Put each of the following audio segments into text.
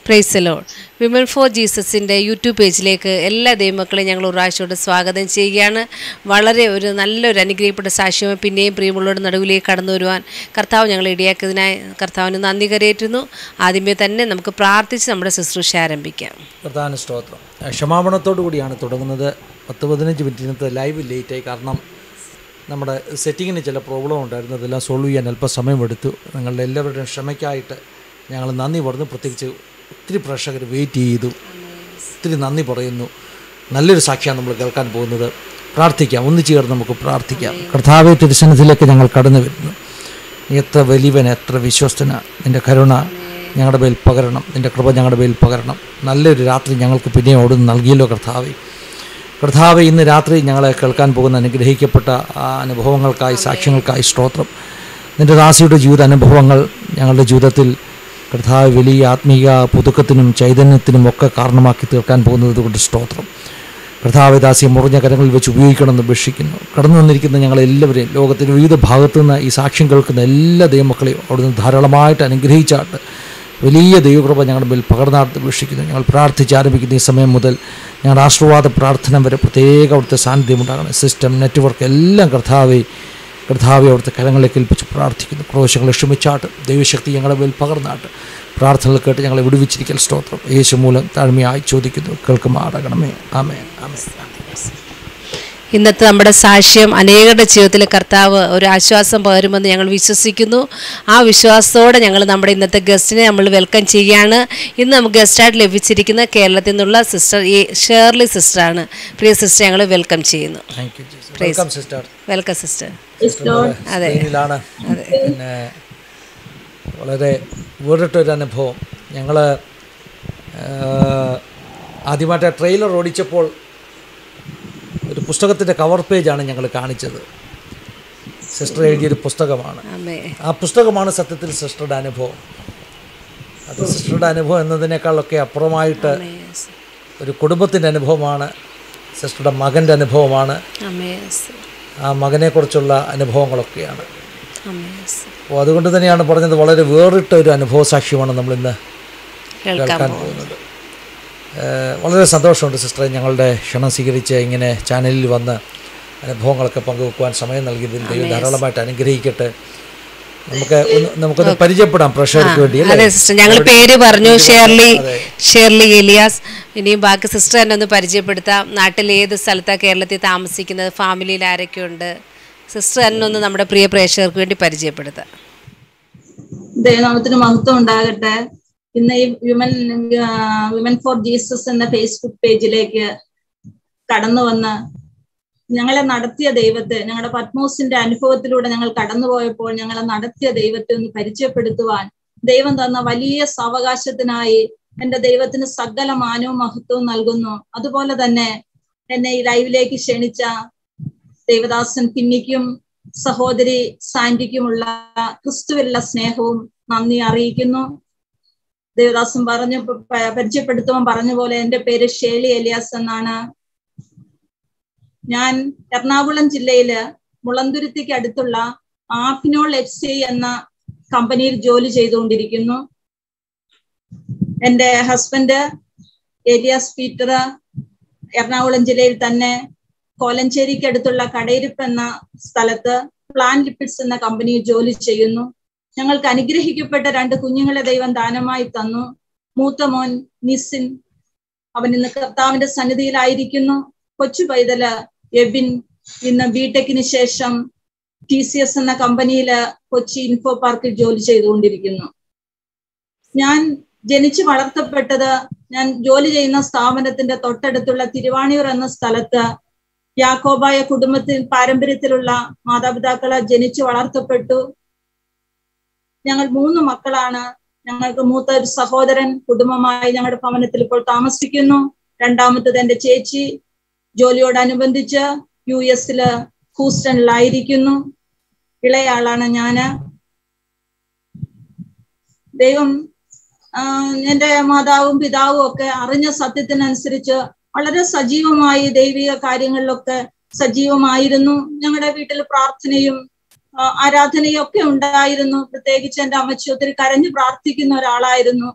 Praise the Lord women for ജീസസിൻ്റെ YouTube പേജിലേക്ക് എല്ലാ ദൈവമക്കളെയും ഞങ്ങൾ ഒരു പ്രാവശ്യത്തോട് സ്വാഗതം ചെയ്യുകയാണ് വളരെ ഒരു നല്ലൊരു അനുഗ്രഹിക്കപ്പെട്ട സാക്ഷ്യവും പിന്നെയും പ്രിയമുള്ളവരുടെ നടുവിലേക്ക് കടന്നു വരുവാൻ കർത്താവ് ഞങ്ങൾ ഇടയാക്കിയതിനായി കർത്താവിന് നന്ദി കരയേറ്റുന്നു ആദ്യമേ തന്നെ നമുക്ക് പ്രാർത്ഥിച്ച് നമ്മുടെ ശുശ്രൂഷ ആരംഭിക്കാം പ്രധാന സ്തോത്രം ക്ഷമാപണത്തോടു കൂടിയാണ് തുടങ്ങുന്നത് പത്ത് പതിനഞ്ച് മിനിറ്റിനകത്ത് ലൈവ് ലേറ്റായി കാരണം നമ്മുടെ സെറ്റിങ്ങിന് ചില പ്രോബ്ലം ഉണ്ടായിരുന്നു അതെല്ലാം സോൾവ് ചെയ്യാൻ അല്പം സമയമെടുത്തു നിങ്ങളുടെ എല്ലാവരുടെയും ക്ഷമയ്ക്കായിട്ട് ഞങ്ങൾ നന്ദി പറഞ്ഞു പ്രത്യേകിച്ച് ഒത്തിരി പ്രേക്ഷകർ വെയിറ്റ് ചെയ്തു ഒത്തിരി നന്ദി പറയുന്നു നല്ലൊരു സാക്ഷിയാണ് നമ്മൾ കേൾക്കാൻ പോകുന്നത് പ്രാർത്ഥിക്കാം ഒന്നു ചേർന്ന് നമുക്ക് പ്രാർത്ഥിക്കാം കർത്താവെ തിരുസനത്തിലേക്ക് ഞങ്ങൾ കടന്നു വരുന്നു നീ എത്ര വലിയവൻ എത്ര വിശ്വസ്തന നിൻ്റെ കരുണ ഞങ്ങളുടെ മേൽ പകരണം നിൻ്റെ കൃപ ഞങ്ങളുടെ മേൽ പകരണം നല്ലൊരു രാത്രി ഞങ്ങൾക്ക് പിന്നെ അവിടുന്ന് നൽകിയല്ലോ കർത്താവെ കർത്താവ് ഇന്ന് രാത്രി ഞങ്ങളെ കേൾക്കാൻ പോകുന്ന അനുഗ്രഹിക്കപ്പെട്ട ആ അനുഭവങ്ങൾക്കായി സാക്ഷ്യങ്ങൾക്കായി സ്തോത്രം നിൻ്റെ ദാസിയുടെ ജീവിത അനുഭവങ്ങൾ ഞങ്ങളുടെ ജീവിതത്തിൽ കർത്താവ് വലിയ ആത്മീയ പുതുക്കത്തിനും ചൈതന്യത്തിനും ഒക്കെ കാരണമാക്കി തീർക്കാൻ പോകുന്നത് കൊണ്ട് സ്തോത്രം കർത്താവ് ദാസിയെ മുറിഞ്ഞ കരങ്ങളിൽ വെച്ച് ഉപയോഗിക്കണമെന്ന് അപേക്ഷിക്കുന്നു കടന്നു വന്നിരിക്കുന്ന ഞങ്ങളെല്ലാവരെയും ലോകത്തിൻ്റെ വിവിധ ഭാഗത്തു നിന്ന് ഈ സാക്ഷ്യം കേൾക്കുന്ന എല്ലാ ദൈവമക്കളെയും അവിടുന്ന് ധാരാളമായിട്ട് അനുഗ്രഹിച്ചാട്ട് വലിയ ദൈവകൃപ ഞങ്ങളുടെ മേൽ പകർന്നാർത്ത് അപേക്ഷിക്കുന്നു ഞങ്ങൾ പ്രാർത്ഥിച്ച് ആരംഭിക്കുന്ന ഈ സമയം മുതൽ ഞങ്ങളുടെ ആശീർവാദ പ്രാർത്ഥന വരെ പ്രത്യേക അവിടുത്തെ സാന്നിധ്യം ഉണ്ടാകണം സിസ്റ്റം നെറ്റ്വർക്ക് എല്ലാം കർത്താവെ കർത്താവെ അവിടുത്തെ കരങ്ങളിലേക്ക് ഏൽപ്പിച്ച് പ്രാർത്ഥിക്കുന്നു ക്രോശങ്ങളെ ക്ഷമിച്ചാട്ട് ദൈവശക്തി ഞങ്ങളുടെ മേൽ പകർന്നാട്ട് പ്രാർത്ഥനകൾ കേട്ട് ഞങ്ങളെ വിടുവിച്ചിരിക്കൽ സ്തോത്രം യേശു മൂലം താഴ്മയായി ചോദിക്കുന്നു കേൾക്കുമാറാകണമേ ആമേ ആമേ ഇന്നത്തെ നമ്മുടെ സാക്ഷ്യം അനേകരുടെ ജീവിതത്തിൽ കർത്താവ് ഒരു ആശ്വാസം പകരുമെന്ന് ഞങ്ങൾ വിശ്വസിക്കുന്നു ആ വിശ്വാസത്തോടെ ഞങ്ങൾ നമ്മുടെ ഇന്നത്തെ ഗസ്റ്റിനെ നമ്മൾ വെൽക്കം ചെയ്യുകയാണ് ഇന്ന് നമുക്ക് ഗസ്റ്റായിട്ട് ലഭിച്ചിരിക്കുന്ന കേരളത്തിൽ നിന്നുള്ള സിസ്റ്റർ ഈ ഷേർലി സിസ്റ്ററാണ് പ്രിയ സിസ്റ്റർ ഞങ്ങൾ വെൽക്കം ചെയ്യുന്നു thank you Jesus welcome sister welcome sister അതെ സ്പെയിനിലാണ് പിന്നെ വളരെ വേറിട്ടൊരു അനുഭവം ഞങ്ങൾ ആദ്യമായിട്ട് ട്രെയിലർ ഓടിച്ചപ്പോൾ ഒരു പുസ്തകത്തിൻ്റെ കവർ പേജാണ് ഞങ്ങൾ കാണിച്ചത് സിസ്റ്റർ എഴുതിയൊരു പുസ്തകമാണ് അമ്മേ ആ പുസ്തകമാണ് സത്യത്തിൽ സിസ്റ്ററുടെ അനുഭവം അത് സിസ്റ്ററുടെ അനുഭവം എന്നതിനേക്കാളൊക്കെ അപ്പുറമായിട്ട് ഒരു കുടുംബത്തിൻ്റെ അനുഭവമാണ് സിസ്റ്ററുടെ മകൻ്റെ അനുഭവമാണ് അമ്മേ ആ മകനെക്കുറിച്ചുള്ള അനുഭവങ്ങളൊക്കെയാണ് അമ്മേ അപ്പോൾ അതുകൊണ്ട് തന്നെയാണ് പറഞ്ഞത് വളരെ വേറിട്ട ഒരു അനുഭവ സാക്ഷ്യമാണ് നമ്മളിന്ന് കേൾക്കാം കേൾക്കാൻ പോകുന്നത് ഏഹ് വളരെ സന്തോഷമുണ്ട് സിസ്റ്ററെ ഞങ്ങളുടെ ക്ഷണം സ്വീകരിച്ച് ഇങ്ങനെ ചാനലിൽ വന്ന് അനുഭവങ്ങളൊക്കെ പങ്കുവെക്കുവാൻ സമയം നൽകിയതിൽ ദൈവം ധാരാളമായിട്ട് അനുഗ്രഹിക്കട്ടെ നമുക്ക് ഒന്ന് നമുക്കൊന്ന് പരിചയപ്പെടാം പ്രേക്ഷകർക്ക് വേണ്ടി അല്ലേ അതെ സിസ്റ്റർ ഞങ്ങൾ പേര് പറഞ്ഞു ഷേർലി ഷേർലി എലിയാസ് ഇനിയും ബാക്കി സിസ്റ്റർ തന്നെ ഒന്ന് പരിചയപ്പെടുത്താം നാട്ടിൽ ഏത് സ്ഥലത്താണ് കേരളത്തിൽ താമസിക്കുന്നത് ഫാമിലിയിൽ ആരൊക്കെയുണ്ട് സിസ്റ്റർ തന്നെ ഒന്ന് നമ്മുടെ പ്രിയ പ്രേക്ഷകർക്ക് വേണ്ടി പരിചയപ്പെടുത്താം ദൈവനാമത്തിന് മഹത്വം ഉണ്ടാകട്ടെ ഇന്ന് ഈ വിമൻ വിമൻ ഫോർ ജീസസ് എന്ന ഫേസ്ബുക്ക് പേജിലേക്ക് കടന്നു വന്ന് ഞങ്ങളെ നടത്തിയ ദൈവത്തെ ഞങ്ങളുടെ പത്മോസിന്റെ അനുഭവത്തിലൂടെ ഞങ്ങൾ കടന്നുപോയപ്പോൾ ഞങ്ങളെ നടത്തിയ ദൈവത്തെ ഒന്ന് പരിചയപ്പെടുത്തുവാൻ ദൈവം തന്ന വലിയ സാവകാശത്തിനായി എന്റെ ദൈവത്തിന് സകല മാനവും മഹത്വവും നൽകുന്നു അതുപോലെ തന്നെ എന്നെ ഈ ലൈവിലേക്ക് ക്ഷണിച്ച ദേവദാസൻ പിന്നിക്കും സഹോദരി സാന്റിക്കുമുള്ള ക്രിസ്തുവിലുള്ള സ്നേഹവും നന്ദി അറിയിക്കുന്നു ദേവദാസൻ പറഞ്ഞു പ- പരിചയപ്പെടുത്തുവാൻ പറഞ്ഞ പോലെ എന്റെ പേര് ഷേലി എലിയാസ് എന്നാണ് ഞാൻ എറണാകുളം ജില്ലയില് മുളന്തുരുത്തിക്ക് അടുത്തുള്ള ആഫിനോൾ എഫ് സി എന്ന കമ്പനിയിൽ ജോലി ചെയ്തുകൊണ്ടിരിക്കുന്നു എന്റെ ഹസ്ബൻഡ് ഏലിയാസ് പീറ്റർ എറണാകുളം ജില്ലയിൽ തന്നെ കോലഞ്ചേരിക്ക് അടുത്തുള്ള കടയിരിപ്പ് എന്ന സ്ഥലത്ത് പ്ലാൻ ലിപ്പിഡ്സ് എന്ന കമ്പനിയിൽ ജോലി ചെയ്യുന്നു ഞങ്ങൾക്ക് അനുഗ്രഹിക്കപ്പെട്ട രണ്ട് കുഞ്ഞുങ്ങളെ ദൈവം ദാനമായി തന്നു മൂത്ത മോൻ നിസിൻ അവൻ ഇന്ന് കർത്താവിന്റെ സന്നിധിയിലായിരിക്കുന്നു കൊച്ചു പൈതല് എബിൻ ഇന്ന് ബിടെക്കിന് ശേഷം ടി സി എസ് എന്ന കമ്പനിയില് കൊച്ചി ഇൻഫോ പാർക്കിൽ ജോലി ചെയ്തുകൊണ്ടിരിക്കുന്നു ഞാൻ ജനിച്ചു വളർത്തപ്പെട്ടത് ഞാൻ ജോലി ചെയ്യുന്ന സ്ഥാപനത്തിന്റെ തൊട്ടടുത്തുള്ള തിരുവാണിയൂർ എന്ന സ്ഥലത്ത് യാക്കോബായ കുടുംബത്തിൽ പാരമ്പര്യത്തിലുള്ള മാതാപിതാക്കളെ ജനിച്ചു വളർത്തപ്പെട്ടു ഞങ്ങൾ മൂന്ന് മക്കളാണ് ഞങ്ങൾക്ക് മൂത്ത ഒരു സഹോദരൻ കുടുംബമായി ഞങ്ങളുടെ ഭവനത്തിൽ ഇപ്പോൾ താമസിക്കുന്നു രണ്ടാമത്തത് എന്റെ ചേച്ചി ജോലിയോടനുബന്ധിച്ച് യു എസില് ഹൂസ്റ്റണിലായിരിക്കുന്നു ഇളയാളാണ് ഞാന് ദൈവം ആഹ് എന്റെ മാതാവും പിതാവും ഒക്കെ അറിഞ്ഞ സത്യത്തിനനുസരിച്ച് വളരെ സജീവമായി ദൈവിക കാര്യങ്ങളിലൊക്കെ സജീവമായിരുന്നു ഞങ്ങളുടെ വീട്ടിൽ പ്രാർത്ഥനയും ആ, ആരാധനയും ഒക്കെ ഉണ്ടായിരുന്നു പ്രത്യേകിച്ച് എന്റെ അമ്മച്ചി ഒത്തിരി കരഞ്ഞു പ്രാർത്ഥിക്കുന്ന ഒരാളായിരുന്നു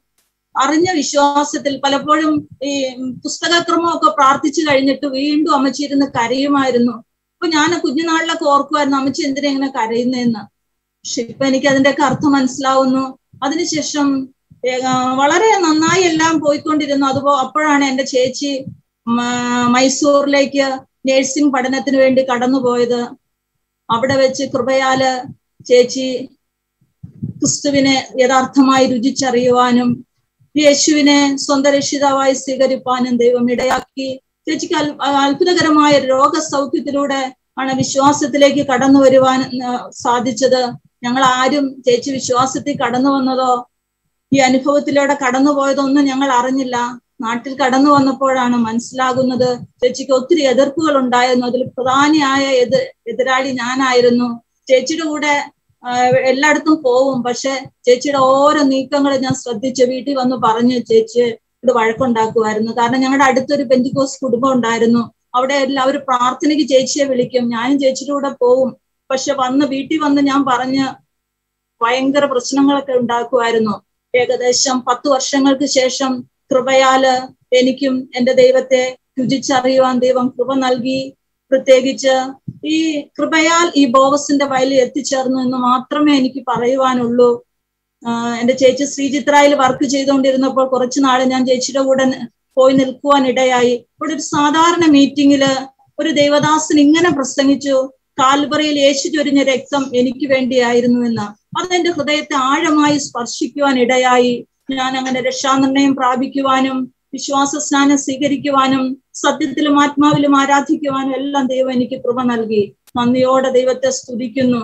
അറിഞ്ഞ വിശ്വാസത്തിൽ പലപ്പോഴും ഈ പുസ്തകക്രമമൊക്കെ പ്രാർത്ഥിച്ചു കഴിഞ്ഞിട്ട് വീണ്ടും അമ്മച്ചി ഇരുന്ന് കരയുമായിരുന്നു അപ്പൊ ഞാൻ കുഞ്ഞുനാളിലൊക്കെ ഓർക്കുമായിരുന്നു അമ്മച്ചി എന്തിനാ ഇങ്ങനെ കരയുന്നതെന്ന് പക്ഷെ ഇപ്പൊ എനിക്ക് അതിന്റെയൊക്കെ അർത്ഥം മനസ്സിലാവുന്നു അതിനുശേഷം ഏ- ആ, വളരെ നന്നായി എല്ലാം പോയിക്കൊണ്ടിരുന്നു അതുപോ അപ്പോഴാണ് എന്റെ ചേച്ചി മ- മൈസൂറിലേക്ക് നേഴ്സിംഗ് പഠനത്തിന് വേണ്ടി കടന്നുപോയത് അവിടെ വെച്ച് കൃപയാല് ചേച്ചി ക്രിസ്തുവിനെ യഥാർത്ഥമായി രുചിച്ചറിയുവാനും യേശുവിനെ സ്വന്തം രക്ഷിതാവായി സ്വീകരിപ്പാനും ദൈവം ഇടയാക്കി ചേച്ചിക്ക് അൽ- അത്ഭുതകരമായ രോഗസൗഖ്യത്തിലൂടെ ആണ് വിശ്വാസത്തിലേക്ക് കടന്നു വരുവാൻ ആ, സാധിച്ചത് ഞങ്ങൾ ആരും ചേച്ചി വിശ്വാസത്തിൽ കടന്നു വന്നതോ ഈ അനുഭവത്തിലൂടെ കടന്നു പോയതൊന്നും ഞങ്ങൾ അറിഞ്ഞില്ല നാട്ടിൽ കടന്നു വന്നപ്പോഴാണ് മനസ്സിലാകുന്നത് ചേച്ചിക്ക് ഒത്തിരി എതിർപ്പുകൾ ഉണ്ടായിരുന്നു അതിൽ പ്രധാനിയായ എതിർ എതിരാളി ഞാനായിരുന്നു ചേച്ചിയുടെ കൂടെ ആ, എല്ലായിടത്തും പോവും പക്ഷെ ചേച്ചിയുടെ ഓരോ നീക്കങ്ങളും ഞാൻ ശ്രദ്ധിച്ച് വീട്ടിൽ വന്ന് പറഞ്ഞു ചേച്ചി ഇത് വഴക്കുണ്ടാക്കുമായിരുന്നു കാരണം ഞങ്ങളുടെ അടുത്തൊരു പെന്തിക്കോസ് കുടുംബം ഉണ്ടായിരുന്നു അവിടെ എല്ലാവരും പ്രാർത്ഥനയ്ക്ക് ചേച്ചിയെ വിളിക്കും ഞാനും ചേച്ചിയുടെ കൂടെ പോവും പക്ഷെ വന്ന് വീട്ടിൽ വന്ന് ഞാൻ പറഞ്ഞ് ഭയങ്കര പ്രശ്നങ്ങളൊക്കെ ഉണ്ടാക്കുമായിരുന്നു ഏകദേശം പത്ത് വർഷങ്ങൾക്ക് ശേഷം കൃപയാല് എനിക്കും എന്റെ ദൈവത്തെ രുചിച്ചറിയുവാൻ ദൈവം കൃപ നൽകി പ്രത്യേകിച്ച് ഈ കൃപയാൽ ഈ ബോവസിന്റെ വയലിൽ എത്തിച്ചേർന്നു എന്ന് മാത്രമേ എനിക്ക് പറയുവാനുള്ളൂ ആഹ് എന്റെ ചേച്ചി ശ്രീചിത്രയിൽ വർക്ക് ചെയ്തുകൊണ്ടിരുന്നപ്പോൾ കുറച്ചു നാൾ ഞാൻ ചേച്ചിയുടെ കൂടെ നി- പോയി നിൽക്കുവാൻ ഇടയായി ഇവിടെ ഒരു സാധാരണ മീറ്റിംഗില് ഒരു ദേവദാസൻ ഇങ്ങനെ പ്രസംഗിച്ചു കാൽവറയിൽ യേശു ചൊരിഞ്ഞ രക്തം എനിക്ക് വേണ്ടിയായിരുന്നു എന്ന് അതെന്റെ ഹൃദയത്തെ ആഴമായി സ്പർശിക്കുവാൻ ഇടയായി ഞാൻ അങ്ങനെ രക്ഷാനിർണയം പ്രാപിക്കുവാനും വിശ്വാസ സ്നാനം സ്വീകരിക്കുവാനും സത്യത്തിലും ആത്മാവിലും ആരാധിക്കുവാനും എല്ലാം ദൈവം എനിക്ക് കൃപ നൽകി നന്ദിയോടെ ദൈവത്തെ സ്തുതിക്കുന്നു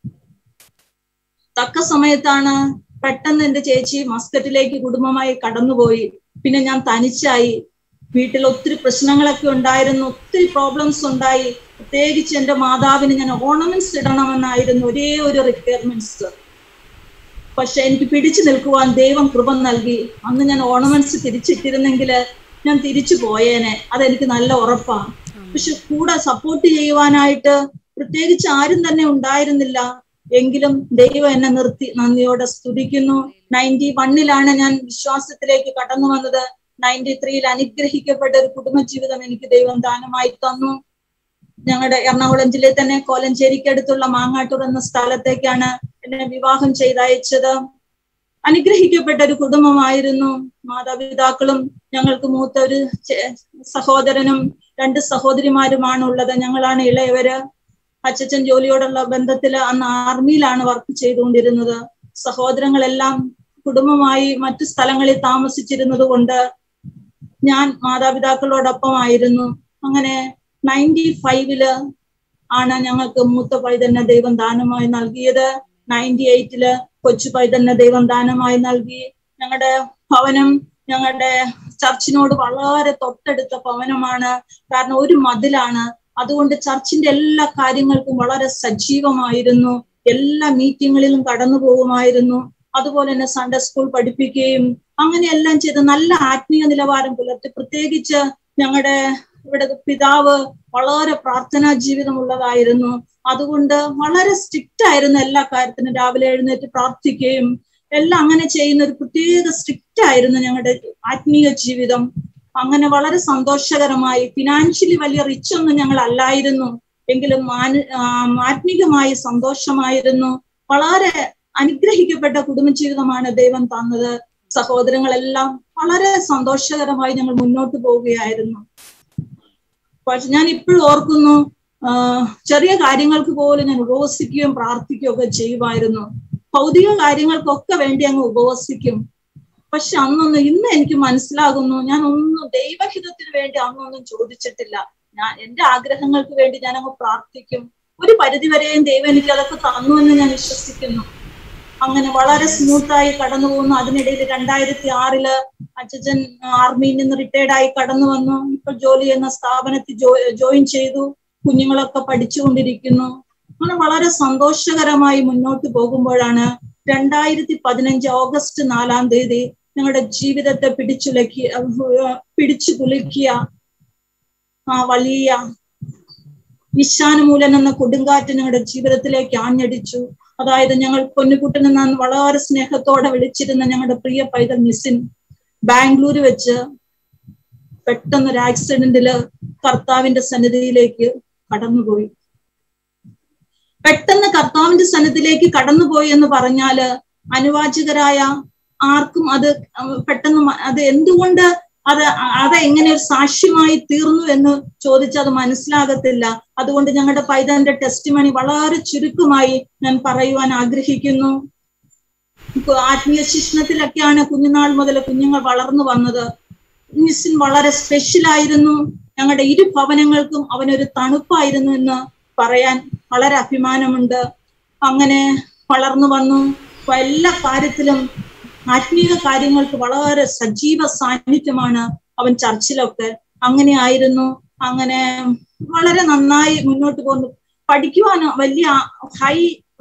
തക്ക സമയത്താണ് പെട്ടെന്ന് എന്റെ ചേച്ചി മസ്കറ്റിലേക്ക് കുടുംബമായി കടന്നുപോയി പിന്നെ ഞാൻ തനിച്ചായി വീട്ടിൽ ഒത്തിരി പ്രശ്നങ്ങളൊക്കെ ഉണ്ടായിരുന്നു ഒത്തിരി പ്രോബ്ലംസ് ഉണ്ടായി പ്രത്യേകിച്ച് എന്റെ മാതാവിന് ഞാൻ ഓർണമെന്റ്സ് ഇടണമെന്നായിരുന്നു ഒരേ ഒരു റിക്വയർമെന്റ്സ് പക്ഷെ എനിക്ക് പിടിച്ചു നിൽക്കുവാൻ ദൈവം കൃപ നൽകി അന്ന് ഞാൻ ഓർണമെന്റ്സ് തിരിച്ചിട്ടിരുന്നെങ്കിൽ ഞാൻ തിരിച്ചു പോയേനെ അതെനിക്ക് നല്ല ഉറപ്പാ പക്ഷെ കൂടെ സപ്പോർട്ട് ചെയ്യുവാനായിട്ട് പ്രത്യേകിച്ച് ആരും തന്നെ ഉണ്ടായിരുന്നില്ല എങ്കിലും ദൈവം എന്നെ നിർത്തി നന്ദിയോടെ സ്തുതിക്കുന്നു നയൻറ്റി വണ്ണിലാണ് ഞാൻ വിശ്വാസത്തിലേക്ക് കടന്നു വന്നത് നയൻറ്റി ത്രീയിൽ അനുഗ്രഹിക്കപ്പെട്ട ഒരു കുടുംബജീവിതം എനിക്ക് ദൈവം ദാനമായി തന്നു ഞങ്ങളുടെ എറണാകുളം ജില്ലയിൽ തന്നെ കോലഞ്ചേരിക്കടുത്തുള്ള മാങ്ങാട്ടൂർ എന്ന സ്ഥലത്തേക്കാണ് എന്നെ വിവാഹം ചെയ്തയച്ചത് അനുഗ്രഹിക്കപ്പെട്ട ഒരു കുടുംബമായിരുന്നു മാതാപിതാക്കളും ഞങ്ങൾക്ക് മൂത്ത ഒരു ചെ- സഹോദരനും രണ്ട് സഹോദരിമാരുമാണ് ഉള്ളത് ഞങ്ങളാണ് ഇളയവര് അച്ചച്ചൻ ജോലിയോടുള്ള ബന്ധത്തില് അന്ന് ആർമിയിലാണ് വർക്ക് ചെയ്തുകൊണ്ടിരുന്നത് സഹോദരങ്ങളെല്ലാം കുടുംബമായി മറ്റു സ്ഥലങ്ങളിൽ താമസിച്ചിരുന്നത് കൊണ്ട് ഞാൻ മാതാപിതാക്കളോടൊപ്പമായിരുന്നു അങ്ങനെ നയൻറ്റി ഫൈവില് ആണ് ഞങ്ങൾക്ക് മൂത്ത പൈതന്നെ ദൈവം ദാനമായി നൽകിയത് നയൻറ്റി എയ്റ്റില് കൊച്ചു പൈതന്നെ ദൈവം ദാനമായി നൽകി ഞങ്ങളുടെ ഭവനം ഞങ്ങളുടെ ചർച്ചിനോട് വളരെ തൊട്ടടുത്ത ഭവനമാണ് കാരണം ഒരു മതിലാണ് അതുകൊണ്ട് ചർച്ചിന്റെ എല്ലാ കാര്യങ്ങൾക്കും വളരെ സജീവമായിരുന്നു എല്ലാ മീറ്റിങ്ങുകളിലും കടന്നു പോകുമായിരുന്നു അതുപോലെ തന്നെ സൺഡേ സ്കൂൾ പഠിപ്പിക്കുകയും അങ്ങനെയെല്ലാം ചെയ്ത് നല്ല ആത്മീയ നിലവാരം പുലർത്തി പ്രത്യേകിച്ച് ഞങ്ങളുടെ ഇവിടെ പിതാവ് വളരെ പ്രാർത്ഥനാ ജീവിതമുള്ളതായിരുന്നു അതുകൊണ്ട് വളരെ സ്ട്രിക്റ്റ് ആയിരുന്നു എല്ലാ കാര്യത്തിനും രാവിലെ എഴുന്നേറ്റ് പ്രാർത്ഥിക്കുകയും എല്ലാം അങ്ങനെ ചെയ്യുന്ന ഒരു പ്രത്യേക സ്ട്രിക്റ്റ് ആയിരുന്നു ഞങ്ങളുടെ ആത്മീയ ജീവിതം അങ്ങനെ വളരെ സന്തോഷകരമായി ഫിനാൻഷ്യലി വലിയ റിച്ച് ഒന്നും ഞങ്ങൾ അല്ലായിരുന്നു എങ്കിലും മാന ആത്മീകമായി സന്തോഷമായിരുന്നു വളരെ അനുഗ്രഹിക്കപ്പെട്ട കുടുംബജീവിതമാണ് ദൈവം തന്നത് സഹോദരങ്ങളെല്ലാം വളരെ സന്തോഷകരമായി ഞങ്ങൾ മുന്നോട്ട് പോവുകയായിരുന്നു പക്ഷെ ഞാൻ ഇപ്പോഴും ഓർക്കുന്നു ചെറിയ കാര്യങ്ങൾക്ക് പോലും ഞാൻ ഉപവസിക്കുകയും പ്രാർത്ഥിക്കുകയും ഒക്കെ ചെയ്യുമായിരുന്നു ഭൗതിക കാര്യങ്ങൾക്കൊക്കെ വേണ്ടി അങ്ങ് ഉപവസിക്കും പക്ഷെ അന്നൊന്നും ഇന്ന് എനിക്ക് മനസ്സിലാകുന്നു ഞാൻ ഒന്നും ദൈവഹിതത്തിന് വേണ്ടി അന്നൊന്നും ചോദിച്ചിട്ടില്ല ഞാൻ എന്റെ ആഗ്രഹങ്ങൾക്ക് വേണ്ടി ഞാൻ അങ്ങ് പ്രാർത്ഥിക്കും ഒരു പരിധിവരെയും ദൈവം എനിക്ക് അതൊക്കെ തന്നു എന്ന് ഞാൻ വിശ്വസിക്കുന്നു അങ്ങനെ വളരെ സ്മൂത്തായി കടന്നു പോകുന്നു അതിനിടയിൽ രണ്ടായിരത്തി ആറില് അച്ഛൻ ആർമിയിൽ നിന്ന് റിട്ടയർഡ് ആയി കടന്നു വന്നു ഇപ്പൊ ജോലി ചെയ്യുന്ന സ്ഥാപനത്തിൽ ജോയിൻ ചെയ്തു കുഞ്ഞുങ്ങളൊക്കെ പഠിച്ചുകൊണ്ടിരിക്കുന്നു അങ്ങനെ വളരെ സന്തോഷകരമായി മുന്നോട്ട് പോകുമ്പോഴാണ് രണ്ടായിരത്തി പതിനഞ്ച് ഓഗസ്റ്റ് നാലാം തീയതി ഞങ്ങളുടെ ജീവിതത്തെ പിടിച്ചുലക്കി പിടിച്ചു കുലുക്കിയ ആ വലിയ വിശാനുമൂലൻ എന്ന കൊടുങ്കാറ്റ് ഞങ്ങളുടെ ജീവിതത്തിലേക്ക് ആഞ്ഞടിച്ചു അതായത് ഞങ്ങൾ പൊന്നുകുട്ടൻ എന്ന വളരെ സ്നേഹത്തോടെ വിളിച്ചിരുന്ന ഞങ്ങളുടെ പ്രിയ പൈതൽ മിസ്സിൻ ബാംഗ്ലൂര് വെച്ച് പെട്ടെന്ന് ഒരു ആക്സിഡന്റില് കർത്താവിന്റെ സന്നിധിയിലേക്ക് കടന്നുപോയി പെട്ടെന്ന് കർത്താവിന്റെ സന്നിധിയിലേക്ക് കടന്നുപോയി എന്ന് പറഞ്ഞാല് അനുവാചകരായ ആർക്കും അത് പെട്ടെന്ന് മ- അത് എന്തുകൊണ്ട് അത് അത് എങ്ങനെ ഒരു സാക്ഷ്യമായി തീർന്നു എന്ന് ചോദിച്ചാൽ അത് മനസ്സിലാകത്തില്ല അതുകൊണ്ട് ഞങ്ങളുടെ പൈതന്റെ ടെസ്റ്റ് മണി വളരെ ചുരുക്കമായി ഞാൻ പറയുവാൻ ആഗ്രഹിക്കുന്നു ഇപ്പൊ ആത്മീയ ശിക്ഷണത്തിലൊക്കെയാണ് കുഞ്ഞുനാൾ മുതൽ കുഞ്ഞുങ്ങൾ വളർന്നു വന്നത് മിസ്സിൻ വളരെ സ്പെഷ്യൽ ആയിരുന്നു ഞങ്ങളുടെ ഇരു ഭവനങ്ങൾക്കും അവനൊരു തണുപ്പായിരുന്നു എന്ന് പറയാൻ വളരെ അഭിമാനമുണ്ട് അങ്ങനെ വളർന്നു വന്നു അപ്പൊ എല്ലാ കാര്യത്തിലും ആത്മീയ കാര്യങ്ങൾക്ക് വളരെ സജീവ സാന്നിധ്യമാണ് അവൻ ചർച്ചിലൊക്കെ അങ്ങനെ ആയിരുന്നു അങ്ങനെ വളരെ നന്നായി മുന്നോട്ട് പോകുന്നു പഠിക്കുവാനോ വലിയ ഹൈ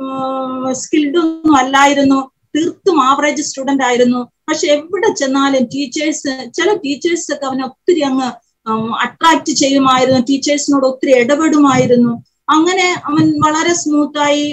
സ്കിൽഡ് ഒന്നും അല്ലായിരുന്നു തീർത്തും ആവറേജ് സ്റ്റുഡന്റ് ആയിരുന്നു പക്ഷെ എവിടെ ചെന്നാലും ടീച്ചേഴ്സ് ചില ടീച്ചേഴ്സ് ഒക്കെ അവനെ ഒത്തിരി അങ്ങ് അട്രാക്ട് ചെയ്യുമായിരുന്നു ടീച്ചേഴ്സിനോട് ഒത്തിരി ഇടപെടുമായിരുന്നു അങ്ങനെ അവൻ വളരെ സ്മൂത്തായി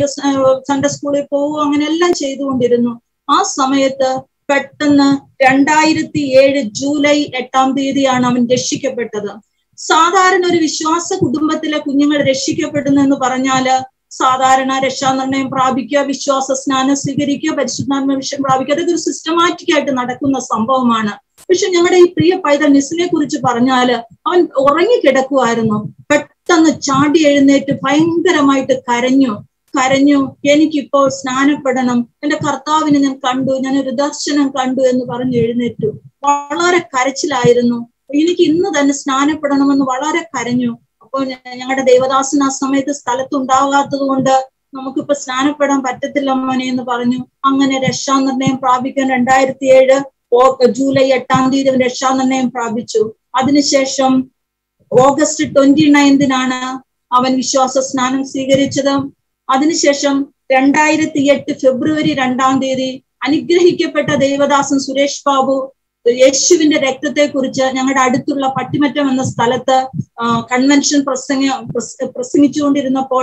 സൺഡേ സ്കൂളിൽ പോവുക അങ്ങനെ എല്ലാം ചെയ്തുകൊണ്ടിരുന്നു ആ സമയത്ത് പെട്ടെന്ന് രണ്ടായിരത്തി ഏഴ് ജൂലൈ എട്ടാം തീയതിയാണ് അവൻ രക്ഷിക്കപ്പെട്ടത് സാധാരണ ഒരു വിശ്വാസ കുടുംബത്തിലെ കുഞ്ഞുങ്ങൾ രക്ഷിക്കപ്പെടുന്നു എന്ന് പറഞ്ഞാല് സാധാരണ രക്ഷാനിർണയം പ്രാപിക്കുക വിശ്വാസ സ്നാനം സ്വീകരിക്കുക പരിശുദ്ധാത്മ വിഷയം പ്രാപിക്കുക അതൊക്കെ ഒരു സിസ്റ്റമാറ്റിക് ആയിട്ട് നടക്കുന്ന സംഭവമാണ് പക്ഷെ ഞങ്ങളുടെ ഈ പ്രിയ പൈതൽ നിസിനെ കുറിച്ച് പറഞ്ഞാല് അവൻ ഉറങ്ങിക്കിടക്കുമായിരുന്നു പെട്ടെന്ന് ചാടി എഴുന്നേറ്റ് ഭയങ്കരമായിട്ട് കരഞ്ഞു കരഞ്ഞു എനിക്കിപ്പോൾ സ്നാനപ്പെടണം എന്റെ കർത്താവിനെ ഞാൻ കണ്ടു ഞാൻ ഒരു ദർശനം കണ്ടു എന്ന് പറഞ്ഞ് എഴുന്നേറ്റു വളരെ കരച്ചിലായിരുന്നു എനിക്ക് ഇന്ന് തന്നെ സ്നാനപ്പെടണമെന്ന് വളരെ കരഞ്ഞു അപ്പോൾ ഞങ്ങളുടെ ദേവദാസൻ ആ സമയത്ത് സ്ഥലത്തുണ്ടാകാത്തത് കൊണ്ട് നമുക്കിപ്പോ സ്നാനപ്പെടാൻ പറ്റത്തില്ല മോനെ എന്ന് പറഞ്ഞു അങ്ങനെ രക്ഷാനിർണയം പ്രാപിക്കാൻ രണ്ടായിരത്തി ഏഴ് ജൂലൈ എട്ടാം തീയതി അവൻ രക്ഷാനിർണയം പ്രാപിച്ചു അതിനുശേഷം ഓഗസ്റ്റ് ട്വന്റി നയൻതിനാണ് അവൻ വിശ്വാസ സ്നാനം സ്വീകരിച്ചത് അതിനുശേഷം രണ്ടായിരത്തി എട്ട് ഫെബ്രുവരി രണ്ടാം തീയതി അനുഗ്രഹിക്കപ്പെട്ട ദേവദാസൻ സുരേഷ് ബാബു യേശുവിന്റെ രക്തത്തെ കുറിച്ച് ഞങ്ങളുടെ അടുത്തുള്ള പട്ടിമറ്റം എന്ന സ്ഥലത്ത് കൺവെൻഷൻ പ്രസംഗ പ്രസംഗിച്ചുകൊണ്ടിരുന്നപ്പോൾ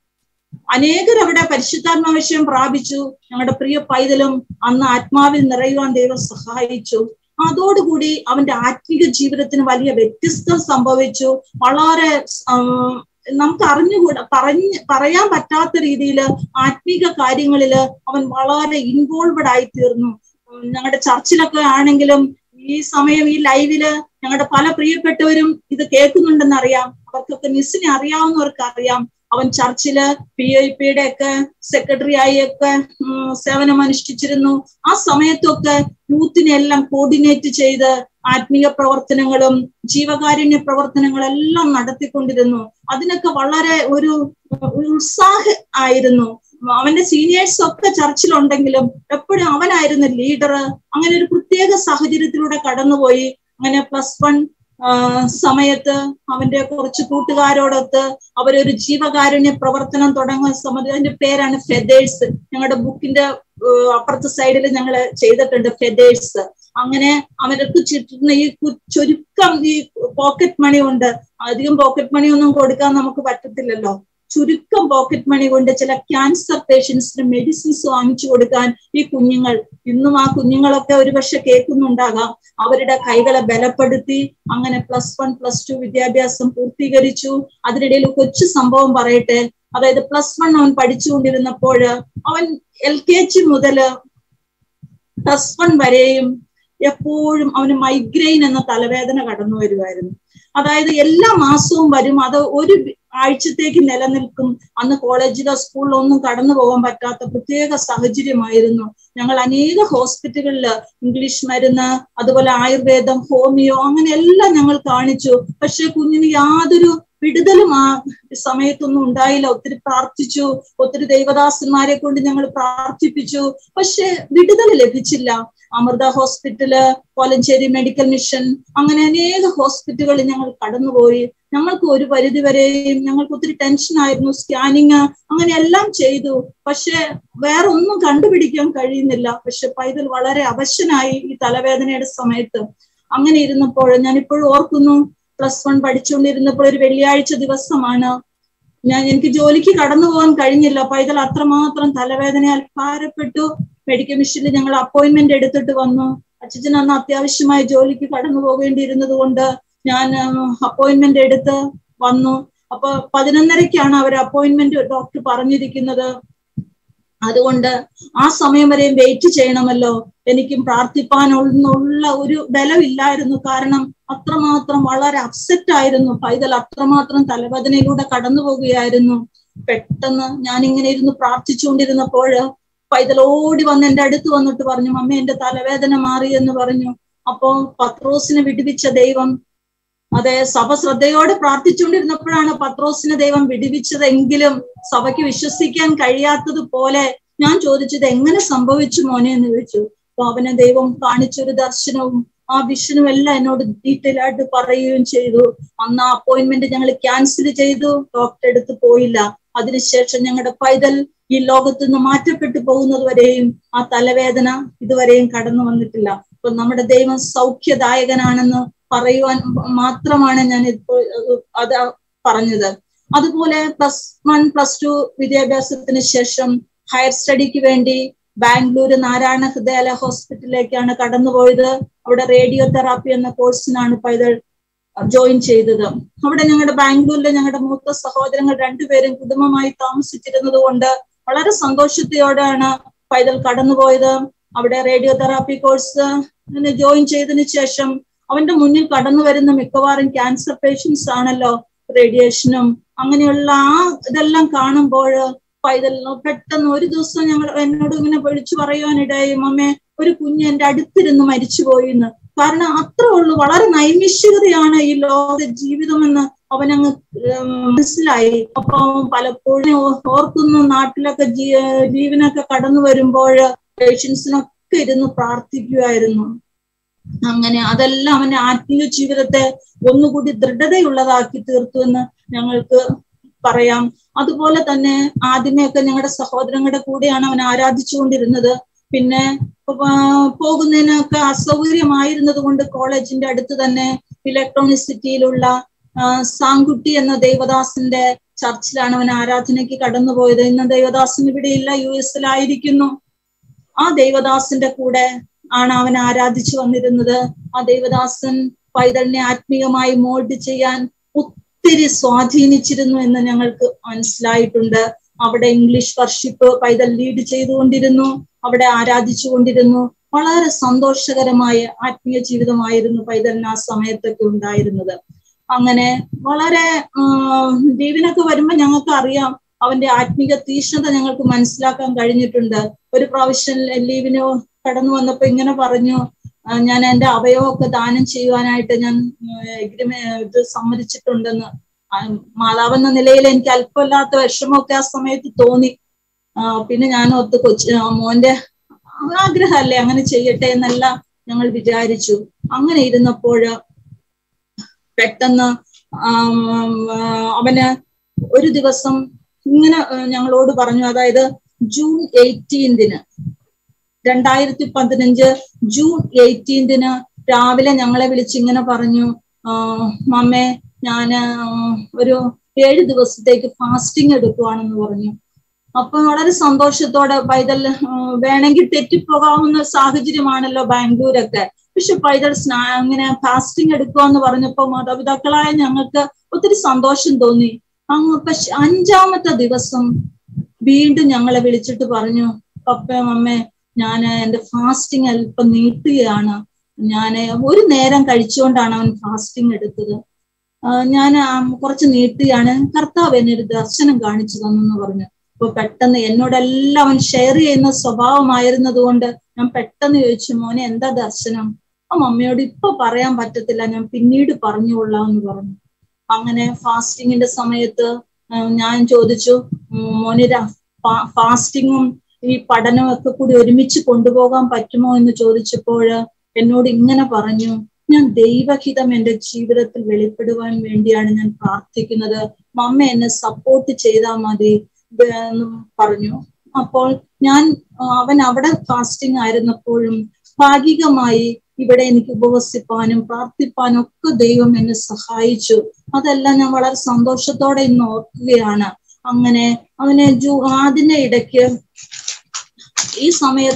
അനേകർ അവിടെ പരിശുദ്ധാത്മാവശ്യം പ്രാപിച്ചു ഞങ്ങളുടെ പ്രിയ പൈതലും അന്ന് ആത്മാവിൽ നിറയുവാൻ ദൈവം സഹായിച്ചു അതോടുകൂടി അവന്റെ ആത്മീക ജീവിതത്തിന് വലിയ വ്യത്യസ്തം സംഭവിച്ചു വളരെ നമുക്ക് അറിഞ്ഞുകൂടാ പറഞ്ഞ് പറയാൻ പറ്റാത്ത രീതിയിൽ ആത്മീക കാര്യങ്ങളില് അവൻ വളരെ ഇൻവോൾവഡ് ആയി തീർന്നു ഞങ്ങളുടെ ചർച്ചിലൊക്കെ ആണെങ്കിലും ഈ സമയം ഈ ലൈവില് ഞങ്ങളുടെ പല പ്രിയപ്പെട്ടവരും ഇത് കേൾക്കുന്നുണ്ടെന്ന് അറിയാം അവർക്കൊക്കെ മിസ്സിനെ അറിയാവുന്നവർക്ക് അറിയാം അവൻ ചർച്ചില് പി ഐ പിയുടെ ഒക്കെ സെക്രട്ടറി ആയി ഒക്കെ സേവനം അനുഷ്ഠിച്ചിരുന്നു ആ സമയത്തൊക്കെ യൂത്തിനെ എല്ലാം കോർഡിനേറ്റ് ചെയ്ത് ആത്മീയ പ്രവർത്തനങ്ങളും ജീവകാരുണ്യ പ്രവർത്തനങ്ങളെല്ലാം നടത്തിക്കൊണ്ടിരുന്നു അതിനൊക്കെ വളരെ ഒരു ഉത്സാഹ ആയിരുന്നു അവന്റെ സീനിയേഴ്സ് ഒക്കെ ചർച്ചിലുണ്ടെങ്കിലും എപ്പോഴും അവനായിരുന്നു ലീഡർ അങ്ങനെ ഒരു പ്രത്യേക സാഹചര്യത്തിലൂടെ കടന്നുപോയി അങ്ങനെ പ്ലസ് വൺ സമയത്ത് അവന്റെ കുറച്ച് കൂട്ടുകാരോടൊത്ത് അവരൊരു ജീവകാരുണ്യ പ്രവർത്തനം തുടങ്ങുന്ന സമയത്ത് അതിന്റെ പേരാണ് ഫെദേഴ്സ് ഞങ്ങളുടെ ബുക്കിന്റെ അപ്പുറത്തെ സൈഡിൽ ഞങ്ങൾ ചെയ്തിട്ടുണ്ട് ഫെദേഴ്സ് അങ്ങനെ അവർക്ക് ചുറ്റുന്ന ഈ ചുരുക്കം ഈ പോക്കറ്റ് മണി ഉണ്ട് അധികം പോക്കറ്റ് മണി ഒന്നും കൊടുക്കാൻ നമുക്ക് പറ്റത്തില്ലല്ലോ ചുരുക്കം പോക്കറ്റ് മണി കൊണ്ട് ചില ക്യാൻസർ പേഷ്യൻസിന് മെഡിസിൻസ് വാങ്ങിച്ചു കൊടുക്കാൻ ഈ കുഞ്ഞുങ്ങൾ ഇന്നും ആ കുഞ്ഞുങ്ങളൊക്കെ ഒരുപക്ഷെ കേൾക്കുന്നുണ്ടാകാം അവരുടെ കൈകളെ ബലപ്പെടുത്തി അങ്ങനെ പ്ലസ് വൺ പ്ലസ് ടു വിദ്യാഭ്യാസം പൂർത്തീകരിച്ചു അതിനിടയിൽ കൊച്ചു സംഭവം പറയട്ടെ അതായത് പ്ലസ് വൺ അവൻ പഠിച്ചുകൊണ്ടിരുന്നപ്പോൾ അവൻ എൽ കെ ജി മുതല് പ്ലസ് വൺ വരെയും എപ്പോഴും അവന് മൈഗ്രെയിൻ എന്ന തലവേദന കടന്നു വരുമായിരുന്നു അതായത് എല്ലാ മാസവും വരും അത് ഒരു ആഴ്ചത്തേക്ക് നിലനിൽക്കും അന്ന് കോളേജിലോ സ്കൂളിലോ ഒന്നും കടന്നു പോകാൻ പറ്റാത്ത പ്രത്യേക സാഹചര്യമായിരുന്നു ഞങ്ങൾ അനേക ഹോസ്പിറ്റലുകളിൽ ഇംഗ്ലീഷ് മരുന്ന് അതുപോലെ ആയുർവേദം ഹോമിയോ അങ്ങനെ എല്ലാം ഞങ്ങൾ കാണിച്ചു പക്ഷെ കുഞ്ഞിന് യാതൊരു വിടുതലും ആ സമയത്തൊന്നും ഉണ്ടായില്ല ഒത്തിരി പ്രാർത്ഥിച്ചു ഒത്തിരി ദൈവദാസന്മാരെ കൊണ്ട് ഞങ്ങൾ പ്രാർത്ഥിപ്പിച്ചു പക്ഷെ വിടുതൽ ലഭിച്ചില്ല Amrita hospital Kolenchery medical mission അങ്ങനെ അനേക ഹോസ്പിറ്റലുകളിൽ ഞങ്ങൾ കടന്നുപോയി ഞങ്ങൾക്ക് ഒരു പരിധി വരെയും ഞങ്ങൾക്ക് ഒത്തിരി ടെൻഷൻ ആയിരുന്നു സ്കാനിങ് അങ്ങനെ എല്ലാം ചെയ്തു പക്ഷെ വേറെ ഒന്നും കണ്ടുപിടിക്കാൻ കഴിയുന്നില്ല പക്ഷെ പൈതൽ വളരെ അവശനായി ഈ തലവേദനയുടെ സമയത്ത് അങ്ങനെ ഇരുന്നപ്പോൾ ഞാൻ ഇപ്പോഴും ഓർക്കുന്നു പ്ലസ് വൺ പഠിച്ചുകൊണ്ടിരുന്നപ്പോൾ ഒരു വെള്ളിയാഴ്ച ദിവസമാണ് ഞാൻ എനിക്ക് ജോലിക്ക് കടന്നു പോകാൻ കഴിഞ്ഞില്ല പൈതൽ അത്രമാത്രം തലവേദനയാൽ ഭാരപ്പെട്ടു മെഡിക്കൽ മിഷനിൽ ഞങ്ങൾ അപ്പോയിന്റ്മെന്റ് എടുത്തിട്ട് വന്നു അച്ഛൻ അന്ന് അത്യാവശ്യമായ ജോലിക്ക് കടന്നു പോകേണ്ടിയിരുന്നത് കൊണ്ട് ഞാൻ അപ്പോയിന്റ്മെന്റ് എടുത്ത് വന്നു അപ്പൊ പതിനൊന്നരക്കാണ് അവർ അപ്പോയിന്റ്മെന്റ് ഡോക്ടർ പറഞ്ഞിരിക്കുന്നത് അതുകൊണ്ട് ആ സമയം വരെയും വെയിറ്റ് ചെയ്യണമല്ലോ എനിക്കും പ്രാർത്ഥിപ്പാനുള്ള ഒരു ബലമില്ലായിരുന്നു കാരണം അത്രമാത്രം വളരെ അപ്സെറ്റ് ആയിരുന്നു പൈതൽ അത്രമാത്രം തലവേദനയിലൂടെ കടന്നു പോവുകയായിരുന്നു പെട്ടെന്ന് ഞാൻ ഇങ്ങനെ ഇരുന്ന് പ്രാർത്ഥിച്ചുകൊണ്ടിരുന്നപ്പോൾ പൈതൽ ഓടി വന്ന് എന്റെ അടുത്ത് വന്നിട്ട് പറഞ്ഞു അമ്മ എന്റെ തലവേദന മാറി എന്ന് പറഞ്ഞു അപ്പോ പത്രോസിനെ വിടുവിച്ച ദൈവം അതെ സഭ ശ്രദ്ധയോടെ പ്രാർത്ഥിച്ചുകൊണ്ടിരുന്നപ്പോഴാണ് പത്രോസിനെ ദൈവം വിടുവിച്ചതെങ്കിലും സഭയ്ക്ക് വിശ്വസിക്കാൻ കഴിയാത്തതുപോലെ ഞാൻ ചോദിച്ചത് എങ്ങനെ സംഭവിച്ചു മോനെ എന്ന് ചോദിച്ചു അപ്പൊ അവനെ ദൈവം കാണിച്ചൊരു ദർശനവും ആ വിഷനും എല്ലാം എന്നോട് ഡീറ്റെയിൽ ആയിട്ട് പറയുകയും ചെയ്തു അന്ന് ആ അപ്പോയിന്റ്മെന്റ് ഞങ്ങൾ ക്യാൻസൽ ചെയ്തു ഡോക്ടറെ അടുത്ത് പോയില്ല അതിനുശേഷം ഞങ്ങളുടെ പൈതൽ ഈ ലോകത്ത് നിന്ന് മാറ്റപ്പെട്ടു പോകുന്നത് വരെയും ആ തലവേദന ഇതുവരെയും കടന്നു വന്നിട്ടില്ല അപ്പൊ നമ്മുടെ ദൈവം സൗഖ്യദായകനാണെന്ന് പറയുവാൻ മാത്രമാണ് ഞാൻ ഇപ്പോൾ അത് പറഞ്ഞത് അതുപോലെ പ്ലസ് വൺ പ്ലസ് ടു വിദ്യാഭ്യാസത്തിന് ശേഷം ഹയർ സ്റ്റഡിക്ക് വേണ്ടി ബാംഗ്ലൂര് നാരായണ ഹൃദയാലയ ഹോസ്പിറ്റലിലേക്കാണ് കടന്നുപോയത് അവിടെ റേഡിയോ തെറാപ്പി എന്ന കോഴ്സിനാണ് പൈതൽ ജോയിൻ ചെയ്തത് അവിടെ ഞങ്ങളുടെ ബാംഗ്ലൂരിലെ ഞങ്ങളുടെ മൂത്ത സഹോദരങ്ങൾ രണ്ടുപേരും കുടുംബമായി താമസിച്ചിരുന്നത് കൊണ്ട് വളരെ സന്തോഷത്തോടെയാണ് പൈതൽ കടന്നുപോയത് അവിടെ റേഡിയോ തെറാപ്പി കോഴ്സ് ജോയിൻ ചെയ്തതിനു ശേഷം അവന്റെ മുന്നിൽ കടന്നു വരുന്ന മിക്കവാറും ക്യാൻസർ പേഷ്യൻസ് ആണല്ലോ റേഡിയേഷനും അങ്ങനെയുള്ള ആ ഇതെല്ലാം കാണുമ്പോൾ പൈതൽ പെട്ടെന്ന് ഒരു ദിവസം ഞങ്ങൾ എന്നോട് ഇങ്ങനെ വിളിച്ചു പറയുവാനിടയായി അമ്മേ ഒരു കുഞ്ഞ് എന്റെ അടുത്തിരുന്ന് മരിച്ചുപോയി എന്ന് കാരണം അത്ര ഉള്ളു വളരെ നൈമിഷികതയാണ് ഈ ലോക ജീവിതമെന്ന് അവനങ്ങ് മനസ്സിലായി അപ്പൊ പലപ്പോഴും ഓർക്കുന്നു നാട്ടിലൊക്കെ ജീ ജീവനൊക്കെ കടന്നു വരുമ്പോൾ പേഷ്യൻസിനൊക്കെ ഇരുന്ന് പ്രാർത്ഥിക്കുമായിരുന്നു അങ്ങനെ അതെല്ലാം അവന്റെ ആത്മീയ ജീവിതത്തെ ഒന്നുകൂടി ദൃഢതയുള്ളതാക്കി തീർത്തു എന്ന് ഞങ്ങൾക്ക് പറയാം അതുപോലെ തന്നെ ആദ്യമേയൊക്കെ ഞങ്ങളുടെ സഹോദരങ്ങളുടെ കൂടെയാണ് അവൻ ആരാധിച്ചുകൊണ്ടിരുന്നത് പിന്നെ പോകുന്നതിനൊക്കെ അസൗകര്യമായിരുന്നത് കൊണ്ട് കോളേജിന്റെ അടുത്ത് തന്നെ ഇലക്ട്രോണിസിറ്റിയിലുള്ള സാങ്കുട്ടി എന്ന ദേവദാസിന്റെ ചർച്ചിലാണ് അവൻ ആരാധനയ്ക്ക് കടന്നുപോയത് ഇന്ന് ദേവദാസൻ ഇവിടെ ഇല്ല യു എസിലായിരിക്കുന്നു ആ ദേവദാസിന്റെ കൂടെ ആണ് അവൻ ആരാധിച്ചു വന്നിരുന്നത് ആ ദേവദാസൻ പൈതലിനെ ആത്മീയമായി മോൾഡ് ചെയ്യാൻ ഒത്തിരി സ്വാധീനിച്ചിരുന്നു എന്ന് ഞങ്ങൾക്ക് മനസ്സിലായിട്ടുണ്ട് അവിടെ ഇംഗ്ലീഷ് വർഷിപ്പ് പൈതൽ ലീഡ് ചെയ്തുകൊണ്ടിരുന്നു അവിടെ ആരാധിച്ചു കൊണ്ടിരുന്നു വളരെ സന്തോഷകരമായ ആത്മീയ ജീവിതമായിരുന്നു പൈതലിന് ആ സമയത്തൊക്കെ ഉണ്ടായിരുന്നത് അങ്ങനെ വളരെ ദീപിനൊക്കെ വരുമ്പോ ഞങ്ങൾക്ക് അറിയാം അവന്റെ ആത്മീക തീഷ്ണത ഞങ്ങൾക്ക് മനസ്സിലാക്കാൻ കഴിഞ്ഞിട്ടുണ്ട് ഒരു പ്രാവശ്യം ലീവിന് കടന്നു വന്നപ്പോ ഇങ്ങനെ പറഞ്ഞു ഞാൻ എന്റെ അവയവമൊക്കെ ദാനം ചെയ്യുവാനായിട്ട് ഞാൻ എഗ്രിമേ ഇത് സമ്മതിച്ചിട്ടുണ്ടെന്ന് മാതാവെന്ന നിലയിൽ എനിക്ക് അല്പമില്ലാത്ത വിഷമമൊക്കെ ആ സമയത്ത് തോന്നി പിന്നെ ഞാൻ ഒത്ത് കൊച്ചി മോന്റെ ആഗ്രഹമല്ലേ അങ്ങനെ ചെയ്യട്ടെ എന്നെല്ലാം ഞങ്ങൾ വിചാരിച്ചു അങ്ങനെ ഇരുന്നപ്പോൾ പെട്ടെന്ന് അവന് ഒരു ദിവസം ഇങ്ങനെ ഞങ്ങളോട് പറഞ്ഞു അതായത് ജൂൺ എയ്റ്റീൻതിന് രണ്ടായിരത്തി പതിനഞ്ച് ജൂൺ എയ്റ്റീൻതിന് രാവിലെ ഞങ്ങളെ വിളിച്ച് ഇങ്ങനെ പറഞ്ഞു മമ്മേ ഞാന് ഒരു ഏഴ് ദിവസത്തേക്ക് ഫാസ്റ്റിംഗ് എടുക്കുവാണെന്ന് പറഞ്ഞു അപ്പൊ വളരെ സന്തോഷത്തോടെ പൈതൽ വേണമെങ്കിൽ തെറ്റിപ്പോകാവുന്ന സാഹചര്യമാണല്ലോ ബാംഗ്ലൂരൊക്കെ പക്ഷെ പൈതൽ സ്നാ അങ്ങനെ ഫാസ്റ്റിംഗ് എടുക്കുക എന്ന് പറഞ്ഞപ്പോ മാതാപിതാക്കളായ ഞങ്ങൾക്ക് ഒത്തിരി സന്തോഷം തോന്നി അങ്ങ് പക്ഷെ അഞ്ചാമത്തെ ദിവസം വീണ്ടും ഞങ്ങളെ വിളിച്ചിട്ട് പറഞ്ഞു പപ്പയും അമ്മേ ഞാൻ എന്റെ ഫാസ്റ്റിംഗ് അല്പം നീട്ടുകയാണ് ഞാൻ ഒരു നേരം കഴിച്ചുകൊണ്ടാണ് അവൻ ഫാസ്റ്റിംഗ് എടുത്തത് ഞാൻ കുറച്ച് നീട്ടുകയാണ് കർത്താവ് എന്നെ ഒരു ദർശനം കാണിച്ചു തന്നെന്ന് പറഞ്ഞു അപ്പൊ പെട്ടെന്ന് എന്നോടെല്ലാം അവൻ ഷെയർ ചെയ്യുന്ന സ്വഭാവമായിരുന്നത് കൊണ്ട് ഞാൻ പെട്ടെന്ന് ചോദിച്ചു മോനെ എന്താ ദർശനം ആ മമ്മിയോട് ഇപ്പൊ പറയാൻ പറ്റത്തില്ല ഞാൻ പിന്നീട് പറഞ്ഞുകൊള്ളാം എന്ന് പറഞ്ഞു അങ്ങനെ ഫാസ്റ്റിങ്ങിന്റെ സമയത്ത് ഞാൻ ചോദിച്ചു മോന് ഫാസ്റ്റിങ്ങും ഈ പഠനവും ഒക്കെ കൂടി ഒരുമിച്ച് കൊണ്ടുപോകാൻ പറ്റുമോ എന്ന് ചോദിച്ചപ്പോൾ എന്നോട് ഇങ്ങനെ പറഞ്ഞു ഞാൻ ദൈവഹിതം എന്റെ ജീവിതത്തിൽ വെളിപ്പെടുവാൻ വേണ്ടിയാണ് ഞാൻ പ്രാർത്ഥിക്കുന്നത് മമ്മ എന്നെ സപ്പോർട്ട് ചെയ്താൽ മതി എന്ന് പറഞ്ഞു അപ്പോൾ ഞാൻ അവൻ അവിടെ ഫാസ്റ്റിംഗ് ആയിരുന്നപ്പോഴും ഭാഗികമായി ഇവിടെ എനിക്ക് ഉപവസിപ്പാനും പ്രാർത്ഥിപ്പാനും ഒക്കെ ദൈവം എന്നെ സഹായിച്ചു അതെല്ലാം ഞാൻ വളരെ സന്തോഷത്തോടെ ഇന്ന് ഓർക്കുകയാണ് അങ്ങനെ അവന് ജൂ അതിന്റെ ഇടയ്ക്ക് ഈ സമയത്ത്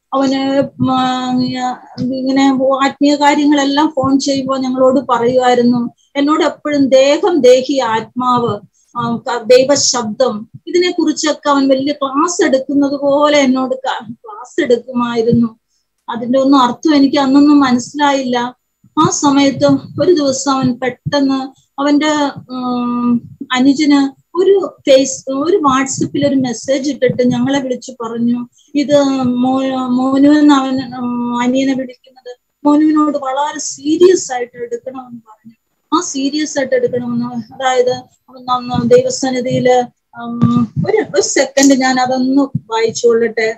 അവന് ഉം, ആ, ഇങ്ങനെ ആത്മീയ കാര്യങ്ങളെല്ലാം ഫോൺ ചെയ്യുമ്പോൾ ഞങ്ങളോട് പറയുമായിരുന്നു എന്നോട് എപ്പോഴും ദേഹം ദേഹി ആത്മാവ് ആ, ക- ദൈവശബ്ദം ഇതിനെ കുറിച്ചൊക്കെ അവൻ വലിയ ക്ലാസ് എടുക്കുന്നത് പോലെ എന്നോട് ക്ലാസ് എടുക്കുമായിരുന്നു അതിന്റെ ഒന്നും അർത്ഥം എനിക്ക് അന്നൊന്നും മനസ്സിലായില്ല ആ സമയത്ത് ഒരു ദിവസം അവൻ പെട്ടെന്ന് അവന്റെ ഉം, അനുജന് ഒരു ഫേസ് ഒരു വാട്സപ്പിൽ ഒരു മെസ്സേജ് ഇട്ടിട്ട് ഞങ്ങളെ വിളിച്ചു പറഞ്ഞു ഇത് മോ മോനു എന്ന് അവൻ ഉം, അനിയനെ വിളിക്കുന്നത് മോനുവിനോട് വളരെ സീരിയസ് ആയിട്ട് എടുക്കണമെന്ന് പറഞ്ഞു ആ സീരിയസ് ആയിട്ട് എടുക്കണമെന്ന് അതായത് അവൻ നന്ന- ദൈവസന്നിധിയില് ഉം, ഒരു ഒരു സെക്കൻഡ് ഞാൻ അതൊന്ന് വായിച്ചുകൊള്ളട്ടെ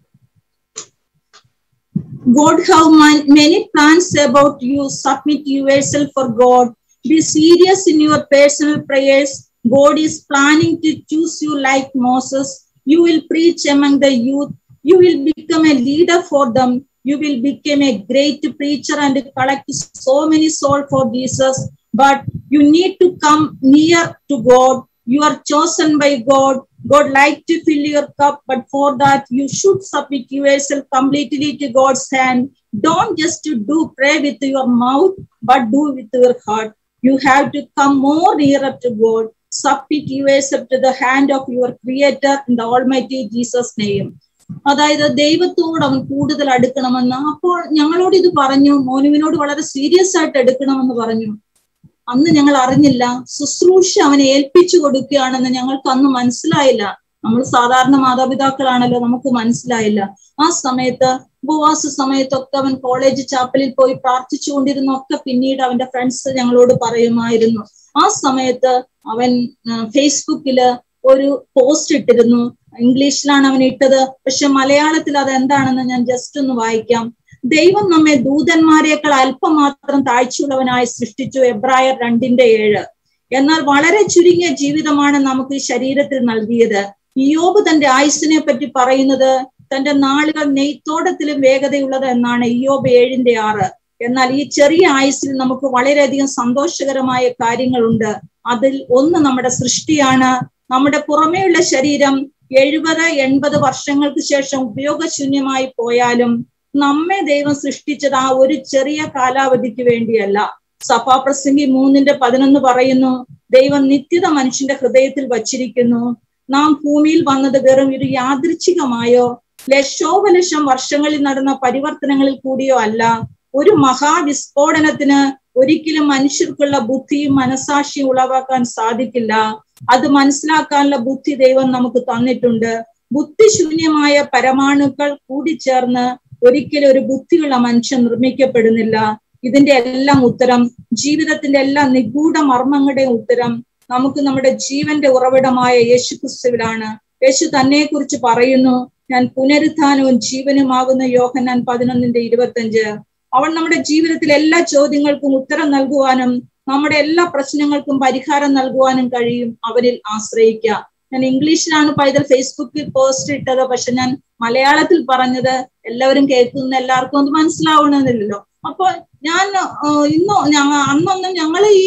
God have man- many plans about you. Submit yourself for God. Be serious in your personal prayers. God is planning to choose you like Moses. You will preach among the youth. You will become a leader for them. You will become a great preacher and collect so many souls for Jesus. But you need to come near to God. You are chosen by God. God like to fill your cup, but for that you should submit yourself completely to God's hand. Don't just to do pray with your mouth, but do with your heart. You have to come more nearer to God. Submit yourself to the hand of your Creator in the Almighty Jesus' name. അതായത് ദൈവത്തോട് അവൻ കൂടുതൽ അടുക്കണമെന്ന് അപ്പോൾ ഞങ്ങളോട് ഇത് പറഞ്ഞു മോനുവിനോട് വളരെ serious ആയിട്ട് എടുക്കണമെന്ന് പറഞ്ഞു അന്ന് ഞങ്ങൾ അറിഞ്ഞില്ല ശുശ്രൂഷ അവനെ ഏൽപ്പിച്ചു കൊടുക്കുകയാണെന്ന് ഞങ്ങൾക്ക് അന്ന് മനസ്സിലായില്ല നമ്മൾ സാധാരണ മാതാപിതാക്കളാണല്ലോ നമുക്ക് മനസ്സിലായില്ല ആ സമയത്ത് ഉപവാസ സമയത്തൊക്കെ അവൻ കോളേജ് ചാപ്പലിൽ പോയി പ്രാർത്ഥിച്ചുകൊണ്ടിരുന്നൊക്കെ പിന്നീട് അവന്റെ ഫ്രണ്ട്സ് ഞങ്ങളോട് പറയുമായിരുന്നു ആ സമയത്ത് അവൻ ആ, ഫേസ്ബുക്കില് ഒരു പോസ്റ്റ് ഇട്ടിരുന്നു ഇംഗ്ലീഷിലാണ് അവൻ ഇട്ടത് പക്ഷെ മലയാളത്തിൽ അത് എന്താണെന്ന് ഞാൻ ജസ്റ്റ് ഒന്ന് വായിക്കാം ദൈവം നമ്മെ ദൂതന്മാരെക്കാൾ അല്പം മാത്രം താഴ്ചയുള്ളവനായി സൃഷ്ടിച്ചു എബ്രായർ രണ്ടിന്റെ ഏഴ് എന്നാൽ വളരെ ചുരുങ്ങിയ ജീവിതമാണ് നമുക്ക് ഈ ശരീരത്തിൽ നൽകിയത് ഇയോബ് തന്റെ ആയുസ്സിനെ പറ്റി പറയുന്നത് തന്റെ നാളുകൾ നെയ്ത്തോടത്തിലും വേഗതയുള്ളത് എന്നാണ് ഇയോബ് ഏഴിന്റെ ആറ് എന്നാൽ ഈ ചെറിയ ആയുസ്സിൽ നമുക്ക് വളരെയധികം സന്തോഷകരമായ കാര്യങ്ങളുണ്ട് അതിൽ ഒന്ന് നമ്മുടെ സൃഷ്ടിയാണ് നമ്മുടെ പുറമേയുള്ള ശരീരം എഴുപത് എൺപത് വർഷങ്ങൾക്ക് ശേഷം ഉപയോഗശൂന്യമായി പോയാലും നമ്മെ ദൈവം സൃഷ്ടിച്ചത് ആ ഒരു ചെറിയ കാലാവധിക്ക് വേണ്ടിയല്ല സഭാപ്രസംഗി മൂന്നിന്റെ പതിനൊന്ന് പറയുന്നു ദൈവം നിത്യത മനുഷ്യന്റെ ഹൃദയത്തിൽ വച്ചിരിക്കുന്നു നാം ഭൂമിയിൽ വന്നത് വെറും ഒരു യാദൃച്ഛികമായോ ലക്ഷോപലക്ഷം വർഷങ്ങളിൽ നടന്ന പരിവർത്തനങ്ങളിൽ കൂടിയോ അല്ല ഒരു മഹാവിസ്ഫോടനത്തിന് ഒരിക്കലും മനുഷ്യർക്കുള്ള ബുദ്ധിയും മനസാക്ഷിയും ഉളവാക്കാൻ സാധിക്കില്ല അത് മനസ്സിലാക്കാനുള്ള ബുദ്ധി ദൈവം നമുക്ക് തന്നിട്ടുണ്ട് ബുദ്ധിശൂന്യമായ പരമാണുക്കൾ കൂടിച്ചേർന്ന് ഒരിക്കലും ഒരു ബുദ്ധിയുള്ള മനുഷ്യൻ നിർമ്മിക്കപ്പെടുന്നില്ല ഇതിന്റെ എല്ലാം ഉത്തരം ജീവിതത്തിന്റെ എല്ലാ നിഗൂഢ മർമ്മങ്ങളുടെയും ഉത്തരം നമുക്ക് നമ്മുടെ ജീവന്റെ ഉറവിടമായ യേശു ക്രിസ്തുവിലാണ് യേശു തന്നെ കുറിച്ച് പറയുന്നു ഞാൻ പുനരുത്ഥാനവും ജീവനുമാകുന്ന യോഹന്നാൻ പതിനൊന്നിന്റെ ഇരുപത്തഞ്ച് അവൻ നമ്മുടെ ജീവിതത്തിലെ എല്ലാ ചോദ്യങ്ങൾക്കും ഉത്തരം നൽകുവാനും നമ്മുടെ എല്ലാ പ്രശ്നങ്ങൾക്കും പരിഹാരം നൽകുവാനും കഴിയും അവരിൽ ആശ്രയിക്കുക ഞാൻ ഇംഗ്ലീഷിലാണ് പൈതൽ ഫേസ്ബുക്കിൽ പോസ്റ്റ് ഇട്ടത് പക്ഷെ ഞാൻ മലയാളത്തിൽ പറഞ്ഞത് എല്ലാവരും കേൾക്കുന്ന എല്ലാവർക്കും അത് മനസ്സിലാവണമെന്നില്ലല്ലോ അപ്പൊ ഞാൻ ഇന്നോ ഞങ്ങ അന്നൊന്നും ഞങ്ങൾ ഈ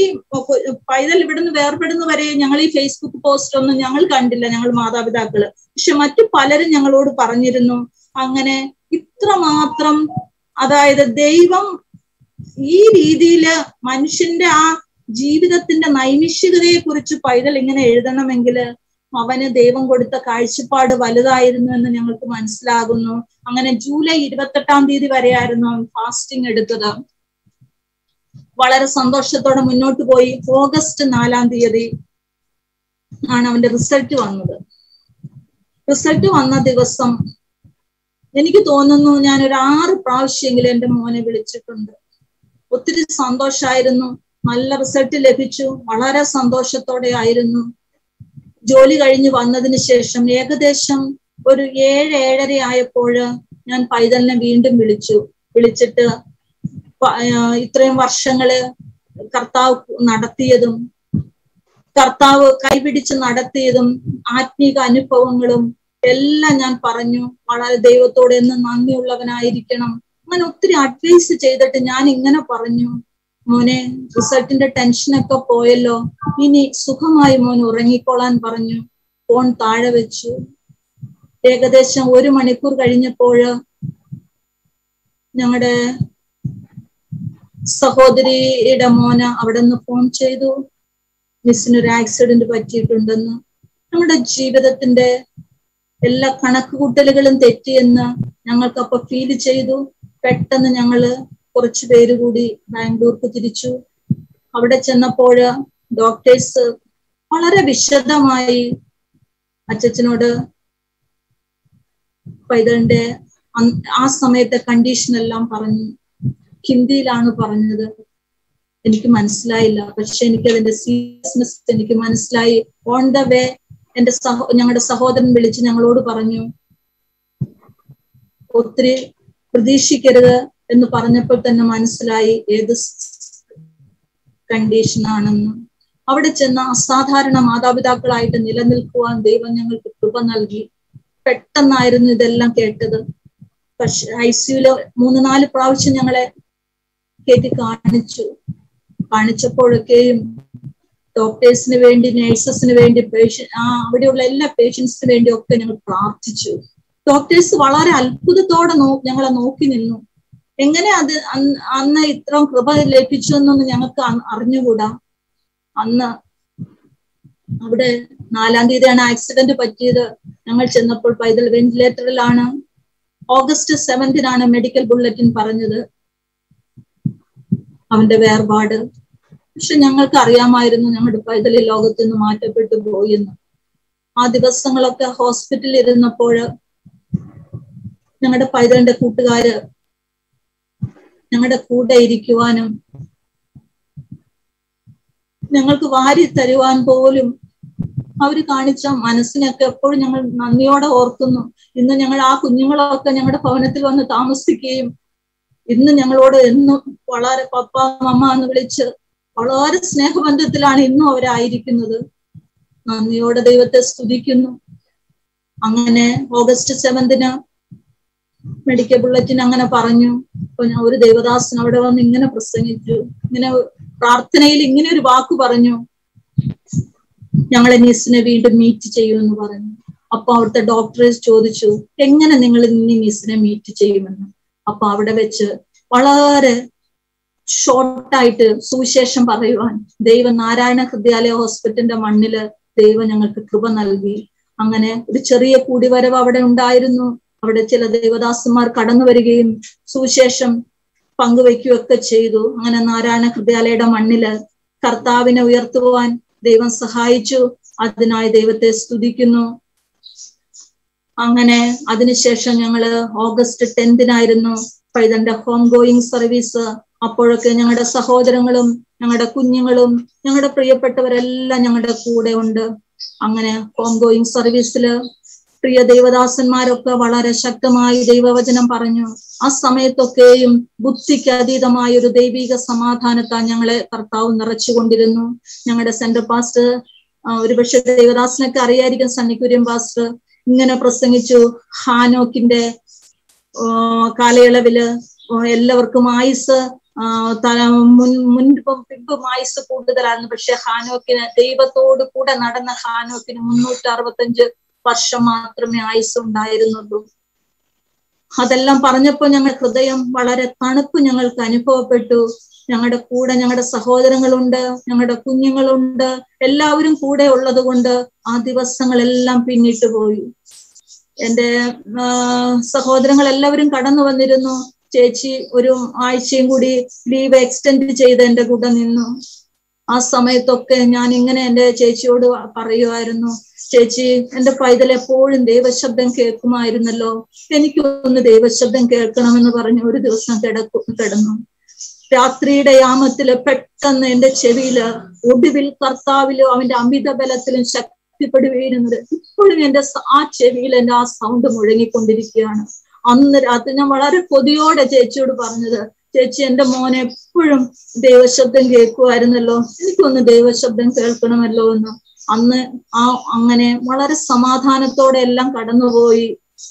പൈതൽ ഇവിടുന്ന് വേർപെടുന്ന വരെ ഞങ്ങൾ ഈ ഫേസ്ബുക്ക് പോസ്റ്റ് ഒന്നും ഞങ്ങൾ കണ്ടില്ല ഞങ്ങൾ മാതാപിതാക്കള് പക്ഷെ മറ്റു പലരും ഞങ്ങളോട് പറഞ്ഞിരുന്നു അങ്ങനെ ഇത്രമാത്രം അതായത് ദൈവം ഈ രീതിയില് മനുഷ്യന്റെ ആ ജീവിതത്തിന്റെ നൈമിഷികതയെ കുറിച്ച് പൈതൽ ഇങ്ങനെ എഴുതണമെങ്കിൽ അവന് ദൈവം കൊടുത്ത കാഴ്ചപ്പാട് വലുതായിരുന്നു എന്ന് ഞങ്ങൾക്ക് മനസ്സിലാകുന്നു അങ്ങനെ ജൂലൈ ഇരുപത്തെട്ടാം തീയതി വരെയായിരുന്നു അവൻ ഫാസ്റ്റിംഗ് എടുത്തത് വളരെ സന്തോഷത്തോടെ മുന്നോട്ട് പോയി ഓഗസ്റ്റ് നാലാം തീയതി ആണ് അവന്റെ റിസൾട്ട് വന്നത് റിസൾട്ട് വന്ന ദിവസം എനിക്ക് തോന്നുന്നു ഞാൻ ഒരു ആറ് പ്രാവശ്യമെങ്കിലും എന്റെ മോനെ വിളിച്ചിട്ടുണ്ട് ഒത്തിരി സന്തോഷമായിരുന്നു നല്ല റിസൾട്ട് ലഭിച്ചു വളരെ സന്തോഷത്തോടെ ആയിരുന്നു ജോലി കഴിഞ്ഞ് വന്നതിന് ശേഷം ഏകദേശം ഒരു ഏഴ് ഏഴര ആയപ്പോൾ ഞാൻ പൈതലിനെ വീണ്ടും വിളിച്ചു വിളിച്ചിട്ട് ഇത്രയും വർഷങ്ങള് കർത്താവ് നടത്തിയതും കർത്താവ് കൈപിടിച്ച് നടത്തിയതും ആത്മീക അനുഭവങ്ങളും എല്ലാം ഞാൻ പറഞ്ഞു വളരെ ദൈവത്തോട് എന്ന് നന്ദിയുള്ളവനായിരിക്കണം അങ്ങനെ ഒത്തിരി അഡ്വൈസ് ചെയ്തിട്ട് ഞാൻ ഇങ്ങനെ പറഞ്ഞു മോനെ റിസൾട്ടിന്റെ ടെൻഷനൊക്കെ പോയല്ലോ ഇനി സുഖമായി മോൻ ഉറങ്ങിക്കോളാൻ പറഞ്ഞു ഫോൺ താഴെ വെച്ചു ഏകദേശം ഒരു മണിക്കൂർ കഴിഞ്ഞപ്പോൾ ഞങ്ങളുടെ സഹോദരിയുടെ മോന് അവിടെ നിന്ന് ഫോൺ ചെയ്തു മിസ്സിന് ഒരു ആക്സിഡന്റ് പറ്റിയിട്ടുണ്ടെന്ന് നമ്മുടെ ജീവിതത്തിന്റെ എല്ലാ കണക്കുകൂട്ടലുകളും തെറ്റിയെന്ന് ഞങ്ങൾക്കപ്പൊ ഫീൽ ചെയ്തു പെട്ടെന്ന് ഞങ്ങള് കുറച്ചു പേര് കൂടി ബാംഗ്ലൂർക്ക് തിരിച്ചു അവിടെ ചെന്നപ്പോൾ ഡോക്ടേഴ്സ് വളരെ വിശദമായി അച്ചച്ചനോട് പൈതലിന്റെ അന്ന് ആ സമയത്തെ കണ്ടീഷൻ എല്ലാം പറഞ്ഞു ഹിന്ദിയിലാണ് പറഞ്ഞത് എനിക്ക് മനസ്സിലായില്ല പക്ഷെ എനിക്ക് അതിന്റെ സീരിയസ്നെസ് എനിക്ക് മനസ്സിലായി ഓൺ ദ വേ എന്റെ സഹോ ഞങ്ങളുടെ സഹോദരൻ വിളിച്ച് ഞങ്ങളോട് പറഞ്ഞു ഒത്തിരി പ്രതീക്ഷിക്കരുത് എന്ന് പറഞ്ഞപ്പോൾ തന്നെ മനസ്സിലായി ഏത് കണ്ടീഷൻ ആണെന്ന് അവിടെ ചെന്ന അസാധാരണ മാതാപിതാക്കളായിട്ട് നിലനിൽക്കുവാൻ ദൈവം ഞങ്ങൾക്ക് കൃപ നൽകി പെട്ടെന്നായിരുന്നു ഇതെല്ലാം കേട്ടത് പക്ഷെ ഐ സിയുല് മൂന്ന് നാല് പ്രാവശ്യം ഞങ്ങളെ കയറ്റി കാണിച്ചു കാണിച്ചപ്പോഴൊക്കെയും ഡോക്ടേഴ്സിന് വേണ്ടി നേഴ്സസിന് വേണ്ടി പേഷ്യൻ ആ അവിടെയുള്ള എല്ലാ പേഷ്യൻസിന് വേണ്ടി ഒക്കെ ഞങ്ങൾ പ്രാർത്ഥിച്ചു ഡോക്ടേഴ്സ് വളരെ അത്ഭുതത്തോടെ നോ ഞങ്ങളെ നോക്കി നിന്നു എങ്ങനെ അത് അന്ന് അന്ന് ഇത്രയും കൃപ ലഭിച്ചു എന്നൊന്നും ഞങ്ങൾക്ക് അ- അറിഞ്ഞുകൂടാ അന്ന് അവിടെ നാലാം തീയതിയാണ് ആക്സിഡന്റ് പറ്റിയത് ഞങ്ങൾ ചെന്നപ്പോൾ പൈതൽ വെന്റിലേറ്ററിലാണ് ഓഗസ്റ്റ് സെവന്തിനാണ് മെഡിക്കൽ ബുള്ളറ്റിൻ പറഞ്ഞത് അവന്റെ വേർപാട് പക്ഷെ ഞങ്ങൾക്ക് അറിയാമായിരുന്നു ഞങ്ങളുടെ പൈതൽ ഈ ലോകത്ത് നിന്ന് മാറ്റപ്പെട്ടു പോയെന്ന് ആ ദിവസങ്ങളൊക്കെ ഹോസ്പിറ്റലിൽ ഇരുന്നപ്പോൾ ഞങ്ങളുടെ പൈതലിന്റെ കൂട്ടുകാര് ഞങ്ങളുടെ കൂടെ ഇരിക്കുവാനും ഞങ്ങൾക്ക് വാരി തരുവാൻ പോലും അവര് കാണിച്ച മനസ്സിനൊക്കെ എപ്പോഴും ഞങ്ങൾ നന്ദിയോടെ ഓർക്കുന്നു ഇന്ന് ഞങ്ങൾ ആ കുഞ്ഞുങ്ങളൊക്കെ ഞങ്ങളുടെ ഭവനത്തിൽ വന്ന് താമസിക്കുകയും ഇന്ന് ഞങ്ങളോട് എന്നും വളരെ പപ്പ മമ്മ എന്ന് വിളിച്ച് വളരെ സ്നേഹബന്ധത്തിലാണ് ഇന്നും അവരായിരിക്കുന്നത് നന്ദിയോടെ ദൈവത്തെ സ്തുതിക്കുന്നു അങ്ങനെ ഓഗസ്റ്റ് സെവന്തിന് മെഡിക്കൽ ബുള്ളറ്റിൻ അങ്ങനെ പറഞ്ഞു അപ്പൊ ഞാൻ ഒരു ദേവദാസൻ അവിടെ വന്ന് ഇങ്ങനെ പ്രസംഗിച്ചു ഇങ്ങനെ പ്രാർത്ഥനയിൽ ഇങ്ങനെ ഒരു വാക്ക് പറഞ്ഞു ഞങ്ങളെ നിസിനെ വീണ്ടും മീറ്റ് ചെയ്യുമെന്ന് പറഞ്ഞു അപ്പൊ അവിടുത്തെ ഡോക്ടറെ ചോദിച്ചു എങ്ങനെ നിങ്ങൾ ഇനി നിസിനെ മീറ്റ് ചെയ്യുമെന്ന് അപ്പൊ അവിടെ വെച്ച് വളരെ ഷോർട്ടായിട്ട് സുവിശേഷം പറയുവാൻ ദൈവം നാരായണ ഹൃദയാലയ ഹോസ്പിറ്റലിന്റെ മണ്ണില് ദൈവം ഞങ്ങൾക്ക് കൃപ നൽകി അങ്ങനെ ഒരു ചെറിയ കൂടിവരവ് അവിടെ ഉണ്ടായിരുന്നു അവിടെ ചില ദേവദാസന്മാർ കടന്നു വരികയും സുവിശേഷം പങ്കുവയ്ക്കുകയൊക്കെ ചെയ്തു അങ്ങനെ നാരായണ ഹൃദയാലയുടെ മണ്ണില് കർത്താവിനെ ഉയർത്തുവാൻ ദൈവം സഹായിച്ചു അതിനായി ദൈവത്തെ സ്തുതിക്കുന്നു അങ്ങനെ അതിനുശേഷം ഞങ്ങള് ഓഗസ്റ്റ് ടെൻത്തിനായിരുന്നു പൈതന്റെ ഹോം ഗോയിങ് സർവീസ് അപ്പോഴൊക്കെ ഞങ്ങളുടെ സഹോദരങ്ങളും ഞങ്ങളുടെ കുഞ്ഞുങ്ങളും ഞങ്ങളുടെ പ്രിയപ്പെട്ടവരെല്ലാം ഞങ്ങളുടെ കൂടെ ഉണ്ട് അങ്ങനെ ഹോം ഗോയിങ് സർവീസില് പ്രിയ ദൈവദാസന്മാരൊക്കെ വളരെ ശക്തമായി ദൈവവചനം പറഞ്ഞു ആ സമയത്തൊക്കെയും ബുദ്ധിക്ക് അതീതമായ ഒരു ദൈവിക സമാധാനത്താൽ ഞങ്ങളെ കർത്താവ് നിറച്ചുകൊണ്ടിരുന്നു ഞങ്ങളുടെ സെന്റർ പാസ്റ്റർ ഒരുപക്ഷെ ദേവദാസനൊക്കെ അറിയായിരിക്കും സണ്ണിക്കുര്യൻ പാസ്റ്റർ ഇങ്ങനെ പ്രസംഗിച്ചു ഹാനോക്കിന്റെ കാലയളവില് എല്ലാവർക്കും ആയുസ് തല മുൻ മുൻപും പിമ്പും ആയുസ് കൂടുതലായിരുന്നു പക്ഷെ ഹാനോക്കിന് ദൈവത്തോട് കൂടെ നടന്ന ഹാനോക്കിന് മുന്നൂറ്റി അറുപത്തഞ്ച് വർഷം മാത്രമേ ആയുസ് ഉണ്ടായിരുന്നുള്ളൂ അതെല്ലാം പറഞ്ഞപ്പോൾ ഞങ്ങൾ ഹൃദയം വളരെ തണുപ്പ് ഞങ്ങൾക്ക് അനുഭവപ്പെട്ടു ഞങ്ങളുടെ കൂടെ ഞങ്ങളുടെ സഹോദരങ്ങളുണ്ട് ഞങ്ങളുടെ കുഞ്ഞുങ്ങളുണ്ട് എല്ലാവരും കൂടെ ഉള്ളത് കൊണ്ട് ആ ദിവസങ്ങളെല്ലാം പിന്നിട്ട് പോയി എന്റെ സഹോദരങ്ങൾ എല്ലാവരും കടന്നു വന്നിരുന്നു ചേച്ചി ഒരു ആഴ്ചയും കൂടി ലീവ് എക്സ്റ്റെൻഡ് ചെയ്ത് എന്റെ കൂടെ നിന്നു ആ സമയത്തൊക്കെ ഞാൻ ഇങ്ങനെ എന്റെ ചേച്ചിയോട് പറയുമായിരുന്നു ചേച്ചി എന്റെ പൈതൽ എപ്പോഴും ദൈവശബ്ദം കേൾക്കുമായിരുന്നല്ലോ എനിക്കൊന്ന് ദൈവശബ്ദം കേൾക്കണമെന്ന് പറഞ്ഞ് ഒരു ദിവസം കിടക്കു കിടന്നു രാത്രിയുടെ യാമത്തില് പെട്ടെന്ന് എന്റെ ചെവിയില് ഒടുവിൽ കർത്താവിലും അവന്റെ അമിത ബലത്തിലും ശക്തിപ്പെടുകയിരുന്നത് ഇപ്പോഴും എന്റെ ആ ചെവിയിൽ എന്റെ ആ സൗണ്ട് മുഴങ്ങിക്കൊണ്ടിരിക്കുകയാണ് അന്ന് രാത്രി ഞാൻ വളരെ കൊതിയോടെ ചേച്ചിയോട് പറഞ്ഞത് ചേച്ചി എന്റെ മോനെ എപ്പോഴും ദൈവശബ്ദം കേൾക്കുമായിരുന്നല്ലോ എനിക്കൊന്ന് ദൈവശബ്ദം കേൾക്കണമല്ലോ എന്ന് അന്ന് ആ അങ്ങനെ വളരെ സമാധാനത്തോടെ എല്ലാം കടന്നുപോയി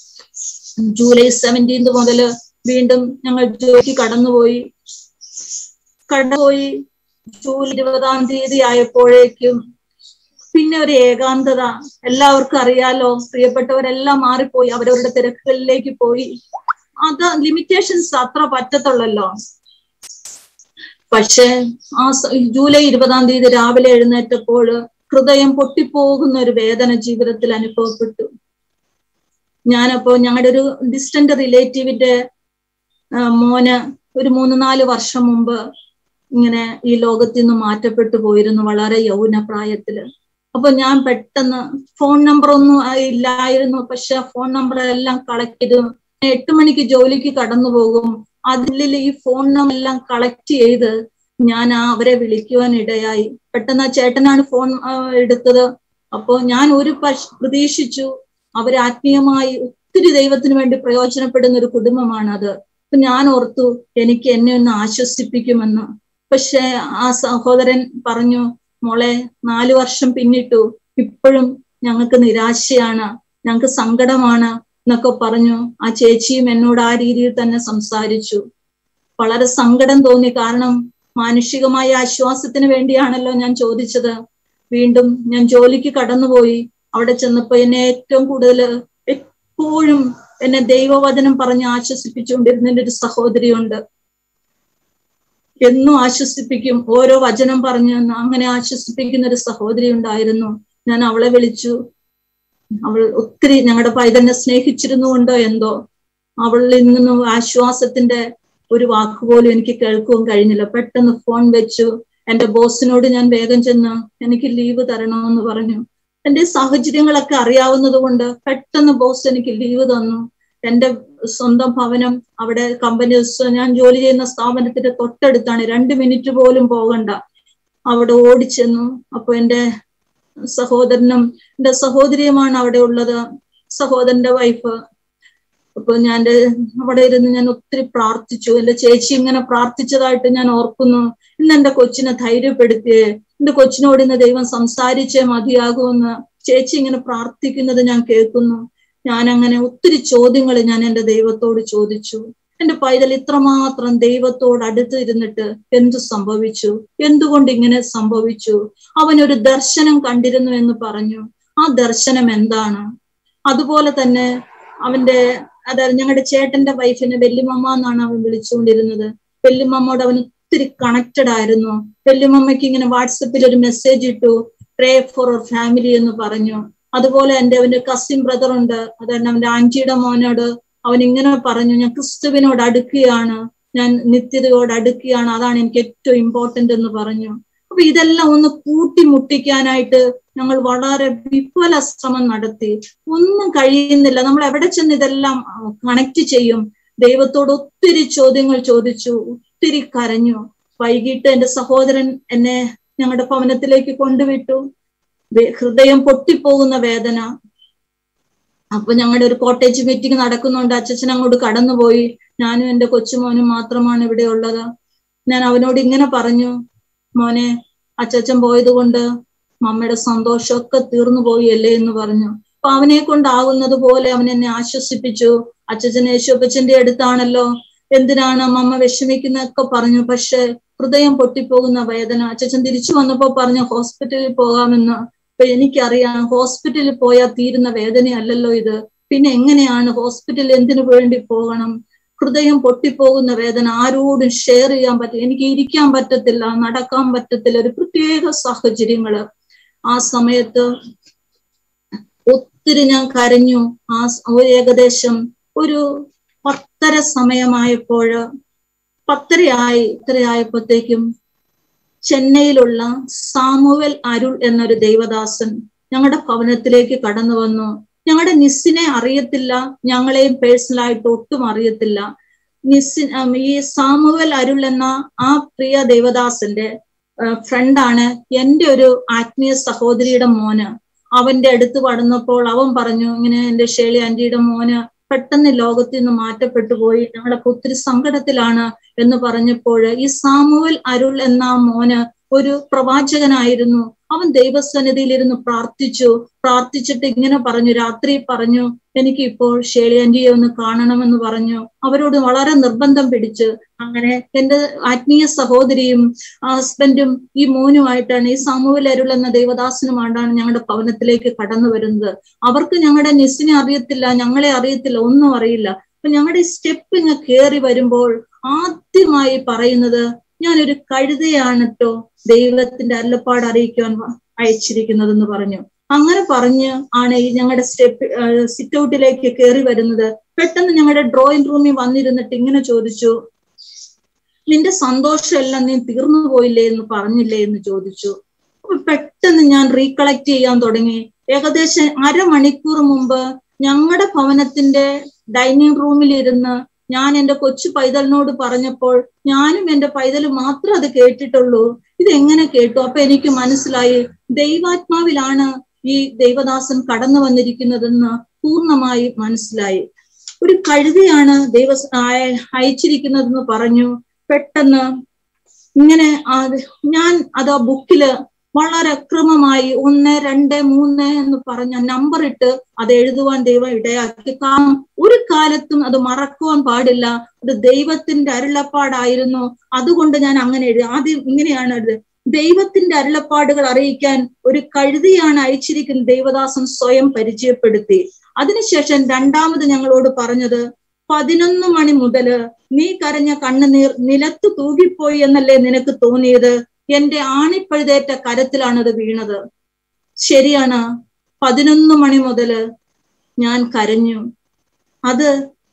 ജൂലൈ സെവൻറ്റീൻത് മുതല് വീണ്ടും ഞങ്ങൾ ജോലിക്ക് കടന്നുപോയി കടന്നുപോയി ജൂലൈ ഇരുപതാം തീയതി ആയപ്പോഴേക്കും പിന്നെ ഒരു ഏകാന്തത എല്ലാവർക്കും അറിയാലോ പ്രിയപ്പെട്ടവരെല്ലാം മാറിപ്പോയി അവരവരുടെ തിരക്കുകളിലേക്ക് പോയി അത് ലിമിറ്റേഷൻസ് അത്ര പറ്റത്തുള്ളല്ലോ പക്ഷേ ആ സ- ജൂലൈ ഇരുപതാം തീയതി രാവിലെ എഴുന്നേറ്റപ്പോൾ ഹൃദയം പൊട്ടിപ്പോകുന്ന ഒരു വേദന ജീവിതത്തിൽ അനുഭവപ്പെട്ടു ഞാനപ്പോ ഞങ്ങളുടെ ഒരു ഡിസ്റ്റന്റ് റിലേറ്റീവിന്റെ ആ, മോന് ഒരു മൂന്ന് നാല് വർഷം മുമ്പ് ഇങ്ങനെ ഈ ലോകത്തിൽ നിന്ന് മാറ്റപ്പെട്ടു പോയിരുന്നു വളരെ യൗവന പ്രായത്തില് അപ്പൊ ഞാൻ പെട്ടെന്ന് ഫോൺ നമ്പർ ഒന്നും ആ ഇല്ലായിരുന്നു പക്ഷെ ഫോൺ നമ്പർ എല്ലാം കളക്ട് ചെയ്തു എട്ട് മണിക്ക് ജോലിക്ക് കടന്നു പോകും അതിൽ ഈ ഫോൺ നമ്പർ എല്ലാം കളക്ട് ചെയ്ത് ഞാൻ ആ അവരെ വിളിക്കുവാൻ ഇടയായി പെട്ടെന്ന് ആ ചേട്ടനാണ് ഫോൺ ആ, എടുത്തത് അപ്പോ ഞാൻ ഒരു പശ് പ്രതീക്ഷിച്ചു അവർ ആത്മീയമായി ഒത്തിരി ദൈവത്തിന് വേണ്ടി പ്രയോജനപ്പെടുന്ന ഒരു കുടുംബമാണ് അത് അപ്പൊ ഞാൻ ഓർത്തു എനിക്ക് എന്നെ ഒന്ന് ആശ്വസിപ്പിക്കുമെന്ന് പക്ഷെ ആ സഹോദരൻ പറഞ്ഞു മോളെ നാലു വർഷം പിന്നിട്ടു ഇപ്പോഴും ഞങ്ങൾക്ക് നിരാശയാണ് ഞങ്ങൾക്ക് സങ്കടമാണ് എന്നൊക്കെ പറഞ്ഞു ആ ചേച്ചിയും എന്നോട് ആ രീതിയിൽ തന്നെ സംസാരിച്ചു വളരെ സങ്കടം തോന്നി കാരണം മാനുഷികമായ ആശ്വാസത്തിന് വേണ്ടിയാണല്ലോ ഞാൻ ചോദിച്ചത് വീണ്ടും ഞാൻ ജോലിക്ക് കടന്നുപോയി അവിടെ ചെന്നപ്പോ എന്നെ ഏറ്റവും കൂടുതൽ എപ്പോഴും എന്നെ ദൈവവചനം പറഞ്ഞ് ആശ്വസിപ്പിച്ചുകൊണ്ടിരുന്ന ഒരു സഹോദരിയുണ്ട് എന്നും ആശ്വസിപ്പിക്കും ഓരോ വചനം പറഞ്ഞ് അങ്ങനെ ആശ്വസിപ്പിക്കുന്ന ഒരു സഹോദരി ഉണ്ടായിരുന്നു ഞാൻ അവളെ വിളിച്ചു അവൾ ഒത്തിരി ഞങ്ങളുടെ പൈതന്നെ സ്നേഹിച്ചിരുന്നുകൊണ്ടോ എന്തോ അവളിൽ നിന്നും ആശ്വാസത്തിന്റെ ഒരു വാക്കുപോലും എനിക്ക് കേൾക്കുവാൻ കഴിഞ്ഞില്ല പെട്ടെന്ന് ഫോൺ വെച്ചു എന്റെ ബോസിനോട് ഞാൻ വേഗം ചെന്ന് എനിക്ക് ലീവ് തരണമെന്ന് പറഞ്ഞു എന്റെ സാഹചര്യങ്ങളൊക്കെ അറിയാവുന്നത് കൊണ്ട് പെട്ടെന്ന് ബോസ് എനിക്ക് ലീവ് തന്നു എന്റെ സ്വന്തം ഭവനം അവിടെ കമ്പനി ഞാൻ ജോലി ചെയ്യുന്ന സ്ഥാപനത്തിന്റെ തൊട്ടടുത്താണ് രണ്ട് മിനിറ്റ് പോലും പോകണ്ട അവിടെ ഓടിച്ചെന്നു അപ്പൊ എന്റെ സഹോദരനും എന്റെ സഹോദരിയുമാണ് അവിടെ ഉള്ളത് സഹോദരന്റെ വൈഫ് അപ്പൊ ഞാൻ എൻ്റെ അവിടെ ഇരുന്ന് ഞാൻ ഒത്തിരി പ്രാർത്ഥിച്ചു എന്റെ ചേച്ചി ഇങ്ങനെ പ്രാർത്ഥിച്ചതായിട്ട് ഞാൻ ഓർക്കുന്നു ഇന്ന് എന്റെ കൊച്ചിനെ ധൈര്യപ്പെടുത്തിയേ എന്റെ കൊച്ചിനോട് ഇന്ന് ദൈവം സംസാരിച്ചേ മതിയാകുമെന്ന് ചേച്ചി ഇങ്ങനെ പ്രാർത്ഥിക്കുന്നത് ഞാൻ കേൾക്കുന്നു ഞാൻ അങ്ങനെ ഒത്തിരി ചോദ്യങ്ങൾ ഞാൻ എൻ്റെ ദൈവത്തോട് ചോദിച്ചു എന്റെ പൈതൽ ഇത്രമാത്രം ദൈവത്തോട് അടുത്ത് ഇരുന്നിട്ട് എന്തു സംഭവിച്ചു എന്തുകൊണ്ട് ഇങ്ങനെ സംഭവിച്ചു അവൻ ഒരു ദർശനം കണ്ടിരുന്നു എന്ന് പറഞ്ഞു ആ ദർശനം എന്താണ് അതുപോലെ തന്നെ അവന്റെ അതായത് ഞങ്ങളുടെ ചേട്ടന്റെ വൈഫിനെ വെല്ലുമമ്മ എന്നാണ് അവൻ വിളിച്ചുകൊണ്ടിരുന്നത് വെല്ലുമമ്മോട് അവൻ ഒത്തിരി കണക്റ്റഡ് ആയിരുന്നു വെല്ലുമമ്മയ്ക്ക് ഇങ്ങനെ വാട്സപ്പിൽ ഒരു മെസ്സേജ് ഇട്ടു പ്രേ ഫോർ അവർ ഫാമിലി എന്ന് പറഞ്ഞു അതുപോലെ എൻ്റെ അവന്റെ കസിൻ ബ്രദർ ഉണ്ട് അതാണ് അവന്റെ ആന്റിയുടെ മോനോട് അവൻ ഇങ്ങനെ പറഞ്ഞു ഞാൻ ക്രിസ്തുവിനോട് അടുക്കുകയാണ് ഞാൻ നിത്യതയോട് അടുക്കുകയാണ് അതാണ് എനിക്ക് ഏറ്റവും ഇമ്പോർട്ടന്റ് എന്ന് പറഞ്ഞു അപ്പൊ ഇതെല്ലാം ഒന്ന് കൂട്ടിമുട്ടിക്കാനായിട്ട് ഞങ്ങൾ വളരെ വിഫല ശ്രമം നടത്തി ഒന്നും കഴിയുന്നില്ല നമ്മൾ എവിടെ ചെന്ന് ഇതെല്ലാം കണക്ട് ചെയ്യും ദൈവത്തോട് ഒത്തിരി ചോദ്യങ്ങൾ ചോദിച്ചു ഒത്തിരി കരഞ്ഞു വൈകിട്ട് എന്റെ സഹോദരൻ എന്നെ ഞങ്ങളുടെ ഭവനത്തിലേക്ക് കൊണ്ടുവിട്ടു ഹൃദയം പൊട്ടിപ്പോകുന്ന വേദന അപ്പൊ ഞങ്ങളുടെ ഒരു കോട്ടേജ് മീറ്റിംഗ് നടക്കുന്നുണ്ട് അച്ഛൻ അങ്ങോട്ട് കടന്നുപോയി ഞാനും എന്റെ കൊച്ചുമോനും മാത്രമാണ് ഇവിടെ ഉള്ളത് ഞാൻ അവനോട് ഇങ്ങനെ പറഞ്ഞു മോനെ അച്ചച്ചൻ പോയത് കൊണ്ട് മമ്മയുടെ സന്തോഷമൊക്കെ തീർന്നു പോയി അല്ലേ എന്ന് പറഞ്ഞു അപ്പൊ അവനെ കൊണ്ടാവുന്നത് പോലെ അവൻ എന്നെ ആശ്വസിപ്പിച്ചു അച്ചച്ചൻ യേശുപ്പച്ചന്റെ അടുത്താണല്ലോ എന്തിനാണ് മമ്മ വിഷമിക്കുന്നൊക്കെ പറഞ്ഞു പക്ഷെ ഹൃദയം പൊട്ടിപ്പോകുന്ന വേദന അച്ചച്ചൻ തിരിച്ചു വന്നപ്പോ പറഞ്ഞു ഹോസ്പിറ്റലിൽ പോകാമെന്ന് അപ്പൊ എനിക്കറിയാം ഹോസ്പിറ്റലിൽ പോയാൽ തീരുന്ന വേദനയല്ലല്ലോ ഇത് പിന്നെ എങ്ങനെയാണ് ഹോസ്പിറ്റലിൽ എന്തിനു വേണ്ടി പോകണം ഹൃദയം പൊട്ടിപ്പോകുന്ന വേദന ആരോടും ഷെയർ ചെയ്യാൻ പറ്റില്ല എനിക്ക് ഇരിക്കാൻ പറ്റത്തില്ല നടക്കാൻ പറ്റത്തില്ല ഒരു പ്രത്യേക സാഹചര്യങ്ങള് ആ സമയത്ത് ഒത്തിരി ഞാൻ കരഞ്ഞു ആ ഏകദേശം ഒരു പത്തര സമയമായപ്പോഴ് പത്തരയായി ഇത്രയായപ്പോഴത്തേക്കും ചെന്നൈയിലുള്ള സാമുവൽ അരുൾ എന്നൊരു ദൈവദാസൻ ഞങ്ങളുടെ ഭവനത്തിലേക്ക് കടന്നു വന്നു ഞങ്ങളുടെ നിസ്സിനെ അറിയത്തില്ല ഞങ്ങളെയും പേഴ്സണലായിട്ട് ഒട്ടും അറിയത്തില്ല നിസ്സിൻ ഈ സാമുവൽ അരുൾ എന്ന ആ പ്രിയ ദേവദാസന്റെ ഫ്രണ്ടാണ് എൻ്റെ ഒരു ആത്മീയ സഹോദരിയുടെ മോന് അവന്റെ അടുത്ത് പടന്നപ്പോൾ അവൻ പറഞ്ഞു ഇങ്ങനെ എൻ്റെ ഷേളി ആന്റിയുടെ മോന് പെട്ടെന്ന് ലോകത്തിൽ നിന്ന് മാറ്റപ്പെട്ടു പോയി ഞങ്ങളൊക്കെ ഒത്തിരി സങ്കടത്തിലാണ് എന്ന് പറഞ്ഞപ്പോൾ ഈ സാമുവൽ അരുൾ എന്ന മോന് ഒരു പ്രവാചകനായിരുന്നു അവൻ ദൈവസന്നിധിയിലിരുന്ന് പ്രാർത്ഥിച്ചു പ്രാർത്ഥിച്ചിട്ട് ഇങ്ങനെ പറഞ്ഞു രാത്രി പറഞ്ഞു എനിക്ക് ഇപ്പോൾ ഷേളിയാന്റിയെ ഒന്ന് കാണണമെന്ന് പറഞ്ഞു അവരോട് വളരെ നിർബന്ധം പിടിച്ച് അങ്ങനെ എന്റെ ആത്മീയ സഹോദരിയും ഹസ്ബൻഡും ഈ മോനുമായിട്ടാണ് ഈ സാമൂഹ്യ അരുൾ എന്ന ദേവദാസനുമായിട്ടാണ് ഞങ്ങളുടെ ഭവനത്തിലേക്ക് കടന്നു വരുന്നത് അവർക്ക് ഞങ്ങളുടെ നിസിനെ അറിയത്തില്ല ഞങ്ങളെ അറിയത്തില്ല ഒന്നും അറിയില്ല അപ്പൊ ഞങ്ങളുടെ സ്റ്റെപ്പ് ഇങ്ങ് കയറി വരുമ്പോൾ ആദ്യമായി പറയുന്നത് ഞാനൊരു കഴുതയാണ് കേട്ടോ ദൈവത്തിന്റെ അരുളപ്പാട് അറിയിക്കുവാൻ അയച്ചിരിക്കുന്നതെന്ന് പറഞ്ഞു അങ്ങനെ പറഞ്ഞ് ആണ് ഈ ഞങ്ങളുടെ സ്റ്റെപ്പ് സിറ്റ് ഔട്ടിലേക്ക് കയറി വരുന്നത് പെട്ടെന്ന് ഞങ്ങളുടെ ഡ്രോയിങ് റൂമിൽ വന്നിരുന്നിട്ട് ഇങ്ങനെ ചോദിച്ചു നിന്റെ സന്തോഷം എല്ലാം നീ തീർന്നു പോയില്ലേ എന്ന് പറഞ്ഞില്ലേ എന്ന് ചോദിച്ചു അപ്പൊ പെട്ടെന്ന് ഞാൻ റീകളക്ട് ചെയ്യാൻ തുടങ്ങി ഏകദേശം അരമണിക്കൂർ മുമ്പ് ഞങ്ങളുടെ ഭവനത്തിന്റെ ഡൈനിങ് റൂമിൽ ഇരുന്ന് ഞാൻ എന്റെ കൊച്ചു പൈതലിനോട് പറഞ്ഞപ്പോൾ ഞാനും എന്റെ പൈതൽ മാത്രം അത് കേട്ടിട്ടുള്ളൂ ഇത് എങ്ങനെ കേട്ടു അപ്പൊ എനിക്ക് മനസ്സിലായി ദൈവാത്മാവിലാണ് ഈ ദൈവദാസൻ കടന്നു വന്നിരിക്കുന്നതെന്ന് പൂർണ്ണമായി മനസ്സിലായി ഒരു കഴുതയാണ് ദൈവ അയച്ചിരിക്കുന്നതെന്ന് പറഞ്ഞു പെട്ടെന്ന് ഇങ്ങനെ ഞാൻ അത് ആ ബുക്കില് വളരെ ക്രമമായി ഒന്ന് രണ്ട് മൂന്ന് എന്ന് പറഞ്ഞ നമ്പർ ഇട്ട് അത് എഴുതുവാൻ ദൈവം ഇടയാക്കി കാരണം ഒരു കാലത്തും അത് മറക്കുവാൻ പാടില്ല അത് ദൈവത്തിന്റെ അരുളപ്പാടായിരുന്നു അതുകൊണ്ട് ഞാൻ അങ്ങനെ എഴുതി ആദ്യം ഇങ്ങനെയാണ് ഇത് ദൈവത്തിന്റെ അരുളപ്പാടുകൾ അറിയിക്കാൻ ഒരു കഴുതിയാണ് അയച്ചിരിക്കുന്ന ദൈവദാസൻ സ്വയം പരിചയപ്പെടുത്തി അതിനുശേഷം രണ്ടാമത് ഞങ്ങളോട് പറഞ്ഞത് പതിനൊന്ന് മണി മുതല് നീ കരഞ്ഞ കണ്ണുനീർ നിലത്ത് തൂകിപ്പോയി എന്നല്ലേ നിനക്ക് തോന്നിയത് എന്റെ ആണിപ്പഴുതേറ്റ കരത്തിലാണ് അത് വീണത് ശരിയാണ് പതിനൊന്ന് മണി മുതല് ഞാൻ കരഞ്ഞു അത്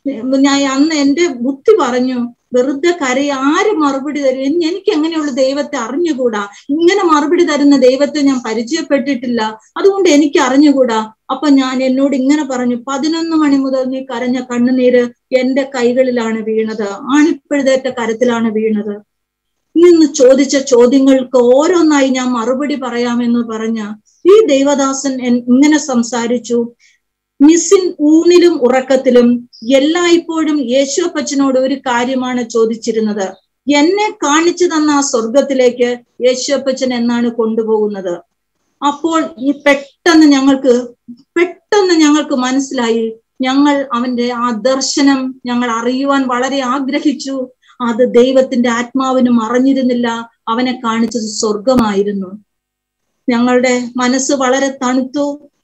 ഞാൻ അന്ന് എന്റെ ബുദ്ധി പറഞ്ഞു വെറുതെ കരയി ആര് മറുപടി തരും എനിക്ക് എങ്ങനെയുള്ള ദൈവത്തെ അറിഞ്ഞുകൂടാ ഇങ്ങനെ മറുപടി തരുന്ന ദൈവത്തെ ഞാൻ പരിചയപ്പെട്ടിട്ടില്ല അതുകൊണ്ട് എനിക്ക് അറിഞ്ഞുകൂടാ അപ്പൊ ഞാൻ എന്നോട് ഇങ്ങനെ പറഞ്ഞു പതിനൊന്ന് മണി മുതൽ നീ കരഞ്ഞ കണ്ണുനീര് എന്റെ കൈകളിലാണ് വീണത് ആണിപ്പഴുതേറ്റ കരത്തിലാണ് വീണത് നിന്ന് ചോദിച്ച ചോദ്യങ്ങൾക്ക് ഓരോന്നായി ഞാൻ മറുപടി പറയാമെന്ന് പറഞ്ഞ ഈ ദൈവദാസൻ ഇങ്ങനെ സംസാരിച്ചു മിസ്സിൻ ഊണിലും ഉറക്കത്തിലും എല്ലായ്പ്പോഴും യേശുപ്പച്ചനോട് ഒരു കാര്യമാണ് ചോദിച്ചിരുന്നത് എന്നെ കാണിച്ചു തന്ന ആ സ്വർഗത്തിലേക്ക് യേശുപ്പച്ചൻ എന്നാണ് കൊണ്ടുപോകുന്നത് അപ്പോൾ ഈ പെട്ടെന്ന് ഞങ്ങൾക്ക് പെട്ടെന്ന് ഞങ്ങൾക്ക് മനസ്സിലായി ഞങ്ങൾ അവന്റെ ആ ദർശനം ഞങ്ങൾ അറിയുവാൻ വളരെ ആഗ്രഹിച്ചു അത് ദൈവത്തിന്റെ ആത്മാവിനും അറിഞ്ഞിരുന്നില്ല അവനെ കാണിച്ചത് സ്വർഗമായിരുന്നു ഞങ്ങളുടെ മനസ്സ് വളരെ തണുത്തു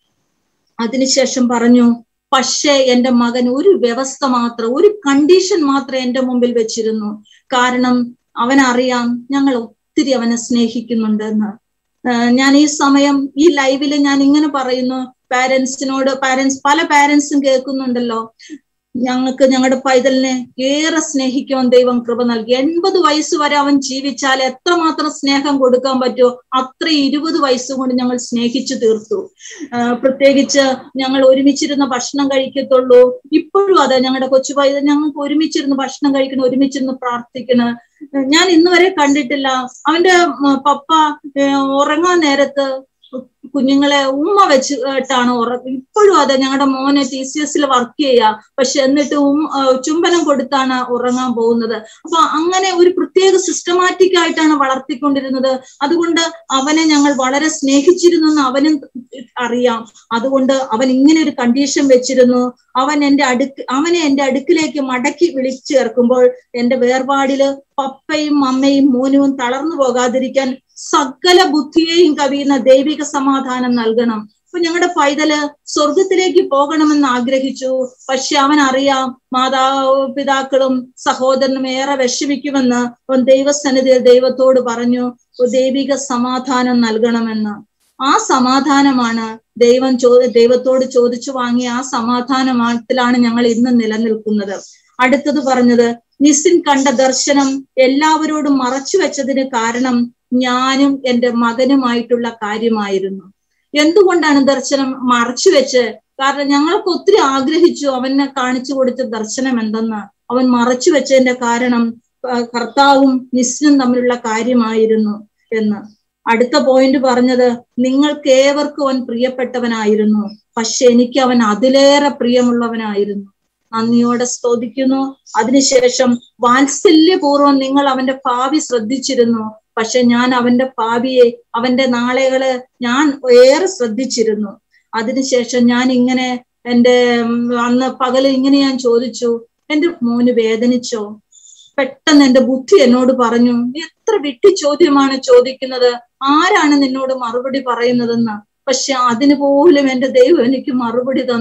അതിനുശേഷം പറഞ്ഞു പക്ഷേ എന്റെ മകൻ ഒരു വ്യവസ്ഥ മാത്രം ഒരു കണ്ടീഷൻ മാത്രം എന്റെ മുമ്പിൽ വെച്ചിരുന്നു കാരണം അവനറിയാം ഞങ്ങൾ ഒത്തിരി അവനെ സ്നേഹിക്കുന്നുണ്ടെന്ന് ഞാൻ ഈ സമയം ഈ ലൈവില് ഞാൻ ഇങ്ങനെ പറയുന്നു പാരന്റ്സിനോട് പാരന്റ്സ് പല പാരന്റ്സും കേൾക്കുന്നുണ്ടല്ലോ ഞങ്ങൾക്ക് ഞങ്ങളുടെ പൈതലിനെ ഏറെ സ്നേഹിക്കുവാൻ ദൈവം കൃപ നൽകി എൺപത് വയസ്സ് വരെ അവൻ ജീവിച്ചാൽ എത്രമാത്രം സ്നേഹം കൊടുക്കാൻ പറ്റുമോ അത്ര ഇരുപത് വയസ്സ് കൊണ്ട് ഞങ്ങൾ സ്നേഹിച്ചു തീർത്തു പ്രത്യേകിച്ച് ഞങ്ങൾ ഒരുമിച്ചിരുന്ന് ഭക്ഷണം കഴിക്കത്തുള്ളൂ ഇപ്പോഴും അതെ ഞങ്ങളുടെ കൊച്ചു പൈതൽ ഞങ്ങൾക്ക് ഒരുമിച്ചിരുന്ന് ഭക്ഷണം കഴിക്കണം ഒരുമിച്ചിരുന്ന് പ്രാർത്ഥിക്കണം ഞാൻ ഇന്ന് വരെ കണ്ടിട്ടില്ല അവന്റെ പപ്പ ഉറങ്ങാൻ നേരത്ത് കുഞ്ഞുങ്ങളെ ഉമ്മ വെച്ചിട്ടാണ് ഉറ ഇപ്പോഴും അതെ ഞങ്ങളുടെ മോനെ ടി സി എസിൽ വർക്ക് ചെയ്യുക പക്ഷെ എന്നിട്ട് ഉം ചുംബനം കൊടുത്താണ് ഉറങ്ങാൻ പോകുന്നത് അപ്പൊ അങ്ങനെ ഒരു പ്രത്യേക സിസ്റ്റമാറ്റിക് ആയിട്ടാണ് വളർത്തിക്കൊണ്ടിരുന്നത് അതുകൊണ്ട് അവനെ ഞങ്ങൾ വളരെ സ്നേഹിച്ചിരുന്നു അവനും അറിയാം അതുകൊണ്ട് അവൻ ഇങ്ങനെ ഒരു കണ്ടീഷൻ വെച്ചിരുന്നു അവൻ എന്റെ അടുക്ക് അവനെ എന്റെ അടുക്കിലേക്ക് മടക്കി വിളിച്ചു ചേർക്കുമ്പോൾ എന്റെ വേർപാടില് പപ്പയും അമ്മയും മോനുവും തളർന്നു പോകാതിരിക്കാൻ സകല ബുദ്ധിയെയും കവിയുന്ന ദൈവിക സമാധാനം നൽകണം അപ്പൊ ഞങ്ങളുടെ പൈതല് സ്വർഗത്തിലേക്ക് പോകണമെന്ന് ആഗ്രഹിച്ചു പക്ഷെ അവൻ അറിയാം മാതാപിതാക്കളും സഹോദരനും ഏറെ വിഷമിക്കുമെന്ന് അവൻ ദൈവസന്നിധിയിൽ ദൈവത്തോട് പറഞ്ഞു ദൈവിക സമാധാനം നൽകണമെന്ന് ആ സമാധാനമാണ് ദൈവം ചോ ദൈവത്തോട് ചോദിച്ചു വാങ്ങിയ ആ സമാധാനത്തിലാണ് ഞങ്ങൾ ഇന്ന് നിലനിൽക്കുന്നത് അടുത്തത് പറഞ്ഞത് നിസിൻ കണ്ട ദർശനം എല്ലാവരോടും മറച്ചു വെച്ചതിന് കാരണം ഞാനും എന്റെ മകനുമായിട്ടുള്ള കാര്യമായിരുന്നു എന്തുകൊണ്ടാണ് ദർശനം മറച്ചു വെച്ച് കാരണം ഞങ്ങൾക്ക് ഒത്തിരി ആഗ്രഹിച്ചു അവനെ കാണിച്ചു കൊടുത്ത ദർശനം എന്തെന്ന് അവൻ മറച്ചു വെച്ചതിന്റെ കാരണം കർത്താവും നിസ്നും തമ്മിലുള്ള കാര്യമായിരുന്നു എന്ന് അടുത്ത പോയിന്റ് പറഞ്ഞത് നിങ്ങൾക്ക് ഏവർക്കും അവൻ പ്രിയപ്പെട്ടവനായിരുന്നു പക്ഷെ എനിക്ക് അവൻ അതിലേറെ പ്രിയമുള്ളവനായിരുന്നു നന്ദിയോടെ സ്തോതിക്കുന്നു അതിനുശേഷം വാത്സല്യപൂർവ്വം നിങ്ങൾ അവന്റെ ഭാവി ശ്രദ്ധിച്ചിരുന്നു പക്ഷെ ഞാൻ അവന്റെ ഭാവിയെ അവന്റെ നാളെകള് ഞാൻ ഏറെ ശ്രദ്ധിച്ചിരുന്നു അതിനുശേഷം ഞാൻ ഇങ്ങനെ എന്റെ അന്ന് പകല് ഇങ്ങനെ ഞാൻ ചോദിച്ചു എന്റെ മോന് വേദനിച്ചോ പെട്ടെന്ന് എന്റെ ബുദ്ധി എന്നോട് പറഞ്ഞു എത്ര വിട്ടി ചോദ്യമാണ് ചോദിക്കുന്നത് ആരാണ് നിന്നോട് മറുപടി പറയുന്നതെന്ന് പക്ഷെ അതിന് പോലും എന്റെ ദൈവം എനിക്ക് മറുപടി തന്നു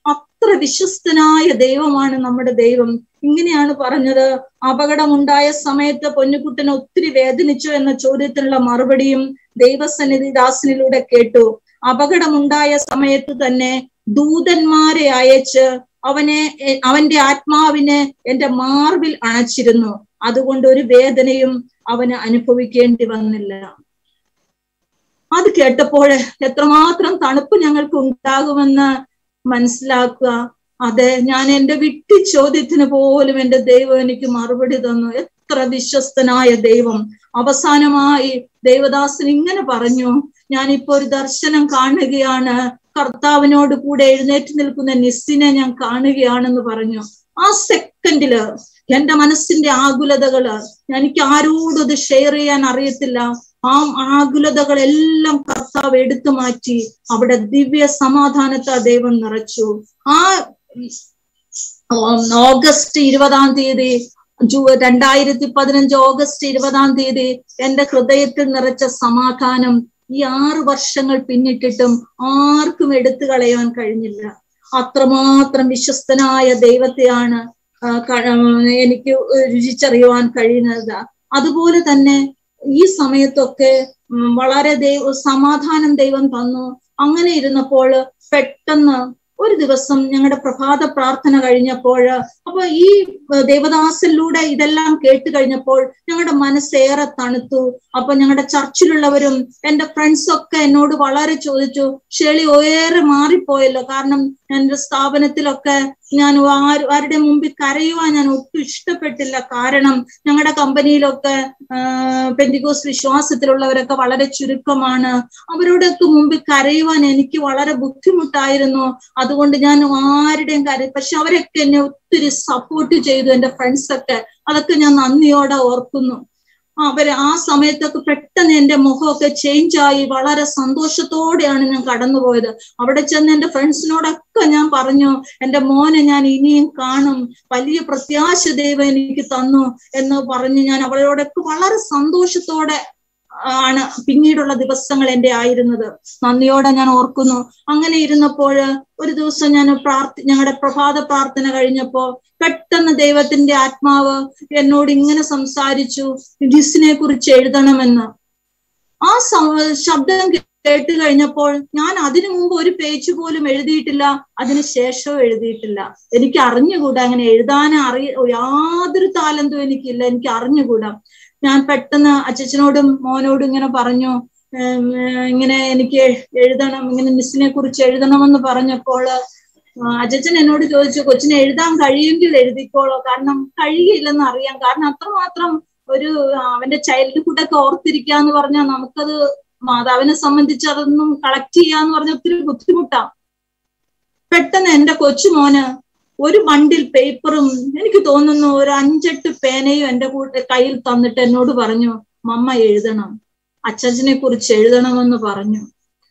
അത്ര വിശ്വസ്തനായ ദൈവമാണ് നമ്മുടെ ദൈവം ഇങ്ങനെയാണ് പറഞ്ഞത് അപകടമുണ്ടായ സമയത്ത് പൊന്നുകുട്ടൻ ഒത്തിരി വേദനിച്ചു എന്ന ചോദ്യത്തിനുള്ള മറുപടിയും ദൈവസന്നിധി ദാസനിലൂടെ കേട്ടു അപകടമുണ്ടായ സമയത്ത് തന്നെ ദൂതന്മാരെ അയച്ച് അവനെ എ- അവന്റെ ആത്മാവിനെ എന്റെ മാർവിൽ അണച്ചിരുന്നു അതുകൊണ്ട് ഒരു വേദനയും അവന് അനുഭവിക്കേണ്ടി വന്നില്ല അത് കേട്ടപ്പോൾ എത്രമാത്രം തണുപ്പ് ഞങ്ങൾക്ക് ഉണ്ടാകുമെന്ന് മനസ്സിലാക്കുക അതെ ഞാൻ എന്റെ വിട്ടി ചോദ്യത്തിന് പോലും എന്റെ ദൈവം എനിക്ക് മറുപടി തന്നു എത്ര വിശ്വസ്തനായ ദൈവം അവസാനമായി ദേവദാസൻ ഇങ്ങനെ പറഞ്ഞു ഞാനിപ്പോ ഒരു ദർശനം കാണുകയാണ് കർത്താവിനോട് കൂടെ എഴുന്നേറ്റ് നിൽക്കുന്ന നിസ്സിനെ ഞാൻ കാണുകയാണെന്ന് പറഞ്ഞു ആ സെക്കൻഡില് എന്റെ മനസ്സിന്റെ ആകുലതകള് എനിക്ക് ആരോടും ഇത് ഷെയർ ചെയ്യാൻ അറിയത്തില്ല ആ ആകുലതകളെല്ലാം കർത്താവ് എടുത്തു മാറ്റി അവിടെ ദിവ്യ സമാധാനത്തെ ദൈവം നിറച്ചു ആ ഉം, ഓഗസ്റ്റ് ഇരുപതാം തീയതി ജൂ രണ്ടായിരത്തി പതിനഞ്ച് ഓഗസ്റ്റ് ഇരുപതാം തീയതി എന്റെ ഹൃദയത്തിൽ നിറച്ച സമാധാനം ഈ ആറ് വർഷങ്ങൾ പിന്നിട്ടിട്ടും ആർക്കും എടുത്തു കളയാൻ കഴിഞ്ഞില്ല അത്രമാത്രം വിശ്വസ്തനായ ദൈവത്തെയാണ് ആ, ക- ഉം, എനിക്ക് രുചിച്ചറിയുവാൻ കഴിയുന്നത് അതുപോലെ തന്നെ ഈ സമയത്തൊക്കെ ഉം, വളരെ ദൈവ സമാധാനം ദൈവം തന്നു അങ്ങനെ ഇരുന്നപ്പോൾ പെട്ടെന്ന് ഒരു ദിവസം ഞങ്ങളുടെ പ്രഭാത പ്രാർത്ഥന കഴിഞ്ഞപ്പോൾ അപ്പൊ ഈ ഏഹ്, ദേവദാസനിലൂടെ ഇതെല്ലാം കേട്ട് കഴിഞ്ഞപ്പോൾ ഞങ്ങളുടെ മനസ്സേറെ തണുത്തു അപ്പൊ ഞങ്ങളുടെ ചർച്ചിലുള്ളവരും എന്റെ ഫ്രണ്ട്സ് ഒക്കെ എന്നോട് വളരെ ചോദിച്ചു ഷേളി ഏറെ മാറിപ്പോയല്ലോ കാരണം എന്റെ സ്ഥാപനത്തിലൊക്കെ ഞാൻ ആര് ആരുടെ മുമ്പിൽ കരയുവാൻ ഞാൻ ഒട്ടും ഇഷ്ടപ്പെട്ടില്ല കാരണം ഞങ്ങളുടെ കമ്പനിയിലൊക്കെ പെന്തികോസ് വിശ്വാസത്തിലുള്ളവരൊക്കെ വളരെ ചുരുക്കമാണ് അവരോടൊക്കെ മുമ്പിൽ കരയുവാൻ എനിക്ക് വളരെ ബുദ്ധിമുട്ടായിരുന്നു അതുകൊണ്ട് ഞാൻ ആരുടെയും കാര്യം പക്ഷെ അവരൊക്കെ എന്നെ ഒത്തിരി സപ്പോർട്ട് ചെയ്തു എന്റെ ഫ്രണ്ട്സ് ഒക്കെ അതൊക്കെ ഞാൻ നന്ദിയോടെ ഓർക്കുന്നു അവര് ആ സമയത്തൊക്കെ പെട്ടെന്ന് എന്റെ മുഖമൊക്കെ ചേഞ്ച് ആയി വളരെ സന്തോഷത്തോടെയാണ് ഞാൻ കടന്നുപോയത് അവിടെ ചെന്ന് എന്റെ ഫ്രണ്ട്സിനോടൊക്കെ ഞാൻ പറഞ്ഞു എന്റെ മോനെ ഞാൻ ഇനിയും കാണും വലിയ പ്രത്യാശ ദൈവം എനിക്ക് തന്നു എന്ന് പറഞ്ഞ് ഞാൻ അവളോടൊക്കെ വളരെ സന്തോഷത്തോടെ ആണ് പിന്നീടുള്ള ദിവസങ്ങൾ എന്റെ ആയിരുന്നത് നന്ദിയോടെ ഞാൻ ഓർക്കുന്നു അങ്ങനെ ഇരുന്നപ്പോൾ ഒരു ദിവസം ഞാൻ പ്രാർത്ഥി ഞങ്ങളുടെ പ്രഭാത പ്രാർത്ഥന കഴിഞ്ഞപ്പോ പെട്ടെന്ന് ദൈവത്തിന്റെ ആത്മാവ് എന്നോട് ഇങ്ങനെ സംസാരിച്ചു ഡിസിനെ കുറിച്ച് എഴുതണമെന്ന് ആ സ- ശബ്ദം കേട്ട് കഴിഞ്ഞപ്പോൾ ഞാൻ അതിനു മുമ്പ് ഒരു പേജ് പോലും എഴുതിയിട്ടില്ല അതിന് ശേഷവും എഴുതിയിട്ടില്ല എനിക്ക് അറിഞ്ഞുകൂടാ അങ്ങനെ എഴുതാൻ അറിയ യാതൊരു താലന്തും എനിക്കില്ല എനിക്ക് അറിഞ്ഞുകൂടാ ഞാൻ പെട്ടെന്ന് അച്ഛനോടും മോനോടും ഇങ്ങനെ പറഞ്ഞു ഉം, ഇങ്ങനെ എനിക്ക് എഴുതണം ഇങ്ങനെ മിസ്സിനെ കുറിച്ച് എഴുതണമെന്ന് പറഞ്ഞപ്പോൾ അജച്ചൻ എന്നോട് ചോദിച്ചു കൊച്ചിനെ എഴുതാൻ കഴിയുമെങ്കിൽ എഴുതിക്കോളോ കാരണം കഴിയില്ലെന്ന് അറിയാം കാരണം അത്രമാത്രം ഒരു അവന്റെ ചൈൽഡ്ഹുഡ് ഒക്കെ ഓർത്തിരിക്കാന്ന് പറഞ്ഞാൽ നമുക്കത് മാതാവിനെ സംബന്ധിച്ച് അതൊന്നും കളക്ട് ചെയ്യാന്ന് പറഞ്ഞാൽ ഒത്തിരി ബുദ്ധിമുട്ടാ പെട്ടെന്ന് എന്റെ കൊച്ചുമോന് ഒരു ബണ്ടിൽ പേപ്പറും എനിക്ക് തോന്നുന്നു ഒരു അഞ്ചെട്ട് പേനയും എന്റെ കൂടെ കയ്യിൽ തന്നിട്ട് എന്നോട് പറഞ്ഞു മമ്മ എഴുതണം അച്ഛനെ കുറിച്ച് എഴുതണമെന്ന് പറഞ്ഞു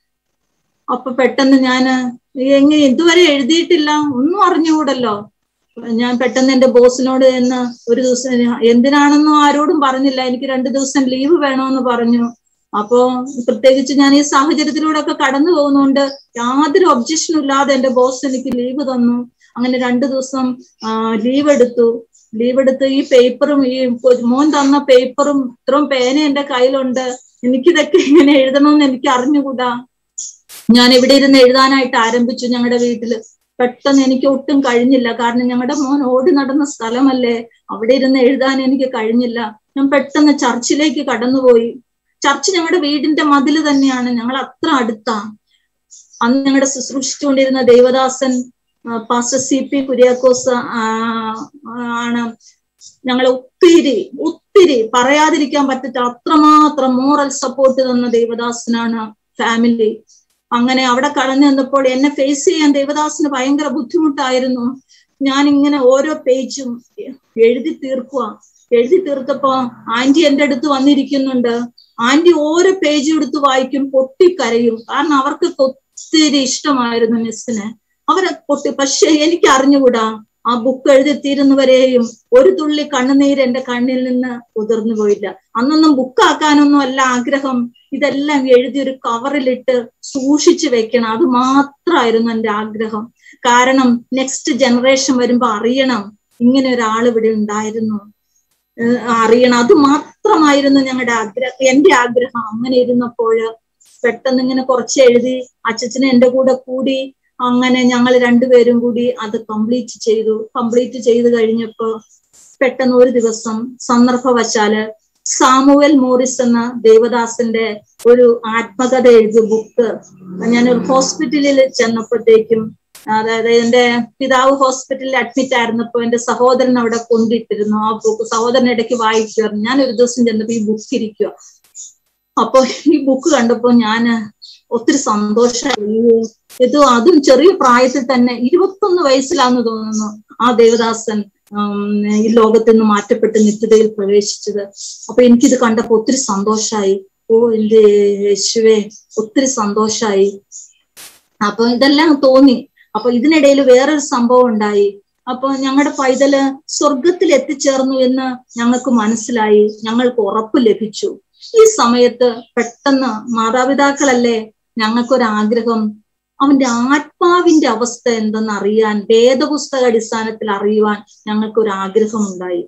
അപ്പൊ പെട്ടെന്ന് ഞാന് എങ്ങനെ ഇതുവരെ എഴുതിയിട്ടില്ല ഒന്നും അറിഞ്ഞുകൂടല്ലോ ഞാൻ പെട്ടെന്ന് എന്റെ ബോസിനോട് എന്ന് ഒരു ദിവസം എന്തിനാണെന്നും ആരോടും പറഞ്ഞില്ല എനിക്ക് രണ്ടു ദിവസം ലീവ് വേണമെന്ന് പറഞ്ഞു അപ്പോ പ്രത്യേകിച്ച് ഞാൻ ഈ സാഹചര്യത്തിലൂടെ ഒക്കെ കടന്നു പോകുന്നതുകൊണ്ട് യാതൊരു ഒബ്ജക്ഷനും ഇല്ലാതെ എന്റെ ബോസ് എനിക്ക് ലീവ് തന്നു അങ്ങനെ രണ്ടു ദിവസം ലീവ് എടുത്തു ലീവ് എടുത്ത് ഈ പേപ്പറും ഈ കൊ- മോൻ തന്ന പേപ്പറും ഇത്രയും പേന എന്റെ കയ്യിലുണ്ട് എനിക്കിതൊക്കെ ഇങ്ങനെ എഴുതണമെന്ന് എനിക്ക് അറിഞ്ഞുകൂടാ ഞാൻ ഇവിടെ ഇരുന്ന് എഴുതാനായിട്ട് ആരംഭിച്ചു ഞങ്ങളുടെ വീട്ടില് പെട്ടെന്ന് എനിക്ക് ഒട്ടും കഴിഞ്ഞില്ല കാരണം ഞങ്ങളുടെ മോൻ ഓടി നടന്ന സ്ഥലമല്ലേ അവിടെ ഇരുന്ന് എഴുതാൻ എനിക്ക് കഴിഞ്ഞില്ല ഞാൻ പെട്ടെന്ന് ചർച്ചിലേക്ക് കടന്നുപോയി ചർച്ച് ഞങ്ങളുടെ വീടിന്റെ മതില് തന്നെയാണ് ഞങ്ങൾ അത്ര അടുത്താ അന്ന് ഞങ്ങളുടെ ശുശ്രൂഷിച്ചുകൊണ്ടിരുന്ന ദേവദാസൻ ആ, പാസ്റ്റർ സി പി കുര്യാക്കോസ് ആ, ആണ് ഞങ്ങളെ ഒത്തിരി ഒത്തിരി പറയാതിരിക്കാൻ പറ്റത്ത അത്രമാത്രം മോറൽ സപ്പോർട്ട് തന്ന ദേവദാസനാണ് ഫാമിലി അങ്ങനെ അവിടെ കടന്നു നിന്നപ്പോൾ എന്നെ ഫേസ് ചെയ്യാൻ ദേവദാസിന് ഭയങ്കര ബുദ്ധിമുട്ടായിരുന്നു ഞാൻ ഇങ്ങനെ ഓരോ പേജും എഴുതി തീർക്കുക എഴുതി തീർത്തപ്പോ ആന്റി എന്റെ അടുത്ത് വന്നിരിക്കുന്നുണ്ട് ആന്റി ഓരോ പേജും എടുത്ത് വായിക്കും പൊട്ടിക്കരയും കാരണം അവർക്ക് ഒത്തിരി ഇഷ്ടമായിരുന്നു മിസ്സിനെ അവരെ പൊട്ടി പക്ഷെ എനിക്ക് അറിഞ്ഞുകൂടാ ആ ബുക്ക് എഴുതി തീരുന്നവരെയും ഒരു തുള്ളി കണ്ണുനീര് എന്റെ കണ്ണിൽ നിന്ന് ഉതിർന്നു പോയില്ല അന്നൊന്നും ബുക്കാക്കാനൊന്നും അല്ല ആഗ്രഹം ഇതെല്ലാം എഴുതി ഒരു കവറിലിട്ട് സൂക്ഷിച്ചു വെക്കണം അത് മാത്രമായിരുന്നു എന്റെ ആഗ്രഹം കാരണം നെക്സ്റ്റ് ജനറേഷൻ വരുമ്പോ അറിയണം ഇങ്ങനെ ഒരാൾ ഇവിടെ ഉണ്ടായിരുന്നു ഏഹ് അറിയണം അത് മാത്രമായിരുന്നു ഞങ്ങളുടെ ആഗ്രഹം എന്റെ ആഗ്രഹം അങ്ങനെ ഇരുന്നപ്പോൾ പെട്ടെന്ന് ഇങ്ങനെ കുറച്ച് എഴുതി അച്ഛച്ചന് എന്റെ കൂടെ കൂടി അങ്ങനെ ഞങ്ങൾ രണ്ടുപേരും കൂടി അത് കംപ്ലീറ്റ് ചെയ്തു കംപ്ലീറ്റ് ചെയ്ത് കഴിഞ്ഞപ്പോ പെട്ടെന്ന് ഒരു ദിവസം സന്ദർഭവശാല് സാമുവൽ മോറിസ് എന്ന ദേവദാസന്റെ ഒരു ആത്മകഥ എഴുതിയ ബുക്ക് ഞാനൊരു ഹോസ്പിറ്റലിൽ ചെന്നപ്പോഴത്തേക്കും അതായത് എന്റെ പിതാവ് ഹോസ്പിറ്റലിൽ അഡ്മിറ്റ് ആയിരുന്നപ്പോ എന്റെ സഹോദരൻ അവിടെ കൊണ്ടിട്ടിരുന്നു ആ ബുക്ക് സഹോദരൻ ഇടയ്ക്ക് വായിക്കുമായിരുന്നു ഞാൻ ഒരു ദിവസം ചെന്നപ്പോ ഈ ബുക്ക് ഇരിക്കുക അപ്പൊ ഈ ബുക്ക് കണ്ടപ്പോ ഞാൻ ഒത്തിരി സന്തോഷമായി ഇത് അതും ചെറിയ പ്രായത്തിൽ തന്നെ ഇരുപത്തൊന്ന് വയസ്സിലാന്ന് തോന്നുന്നു ആ ദേവദാസൻ ഉം, ഈ ലോകത്ത് നിന്ന് മാറ്റപ്പെട്ട് നിത്യതയിൽ പ്രവേശിച്ചത് അപ്പൊ എനിക്കിത് കണ്ടപ്പോ ഒത്തിരി സന്തോഷായി ഓ എന്റെ യേശുവേ ഒത്തിരി സന്തോഷായി അപ്പൊ ഇതെല്ലാം തോന്നി അപ്പൊ ഇതിനിടയിൽ വേറൊരു സംഭവം ഉണ്ടായി അപ്പൊ ഞങ്ങളുടെ പൈതല് സ്വർഗത്തിൽ എത്തിച്ചേർന്നു എന്ന് ഞങ്ങൾക്ക് മനസ്സിലായി ഞങ്ങൾക്ക് ഉറപ്പ് ലഭിച്ചു ഈ സമയത്ത് പെട്ടെന്ന് മാതാപിതാക്കളല്ലേ ഞങ്ങൾക്കൊരു ആഗ്രഹം അവന്റെ ആത്മാവിന്റെ അവസ്ഥ എന്തെന്ന് അറിയാൻ വേദപുസ്തക അടിസ്ഥാനത്തിൽ അറിയുവാൻ ഞങ്ങൾക്കൊരു ആഗ്രഹം ഉണ്ടായി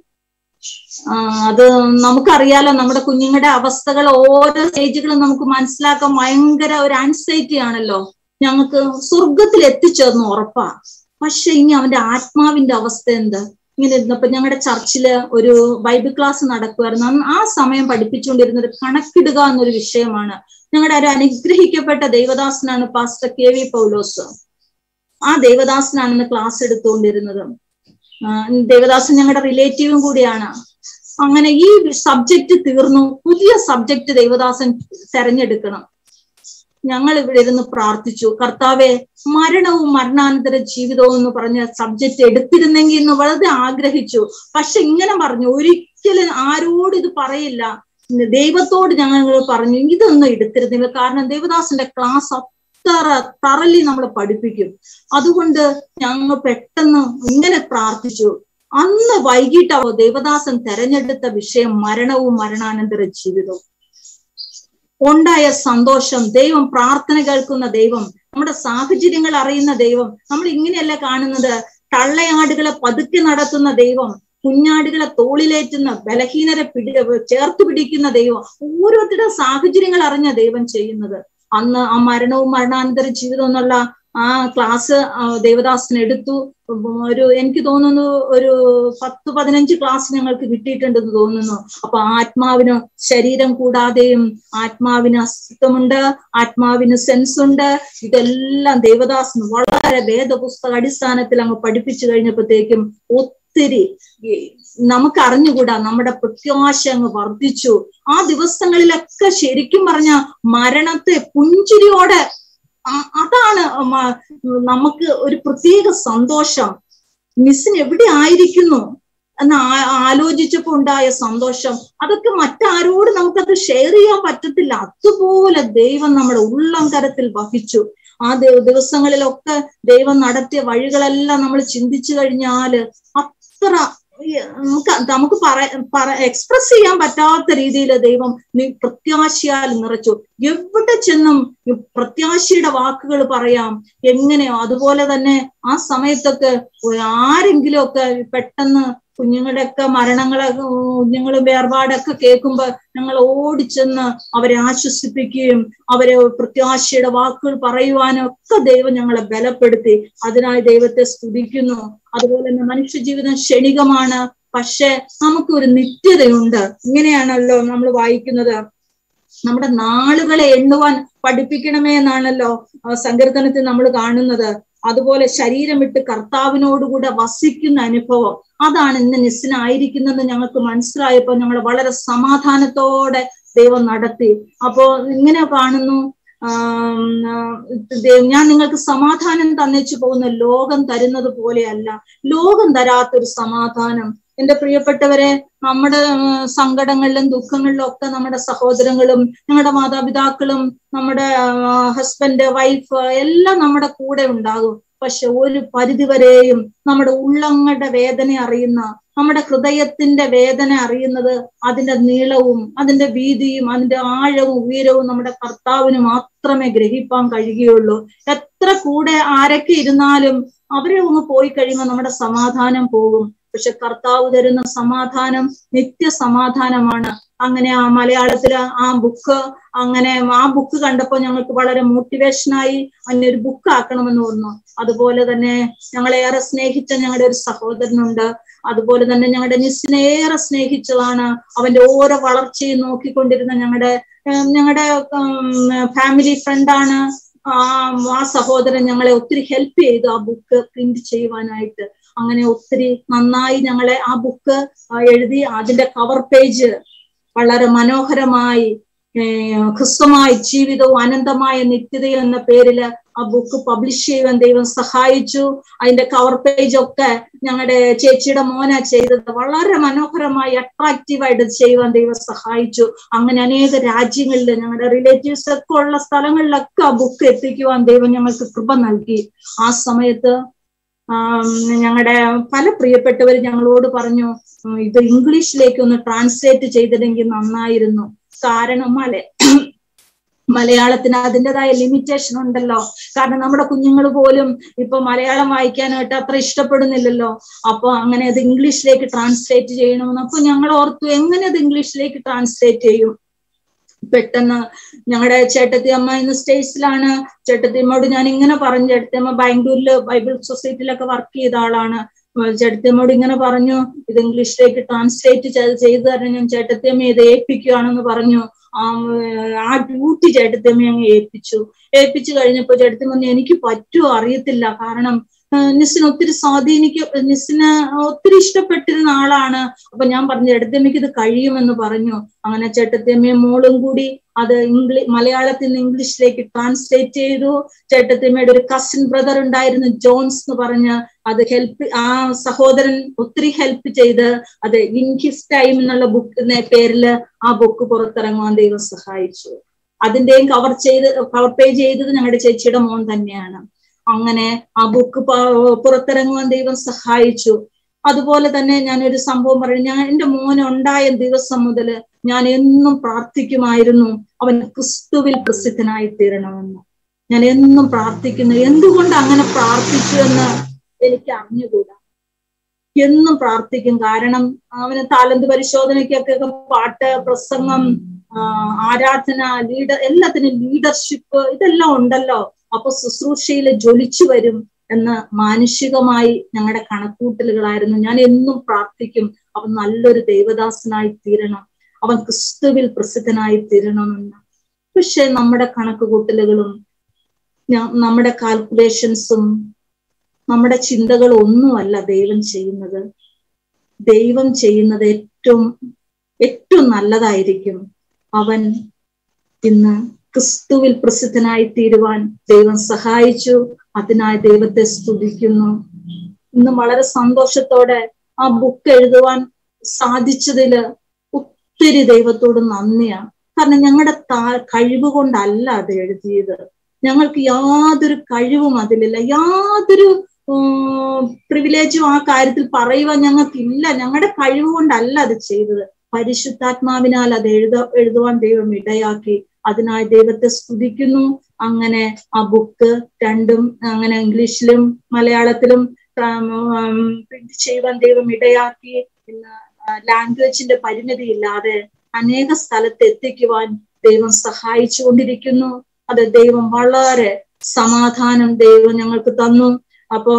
ആ, അത് നമുക്കറിയാലോ നമ്മുടെ കുഞ്ഞുങ്ങളുടെ അവസ്ഥകൾ ഓരോ സ്റ്റേജുകളും നമുക്ക് മനസ്സിലാക്കാൻ ഭയങ്കര ഒരു ആൻസൈറ്റി ആണല്ലോ ഞങ്ങൾക്ക് സ്വർഗത്തിൽ എത്തിച്ചേർന്ന് ഉറപ്പാ പക്ഷെ ഇനി അവന്റെ ആത്മാവിന്റെ അവസ്ഥ എന്ത് ഇങ്ങനെ ഇരുന്നപ്പോ ഞങ്ങളുടെ ചർച്ചില് ഒരു ബൈബിൾ ക്ലാസ് നടക്കുമായിരുന്നു അന്ന് ആ സമയം പഠിപ്പിച്ചുകൊണ്ടിരുന്നത് കണക്കിടുക എന്നൊരു വിഷയമാണ് ഞങ്ങളുടെ ഒരു അനുഗ്രഹിക്കപ്പെട്ട ദേവദാസനാണ് പാസ്റ്റർ കെ വി പൗലോസ് ആ ദേവദാസനാണെന്ന് ക്ലാസ് എടുത്തുകൊണ്ടിരുന്നത് ആ, ദേവദാസൻ ഞങ്ങളുടെ റിലേറ്റീവും കൂടിയാണ് അങ്ങനെ ഈ സബ്ജക്റ്റ് തീർന്നു പുതിയ സബ്ജക്റ്റ് ദേവദാസൻ തെരഞ്ഞെടുക്കണം ഞങ്ങൾ ഇവിടെ ഇരുന്ന് പ്രാർത്ഥിച്ചു കർത്താവെ മരണവും മരണാനന്തര ജീവിതവും എന്ന് പറഞ്ഞ സബ്ജക്റ്റ് എടുത്തിരുന്നെങ്കിൽ എന്ന് വളരെ ആഗ്രഹിച്ചു പക്ഷെ ഇങ്ങനെ പറഞ്ഞു ഒരിക്കലും ആരോടും ഇത് പറയില്ല ദൈവത്തോട് ഞങ്ങൾ പറഞ്ഞു ഇതൊന്നും എടുത്തിരുന്നില്ല കാരണം ദേവദാസന്റെ ക്ലാസ് അത്ര തറലി നമ്മൾ പഠിപ്പിക്കും അതുകൊണ്ട് ഞങ്ങൾ പെട്ടെന്ന് ഇങ്ങനെ പ്രാർത്ഥിച്ചു അന്ന് വൈകിട്ട് അവ ദേവദാസൻ തെരഞ്ഞെടുത്ത വിഷയം മരണവും മരണാനന്തര ജീവിതവും ഉണ്ടായ സന്തോഷം ദൈവം പ്രാർത്ഥന കേൾക്കുന്ന ദൈവം നമ്മുടെ സാഹചര്യങ്ങൾ അറിയുന്ന ദൈവം നമ്മൾ ഇങ്ങനെയല്ല കാണുന്നത് തള്ളയാടുകളെ പതുക്കെ നടത്തുന്ന ദൈവം കുഞ്ഞാടുകളെ തോളിലേറ്റുന്ന ബലഹീനരെ പിടി ചേർത്ത് പിടിക്കുന്ന ദൈവം ഓരോരുത്തരുടെ സാഹചര്യങ്ങൾ അറിഞ്ഞ ദൈവം ചെയ്യുന്നത് അന്ന് ആ മരണവും മരണാനന്തര ജീവിതം എന്നുള്ള ആ ക്ലാസ് ദേവദാസൻ എടുത്തു ഒരു എനിക്ക് തോന്നുന്നു ഒരു പത്ത് പതിനഞ്ച് ക്ലാസ് ഞങ്ങൾക്ക് കിട്ടിയിട്ടുണ്ടെന്ന് തോന്നുന്നു അപ്പൊ ആത്മാവിന് ശരീരം കൂടാതെയും ആത്മാവിന് അസ്തിത്വമുണ്ട് ആത്മാവിന് സെൻസ് ഉണ്ട് ഇതെല്ലാം ദേവദാസൻ വളരെ വേദപുസ്തക അടിസ്ഥാനത്തിൽ അങ്ങ് പഠിപ്പിച്ചു കഴിഞ്ഞപ്പോഴത്തേക്കും ഒത്തിരി ഈ നമുക്ക് അറിഞ്ഞുകൂടാ നമ്മുടെ പ്രത്യാശ അങ്ങ് വർദ്ധിച്ചു ആ ദിവസങ്ങളിലൊക്കെ ശരിക്കും പറഞ്ഞ മരണത്തെ പുഞ്ചിരിയോടെ ആ- അതാണ് മ- നമുക്ക് ഒരു പ്രത്യേക സന്തോഷം മിസ്സിന് എവിടെ ആയിരിക്കുന്നു എന്ന് ആ- ആലോചിച്ചപ്പോ ഉണ്ടായ സന്തോഷം അതൊക്കെ മറ്റാരോട് നമുക്കത് ഷെയർ ചെയ്യാൻ പറ്റത്തില്ല അതുപോലെ ദൈവം നമ്മുടെ ഉള്ളം കരത്തിൽ വഹിച്ചു ആ ദി- ദിവസങ്ങളിലൊക്കെ ദൈവം നടത്തിയ വഴികളെല്ലാം നമ്മൾ ചിന്തിച്ചു കഴിഞ്ഞാല് അത്ര ഈ നമുക്ക് നമുക്ക് പറ പറ എക്സ്പ്രസ് ചെയ്യാൻ പറ്റാത്ത രീതിയിൽ ദൈവം നി- പ്രത്യാശയാൽ നിറച്ചു എവിടെ ചെന്നും ഈ പ്രത്യാശയുടെ വാക്കുകൾ പറയാം എങ്ങനെയോ അതുപോലെ തന്നെ ആ സമയത്തൊക്കെ ആരെങ്കിലും ഒക്കെ പെട്ടെന്ന് കുഞ്ഞുങ്ങളുടെയൊക്കെ മരണങ്ങളെ കുഞ്ഞുങ്ങൾ വേർപാടൊക്കെ കേൾക്കുമ്പോൾ ഞങ്ങൾ ഓടിച്ചെന്ന് അവരെ ആശ്വസിപ്പിക്കുകയും അവരെ പ്രത്യാശയുടെ വാക്കുകൾ പറയുവാനും ഒക്കെ ദൈവം ഞങ്ങളെ ബലപ്പെടുത്തി അതിനായി ദൈവത്തെ സ്തുതിക്കുന്നു അതുപോലെ തന്നെ മനുഷ്യജീവിതം ക്ഷണികമാണ് പക്ഷെ നമുക്ക് ഒരു നിത്യതയുണ്ട് ഇങ്ങനെയാണല്ലോ നമ്മൾ വായിക്കുന്നത് നമ്മുടെ നാളുകളെ എണ്ണുവാൻ പഠിപ്പിക്കണമേ എന്നാണല്ലോ ആ സങ്കീർത്തനത്തിൽ നമ്മൾ കാണുന്നത് അതുപോലെ ശരീരം വിട്ട് കർത്താവിനോടുകൂടെ വസിക്കുന്ന അനുഭവം അതാണ് ഇന്ന് നിസ്സിനായിരിക്കുന്നത് ഞങ്ങൾക്ക് മനസ്സിലായപ്പോൾ ഞങ്ങൾ വളരെ സമാധാനത്തോടെ ദൈവം നടത്തി അപ്പോ ഇങ്ങനെ കാണുന്നു ആം, ആ, ദേ- ഞാൻ നിങ്ങൾക്ക് സമാധാനം തന്നേച്ചു പോകുന്ന ലോകം തരുന്നത് പോലെയല്ല ലോകം തരാത്തൊരു സമാധാനം എന്റെ പ്രിയപ്പെട്ടവരെ നമ്മുടെ ആ, സങ്കടങ്ങളിലും ദുഃഖങ്ങളിലും ഒക്കെ നമ്മുടെ സഹോദരങ്ങളും ഞങ്ങളുടെ മാതാപിതാക്കളും നമ്മുടെ ഹസ്ബൻഡ് വൈഫ് എല്ലാം നമ്മുടെ കൂടെ ഉണ്ടാകും പക്ഷെ ഒരു പരിധിവരെയും നമ്മുടെ ഉള്ളങ്ങളുടെ വേദന അറിയുന്ന നമ്മുടെ ഹൃദയത്തിന്റെ വേദന അറിയുന്നത് അതിന്റെ നീളവും അതിന്റെ വീതിയും അതിന്റെ ആഴവും ഉയരവും നമ്മുടെ കർത്താവിന് മാത്രമേ ഗ്രഹിപ്പാൻ കഴിയുകയുള്ളൂ എത്ര കൂടെ ആരൊക്കെ ഇരുന്നാലും അവരെ ഒന്ന് പോയി കഴിയുമ്പോൾ നമ്മുടെ സമാധാനം പോകും പക്ഷെ കർത്താവ് തരുന്ന സമാധാനം നിത്യ സമാധാനമാണ് അങ്ങനെ ആ മലയാളത്തില് ആ ബുക്ക് അങ്ങനെ ആ ബുക്ക് കണ്ടപ്പോൾ ഞങ്ങൾക്ക് വളരെ മോട്ടിവേഷനായി അതിനെ ഒരു ബുക്ക് ആക്കണമെന്ന് തോന്നുന്നു അതുപോലെ തന്നെ ഞങ്ങളെ ഏറെ സ്നേഹിച്ച ഞങ്ങളുടെ ഒരു സഹോദരനുണ്ട് അതുപോലെ തന്നെ ഞങ്ങളുടെ നിസ്സിനെ ഏറെ സ്നേഹിച്ചതാണ് അവന്റെ ഓരോ വളർച്ചയും നോക്കിക്കൊണ്ടിരുന്ന ഞങ്ങളുടെ ഞങ്ങളുടെ ഫാമിലി ഫ്രണ്ടാണ് ആ ആ സഹോദരൻ ഞങ്ങളെ ഒത്തിരി ഹെൽപ്പ് ചെയ്തു ആ ബുക്ക് പ്രിന്റ് ചെയ്യുവാനായിട്ട് അങ്ങനെ ഒത്തിരി നന്നായി ഞങ്ങളെ ആ ബുക്ക് എഴുതി അതിന്റെ കവർ പേജ് വളരെ മനോഹരമായി ക്രിസ്തമായ ജീവിതവും അനന്തമായ നിത്യതയും എന്ന പേരില് ആ ബുക്ക് പബ്ലിഷ് ചെയ്യുവാൻ ദൈവം സഹായിച്ചു അതിന്റെ കവർ പേജ് ഒക്കെ ഞങ്ങളുടെ ചേച്ചിയുടെ മോന ചെയ്തത് വളരെ മനോഹരമായി അട്രാക്റ്റീവായിട്ട് ചെയ്യുവാൻ ദൈവം സഹായിച്ചു അങ്ങനെ അനേക രാജ്യങ്ങളിൽ ഞങ്ങളുടെ റിലേറ്റീവ്സ് ഒക്കെ ഉള്ള സ്ഥലങ്ങളിലൊക്കെ ആ ബുക്ക് എത്തിക്കുവാൻ ദൈവം ഞങ്ങൾക്ക് കൃപ നൽകി ആ സമയത്ത് ഞങ്ങളുടെ പല പ്രിയപ്പെട്ടവർ ഞങ്ങളോട് പറഞ്ഞു ഇത് ഇംഗ്ലീഷിലേക്ക് ഒന്ന് ട്രാൻസ്ലേറ്റ് ചെയ്തില്ലെങ്കിൽ നന്നായിരുന്നു കാരണം മല മലയാളത്തിന് അതിൻ്റെതായ ലിമിറ്റേഷൻ ഉണ്ടല്ലോ കാരണം നമ്മുടെ കുഞ്ഞുങ്ങൾ പോലും ഇപ്പൊ മലയാളം വായിക്കാനായിട്ട് അത്ര ഇഷ്ടപ്പെടുന്നില്ലല്ലോ അപ്പൊ അങ്ങനെ അത് ഇംഗ്ലീഷിലേക്ക് ട്രാൻസ്ലേറ്റ് ചെയ്യണമെന്ന് അപ്പൊ ഞങ്ങൾ ഓർത്തു എങ്ങനെ അത് ഇംഗ്ലീഷിലേക്ക് ട്രാൻസ്ലേറ്റ് ചെയ്യും പെട്ടെന്ന് ഞങ്ങളുടെ ചേട്ടത്തി അമ്മ ഇന്ന് സ്റ്റേറ്റ്സിലാണ് ചേട്ടത്തിയമ്മോട് ഞാൻ ഇങ്ങനെ പറഞ്ഞു ചേട്ടത്തിയമ്മ ബാംഗ്ലൂരില് ബൈബിൾ സൊസൈറ്റിയിലൊക്കെ വർക്ക് ചെയ്ത ആളാണ് ചേട്ടത്തിയമ്മോട് ഇങ്ങനെ പറഞ്ഞു ഇത് ഇംഗ്ലീഷിലേക്ക് ട്രാൻസ്ലേറ്റ് ചെയ്ത് തരണം ഞാൻ ചേട്ടത്തിയമ്മ ഇത് ഏൽപ്പിക്കുകയാണെന്ന് പറഞ്ഞു ആ ഡ്യൂട്ടി ചേട്ടത്തിയമ്മ അങ്ങ് ഏൽപ്പിച്ചു ഏൽപ്പിച്ചു കഴിഞ്ഞപ്പോ ചേട്ടത്തിയമ്മ പറഞ്ഞു എനിക്ക് പറ്റുമോ അറിയത്തില്ല കാരണം നിസ്സിന് ഒത്തിരി സ്വാധീനിക്ക നിസ്സിന് ഒത്തിരി ഇഷ്ടപ്പെട്ടിരുന്ന ആളാണ് അപ്പൊ ഞാൻ പറഞ്ഞു ചേട്ടത്തിയമ്മയ്ക്ക് ഇത് കഴിയുമെന്ന് പറഞ്ഞു അങ്ങനെ ചേട്ടത്തിയമ്മയും മോളും കൂടി അത് ഇംഗ്ലീഷ് മലയാളത്തിൽ നിന്ന് ഇംഗ്ലീഷിലേക്ക് ട്രാൻസ്ലേറ്റ് ചെയ്തു ചേട്ടത്തിയമ്മയുടെ ഒരു കസിൻ ബ്രദർ ഉണ്ടായിരുന്നു ജോൺസ് എന്ന് പറഞ്ഞ് അത് ഹെൽപ്പ് ആ സഹോദരൻ ഒത്തിരി ഹെൽപ്പ് ചെയ്ത് അത് ഇൻ ഹിസ് ടൈം എന്നുള്ള ബുക്ക് പേരില് ആ ബുക്ക് പുറത്തിറങ്ങുവാൻ ദൈവം സഹായിച്ചു അതിന്റെയും കവർ ചെയ്ത് കവർ പേജ് ചെയ്തത് ഞങ്ങളുടെ ചേച്ചിയുടെ മോൻ തന്നെയാണ് അങ്ങനെ ആ ബുക്ക് പുറത്തിറങ്ങുവാൻ ദൈവം സഹായിച്ചു അതുപോലെ തന്നെ ഞാനൊരു സംഭവം പറഞ്ഞു ഞാൻ എന്റെ മോൻ ഉണ്ടായ ദിവസം മുതല് ഞാൻ എന്നും പ്രാർത്ഥിക്കുമായിരുന്നു അവൻ ക്രിസ്തുവിൽ പ്രസിദ്ധനായി തീരണമെന്ന് ഞാൻ എന്നും പ്രാർത്ഥിക്കുന്നു എന്തുകൊണ്ട് അങ്ങനെ പ്രാർത്ഥിച്ചു എന്ന് എനിക്ക് അറിഞ്ഞുകൂടാ എന്നും പ്രാർത്ഥിക്കും കാരണം അവന് താലന്ത് പരിശോധനയ്ക്കൊക്കെ പാട്ട് പ്രസംഗം ആരാധന ലീഡർ എല്ലാത്തിനും ലീഡർഷിപ്പ് ഇതെല്ലാം ഉണ്ടല്ലോ അപ്പൊ ശുശ്രൂഷയിൽ ജ്വലിച്ചു വരും എന്ന് മാനുഷികമായി ഞങ്ങളുടെ കണക്കൂട്ടലുകളായിരുന്നു ഞാൻ എന്നും പ്രാർത്ഥിക്കും അവൻ നല്ലൊരു ദൈവദാസനായി തീരണം അവൻ ക്രിസ്തുവിൽ പ്രസിദ്ധനായി തീരണമെന്ന് പക്ഷെ നമ്മുടെ കണക്കുകൂട്ടലുകളും നമ്മുടെ കാൽക്കുലേഷൻസും നമ്മുടെ ചിന്തകളും ഒന്നുമല്ല ദൈവം ചെയ്യുന്നത് ദൈവം ചെയ്യുന്നത് ഏറ്റവും ഏറ്റവും നല്ലതായിരിക്കും അവൻ ഇന്ന് ക്രിസ്തുവിൽ പ്രസിദ്ധനായി തീരുവാൻ ദൈവം സഹായിച്ചു അതിനായി ദൈവത്തെ സ്തുതിക്കുന്നു ഇന്ന് വളരെ സന്തോഷത്തോടെ ആ ബുക്ക് എഴുതുവാൻ സാധിച്ചതില് ഒത്തിരി ദൈവത്തോട് നന്ദിയാണ് കാരണം ഞങ്ങളുടെ താ കഴിവ് കൊണ്ടല്ല അത് എഴുതിയത് ഞങ്ങൾക്ക് യാതൊരു കഴിവും അതിലില്ല യാതൊരു പ്രിവിലേജും ആ കാര്യത്തിൽ പറയുവാൻ ഞങ്ങൾക്കില്ല ഞങ്ങളുടെ കഴിവ് കൊണ്ടല്ല അത് ചെയ്തത് പരിശുദ്ധാത്മാവിനാൽ അത് എഴുത എഴുതുവാൻ ദൈവം ഇടയാക്കി അതിനായി ദൈവത്തെ സ്തുതിക്കുന്നു അങ്ങനെ ആ ബുക്ക് രണ്ടും അങ്ങനെ ഇംഗ്ലീഷിലും മലയാളത്തിലും പ്രിന്റ് ചെയ്യുവാൻ ദൈവം ഇടയാക്കി ഇന്ന് ലാംഗ്വേജിന്റെ പരിമിതി ഇല്ലാതെ അനേക സ്ഥലത്ത് എത്തിക്കുവാൻ ദൈവം സഹായിച്ചുകൊണ്ടിരിക്കുന്നു അത് ദൈവം വളരെ സമാധാനം ദൈവം ഞങ്ങൾക്ക് തന്നു അപ്പൊ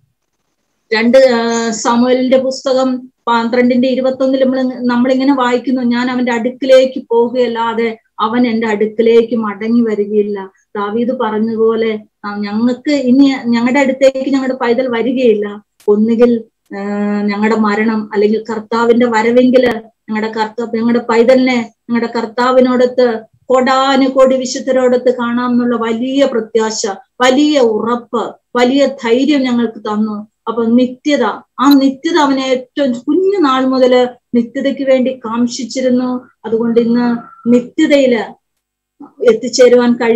രണ്ട് സാമുവലിന്റെ പുസ്തകം പന്ത്രണ്ടിന്റെ ഇരുപത്തൊന്നിൽ നമ്മൾ നമ്മളിങ്ങനെ വായിക്കുന്നു ഞാൻ അവന്റെ അടുക്കിലേക്ക് പോകുകയല്ലാതെ അവൻ എന്റെ അടുക്കിലേക്ക് മടങ്ങി വരികയില്ല ദാവീദ് പറഞ്ഞതുപോലെ ഞങ്ങൾക്ക് ഇനി ഞങ്ങളുടെ അടുത്തേക്ക് ഞങ്ങളുടെ പൈതൽ വരികയില്ല ഒന്നുകിൽ ഞങ്ങളുടെ മരണം അല്ലെങ്കിൽ കർത്താവിന്റെ വരവെങ്കില് ഞങ്ങളുടെ കർത്താവ് ഞങ്ങളുടെ പൈതലിനെ ഞങ്ങളുടെ കർത്താവിനോടത്ത് കോടാനുകോടി വിശുദ്ധരോടത്ത് കാണാം എന്നുള്ള വലിയ പ്രത്യാശ വലിയ ഉറപ്പ് വലിയ ധൈര്യം ഞങ്ങൾക്ക് തന്നു അപ്പൊ നിത്യത ആ നിത്യത അവനെ ഏറ്റവും കുഞ്ഞു നാൾ മുതല് നിത്യതയ്ക്ക് വേണ്ടി കാംക്ഷിച്ചിരുന്നു അതുകൊണ്ട് ഇന്ന് നിത്യതയില് എത്തിച്ചേരുവാൻ കഴിയും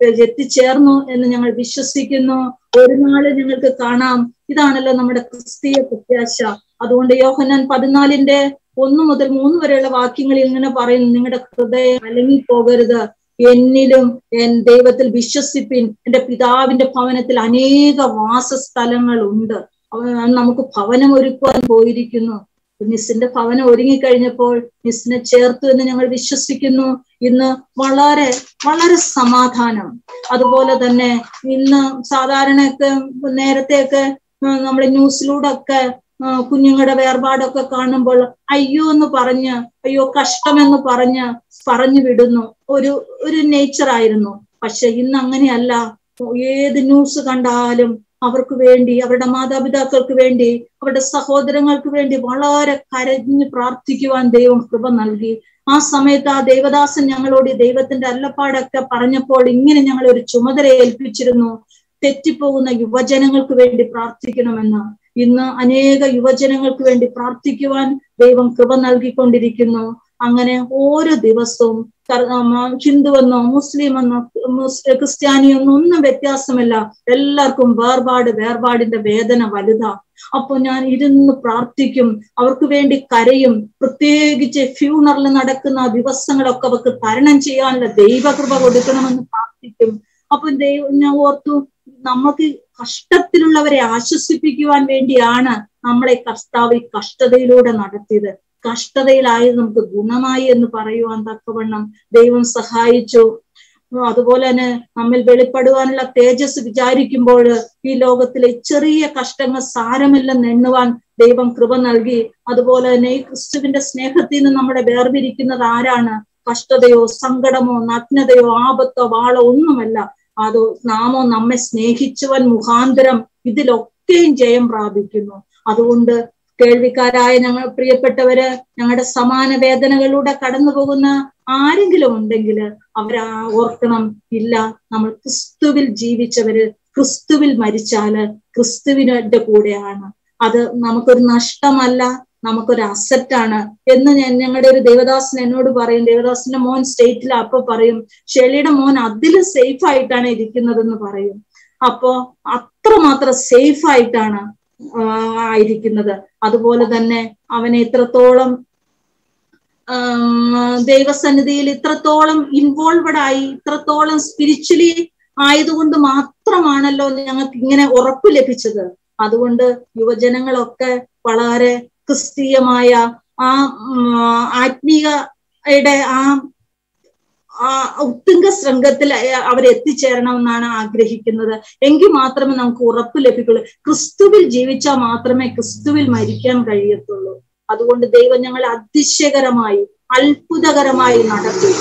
എത്തിച്ചേർന്നു എന്ന് ഞങ്ങൾ വിശ്വസിക്കുന്നു ഒരു നാള് ഞങ്ങൾക്ക് കാണാം ഇതാണല്ലോ നമ്മുടെ ക്രിസ്തീയ പ്രത്യാശ അതുകൊണ്ട് യോഹന്നാൻ പതിനാലിന്റെ ഒന്ന് മുതൽ മൂന്ന് വരെയുള്ള വാക്യങ്ങളിൽ ഇങ്ങനെ പറയുന്നു നിങ്ങളുടെ ഹൃദയം അലങ്ങി പോകരുത് എന്നിലും എൻ ദൈവത്തിൽ വിശ്വസിപ്പിൻ എന്റെ പിതാവിന്റെ ഭവനത്തിൽ അനേക വാസസ്ഥലങ്ങൾ ഉണ്ട് അവൻ നമുക്ക് ഭവനം ഒരുക്കുവാൻ പോയിരിക്കുന്നു മിസ്സിന്റെ ഭവനം ഒരുങ്ങിക്കഴിഞ്ഞപ്പോൾ മിസ്സിനെ ചേർത്തു എന്ന് ഞങ്ങൾ വിശ്വസിക്കുന്നു ഇന്ന് വളരെ വളരെ സമാധാനം അതുപോലെ തന്നെ ഇന്ന് സാധാരണയൊക്കെ നേരത്തെയൊക്കെ നമ്മൾ ന്യൂസിലൂടെ ഒക്കെ കുഞ്ഞുങ്ങളുടെ വേർപാടൊക്കെ കാണുമ്പോൾ അയ്യോ എന്ന് പറഞ്ഞ് അയ്യോ കഷ്ടമെന്ന് പറഞ്ഞ് പറഞ്ഞു വിടുന്നു ഒരു ഒരു നേച്ചർ ആയിരുന്നു പക്ഷെ ഇന്ന് അങ്ങനെയല്ല ഏത് ന്യൂസ് കണ്ടാലും അവർക്ക് വേണ്ടി അവരുടെ മാതാപിതാക്കൾക്ക് വേണ്ടി അവരുടെ സഹോദരങ്ങൾക്ക് വേണ്ടി വളരെ കരഞ്ഞ് പ്രാർത്ഥിക്കുവാൻ ദൈവം കൃപ നൽകി ആ സമയത്ത് ആ ദേവദാസൻ ഞങ്ങളോട് ഈ ദൈവത്തിന്റെ അല്ലപ്പാടൊക്കെ പറഞ്ഞപ്പോൾ ഇങ്ങനെ ഞങ്ങൾ ഒരു ചുമതല ഏൽപ്പിച്ചിരുന്നു തെറ്റിപ്പോകുന്ന യുവജനങ്ങൾക്ക് വേണ്ടി പ്രാർത്ഥിക്കണമെന്ന് ഇന്ന് അനേക യുവജനങ്ങൾക്ക് വേണ്ടി പ്രാർത്ഥിക്കുവാൻ ദൈവം കൃപ നൽകിക്കൊണ്ടിരിക്കുന്നു അങ്ങനെ ഓരോ ദിവസവും ഹിന്ദുവെന്നോ മുസ്ലിം എന്നോ ക്രിസ്ത്യാനിയെന്നോ ഒന്നും വ്യത്യാസമില്ല എല്ലാവർക്കും വേർപാട് വേർപാടിന്റെ വേദന വലുതാ അപ്പൊ ഞാൻ ഇരുന്ന് പ്രാർത്ഥിക്കും അവർക്ക് വേണ്ടി കരയും പ്രത്യേകിച്ച് ഫ്യൂണറിൽ നടക്കുന്ന ദിവസങ്ങളൊക്കെ അവർക്ക് തരണം ചെയ്യാനുള്ള ദൈവകൃപ കൊടുക്കണമെന്ന് പ്രാർത്ഥിക്കും അപ്പൊ ദൈവം ഞാൻ ഓർത്തു നമുക്ക് കഷ്ടത്തിലുള്ളവരെ ആശ്വസിപ്പിക്കുവാൻ വേണ്ടിയാണ് നമ്മളെ കർത്താവ് ഈ കഷ്ടതയിലൂടെ നടത്തിയത് കഷ്ടതയിലായത് നമുക്ക് ഗുണമായി എന്ന് പറയുവാൻ തക്കവണ്ണം ദൈവം സഹായിച്ചു അതുപോലെ തന്നെ നമ്മിൽ വെളിപ്പെടുവാനുള്ള തേജസ് വിചാരിക്കുമ്പോൾ ഈ ലോകത്തിലെ ചെറിയ കഷ്ടങ്ങൾ സാരമില്ലെന്ന് എണ്ണുവാൻ ദൈവം കൃപ നൽകി അതുപോലെ തന്നെ ഈ ക്രിസ്തുവിന്റെ സ്നേഹത്തിൽ നിന്ന് നമ്മളെ വേർപിരിക്കുന്നത് ആരാണ് കഷ്ടതയോ സങ്കടമോ നഗ്നതയോ ആപത്തോ വാളോ ഒന്നുമല്ല അതോ നാമോ നമ്മെ സ്നേഹിച്ചവൻ മുഖാന്തരം ഇതിലൊക്കെയും ജയം പ്രാപിക്കുന്നു അതുകൊണ്ട് കേൾവിക്കാരായ ഞങ്ങൾ പ്രിയപ്പെട്ടവര് ഞങ്ങളുടെ സമാന വേദനകളിലൂടെ കടന്നു പോകുന്ന ആരെങ്കിലും ഉണ്ടെങ്കിൽ അവരാ ഓർക്കണം ഇല്ല നമ്മൾ ക്രിസ്തുവിൽ ജീവിച്ചവര് ക്രിസ്തുവിൽ മരിച്ചാല് ക്രിസ്തുവിന്റെ കൂടെയാണ് അത് നമുക്കൊരു നഷ്ടമല്ല നമുക്കൊരു അസറ്റാണ് എന്ന് ഞാൻ ഞങ്ങളുടെ ഒരു ദേവദാസൻ എന്നോട് പറയും ദേവദാസിന്റെ മോൻ സ്റ്റേറ്റിൽ അപ്പൊ പറയും ഷെളിയുടെ മോൻ അതിലും സേഫ് ആയിട്ടാണ് ഇരിക്കുന്നതെന്ന് പറയും അപ്പോ അത്രമാത്രം സേഫ് ആയിട്ടാണ് ആയിരിക്കുന്നത് അതുപോലെ തന്നെ അവനെ ഇത്രത്തോളം ദൈവസന്നിധിയിൽ ഇത്രത്തോളം ഇൻവോൾവഡ് ആയി ഇത്രത്തോളം സ്പിരിച്വലി ആയതുകൊണ്ട് മാത്രമാണല്ലോ ഞങ്ങൾക്ക് ഇങ്ങനെ ഉറപ്പ് ലഭിച്ചത് അതുകൊണ്ട് യുവജനങ്ങളൊക്കെ വളരെ ക്രിസ്തീയമായ ആ ആത്മീയയുടെ ആ ഉത്തുംഗ ശൃംഗത്തിൽ അവരെത്തിച്ചേരണമെന്നാണ് ആഗ്രഹിക്കുന്നത് എങ്കിൽ മാത്രമേ നമുക്ക് ഉറപ്പ് ലഭിക്കുള്ളൂ ക്രിസ്തുവിൽ ജീവിച്ചാൽ മാത്രമേ ക്രിസ്തുവിൽ മരിക്കാൻ കഴിയത്തുള്ളൂ അതുകൊണ്ട് ദൈവം ഞങ്ങളെ അതിശയകരമായി അത്ഭുതകരമായി നടത്തി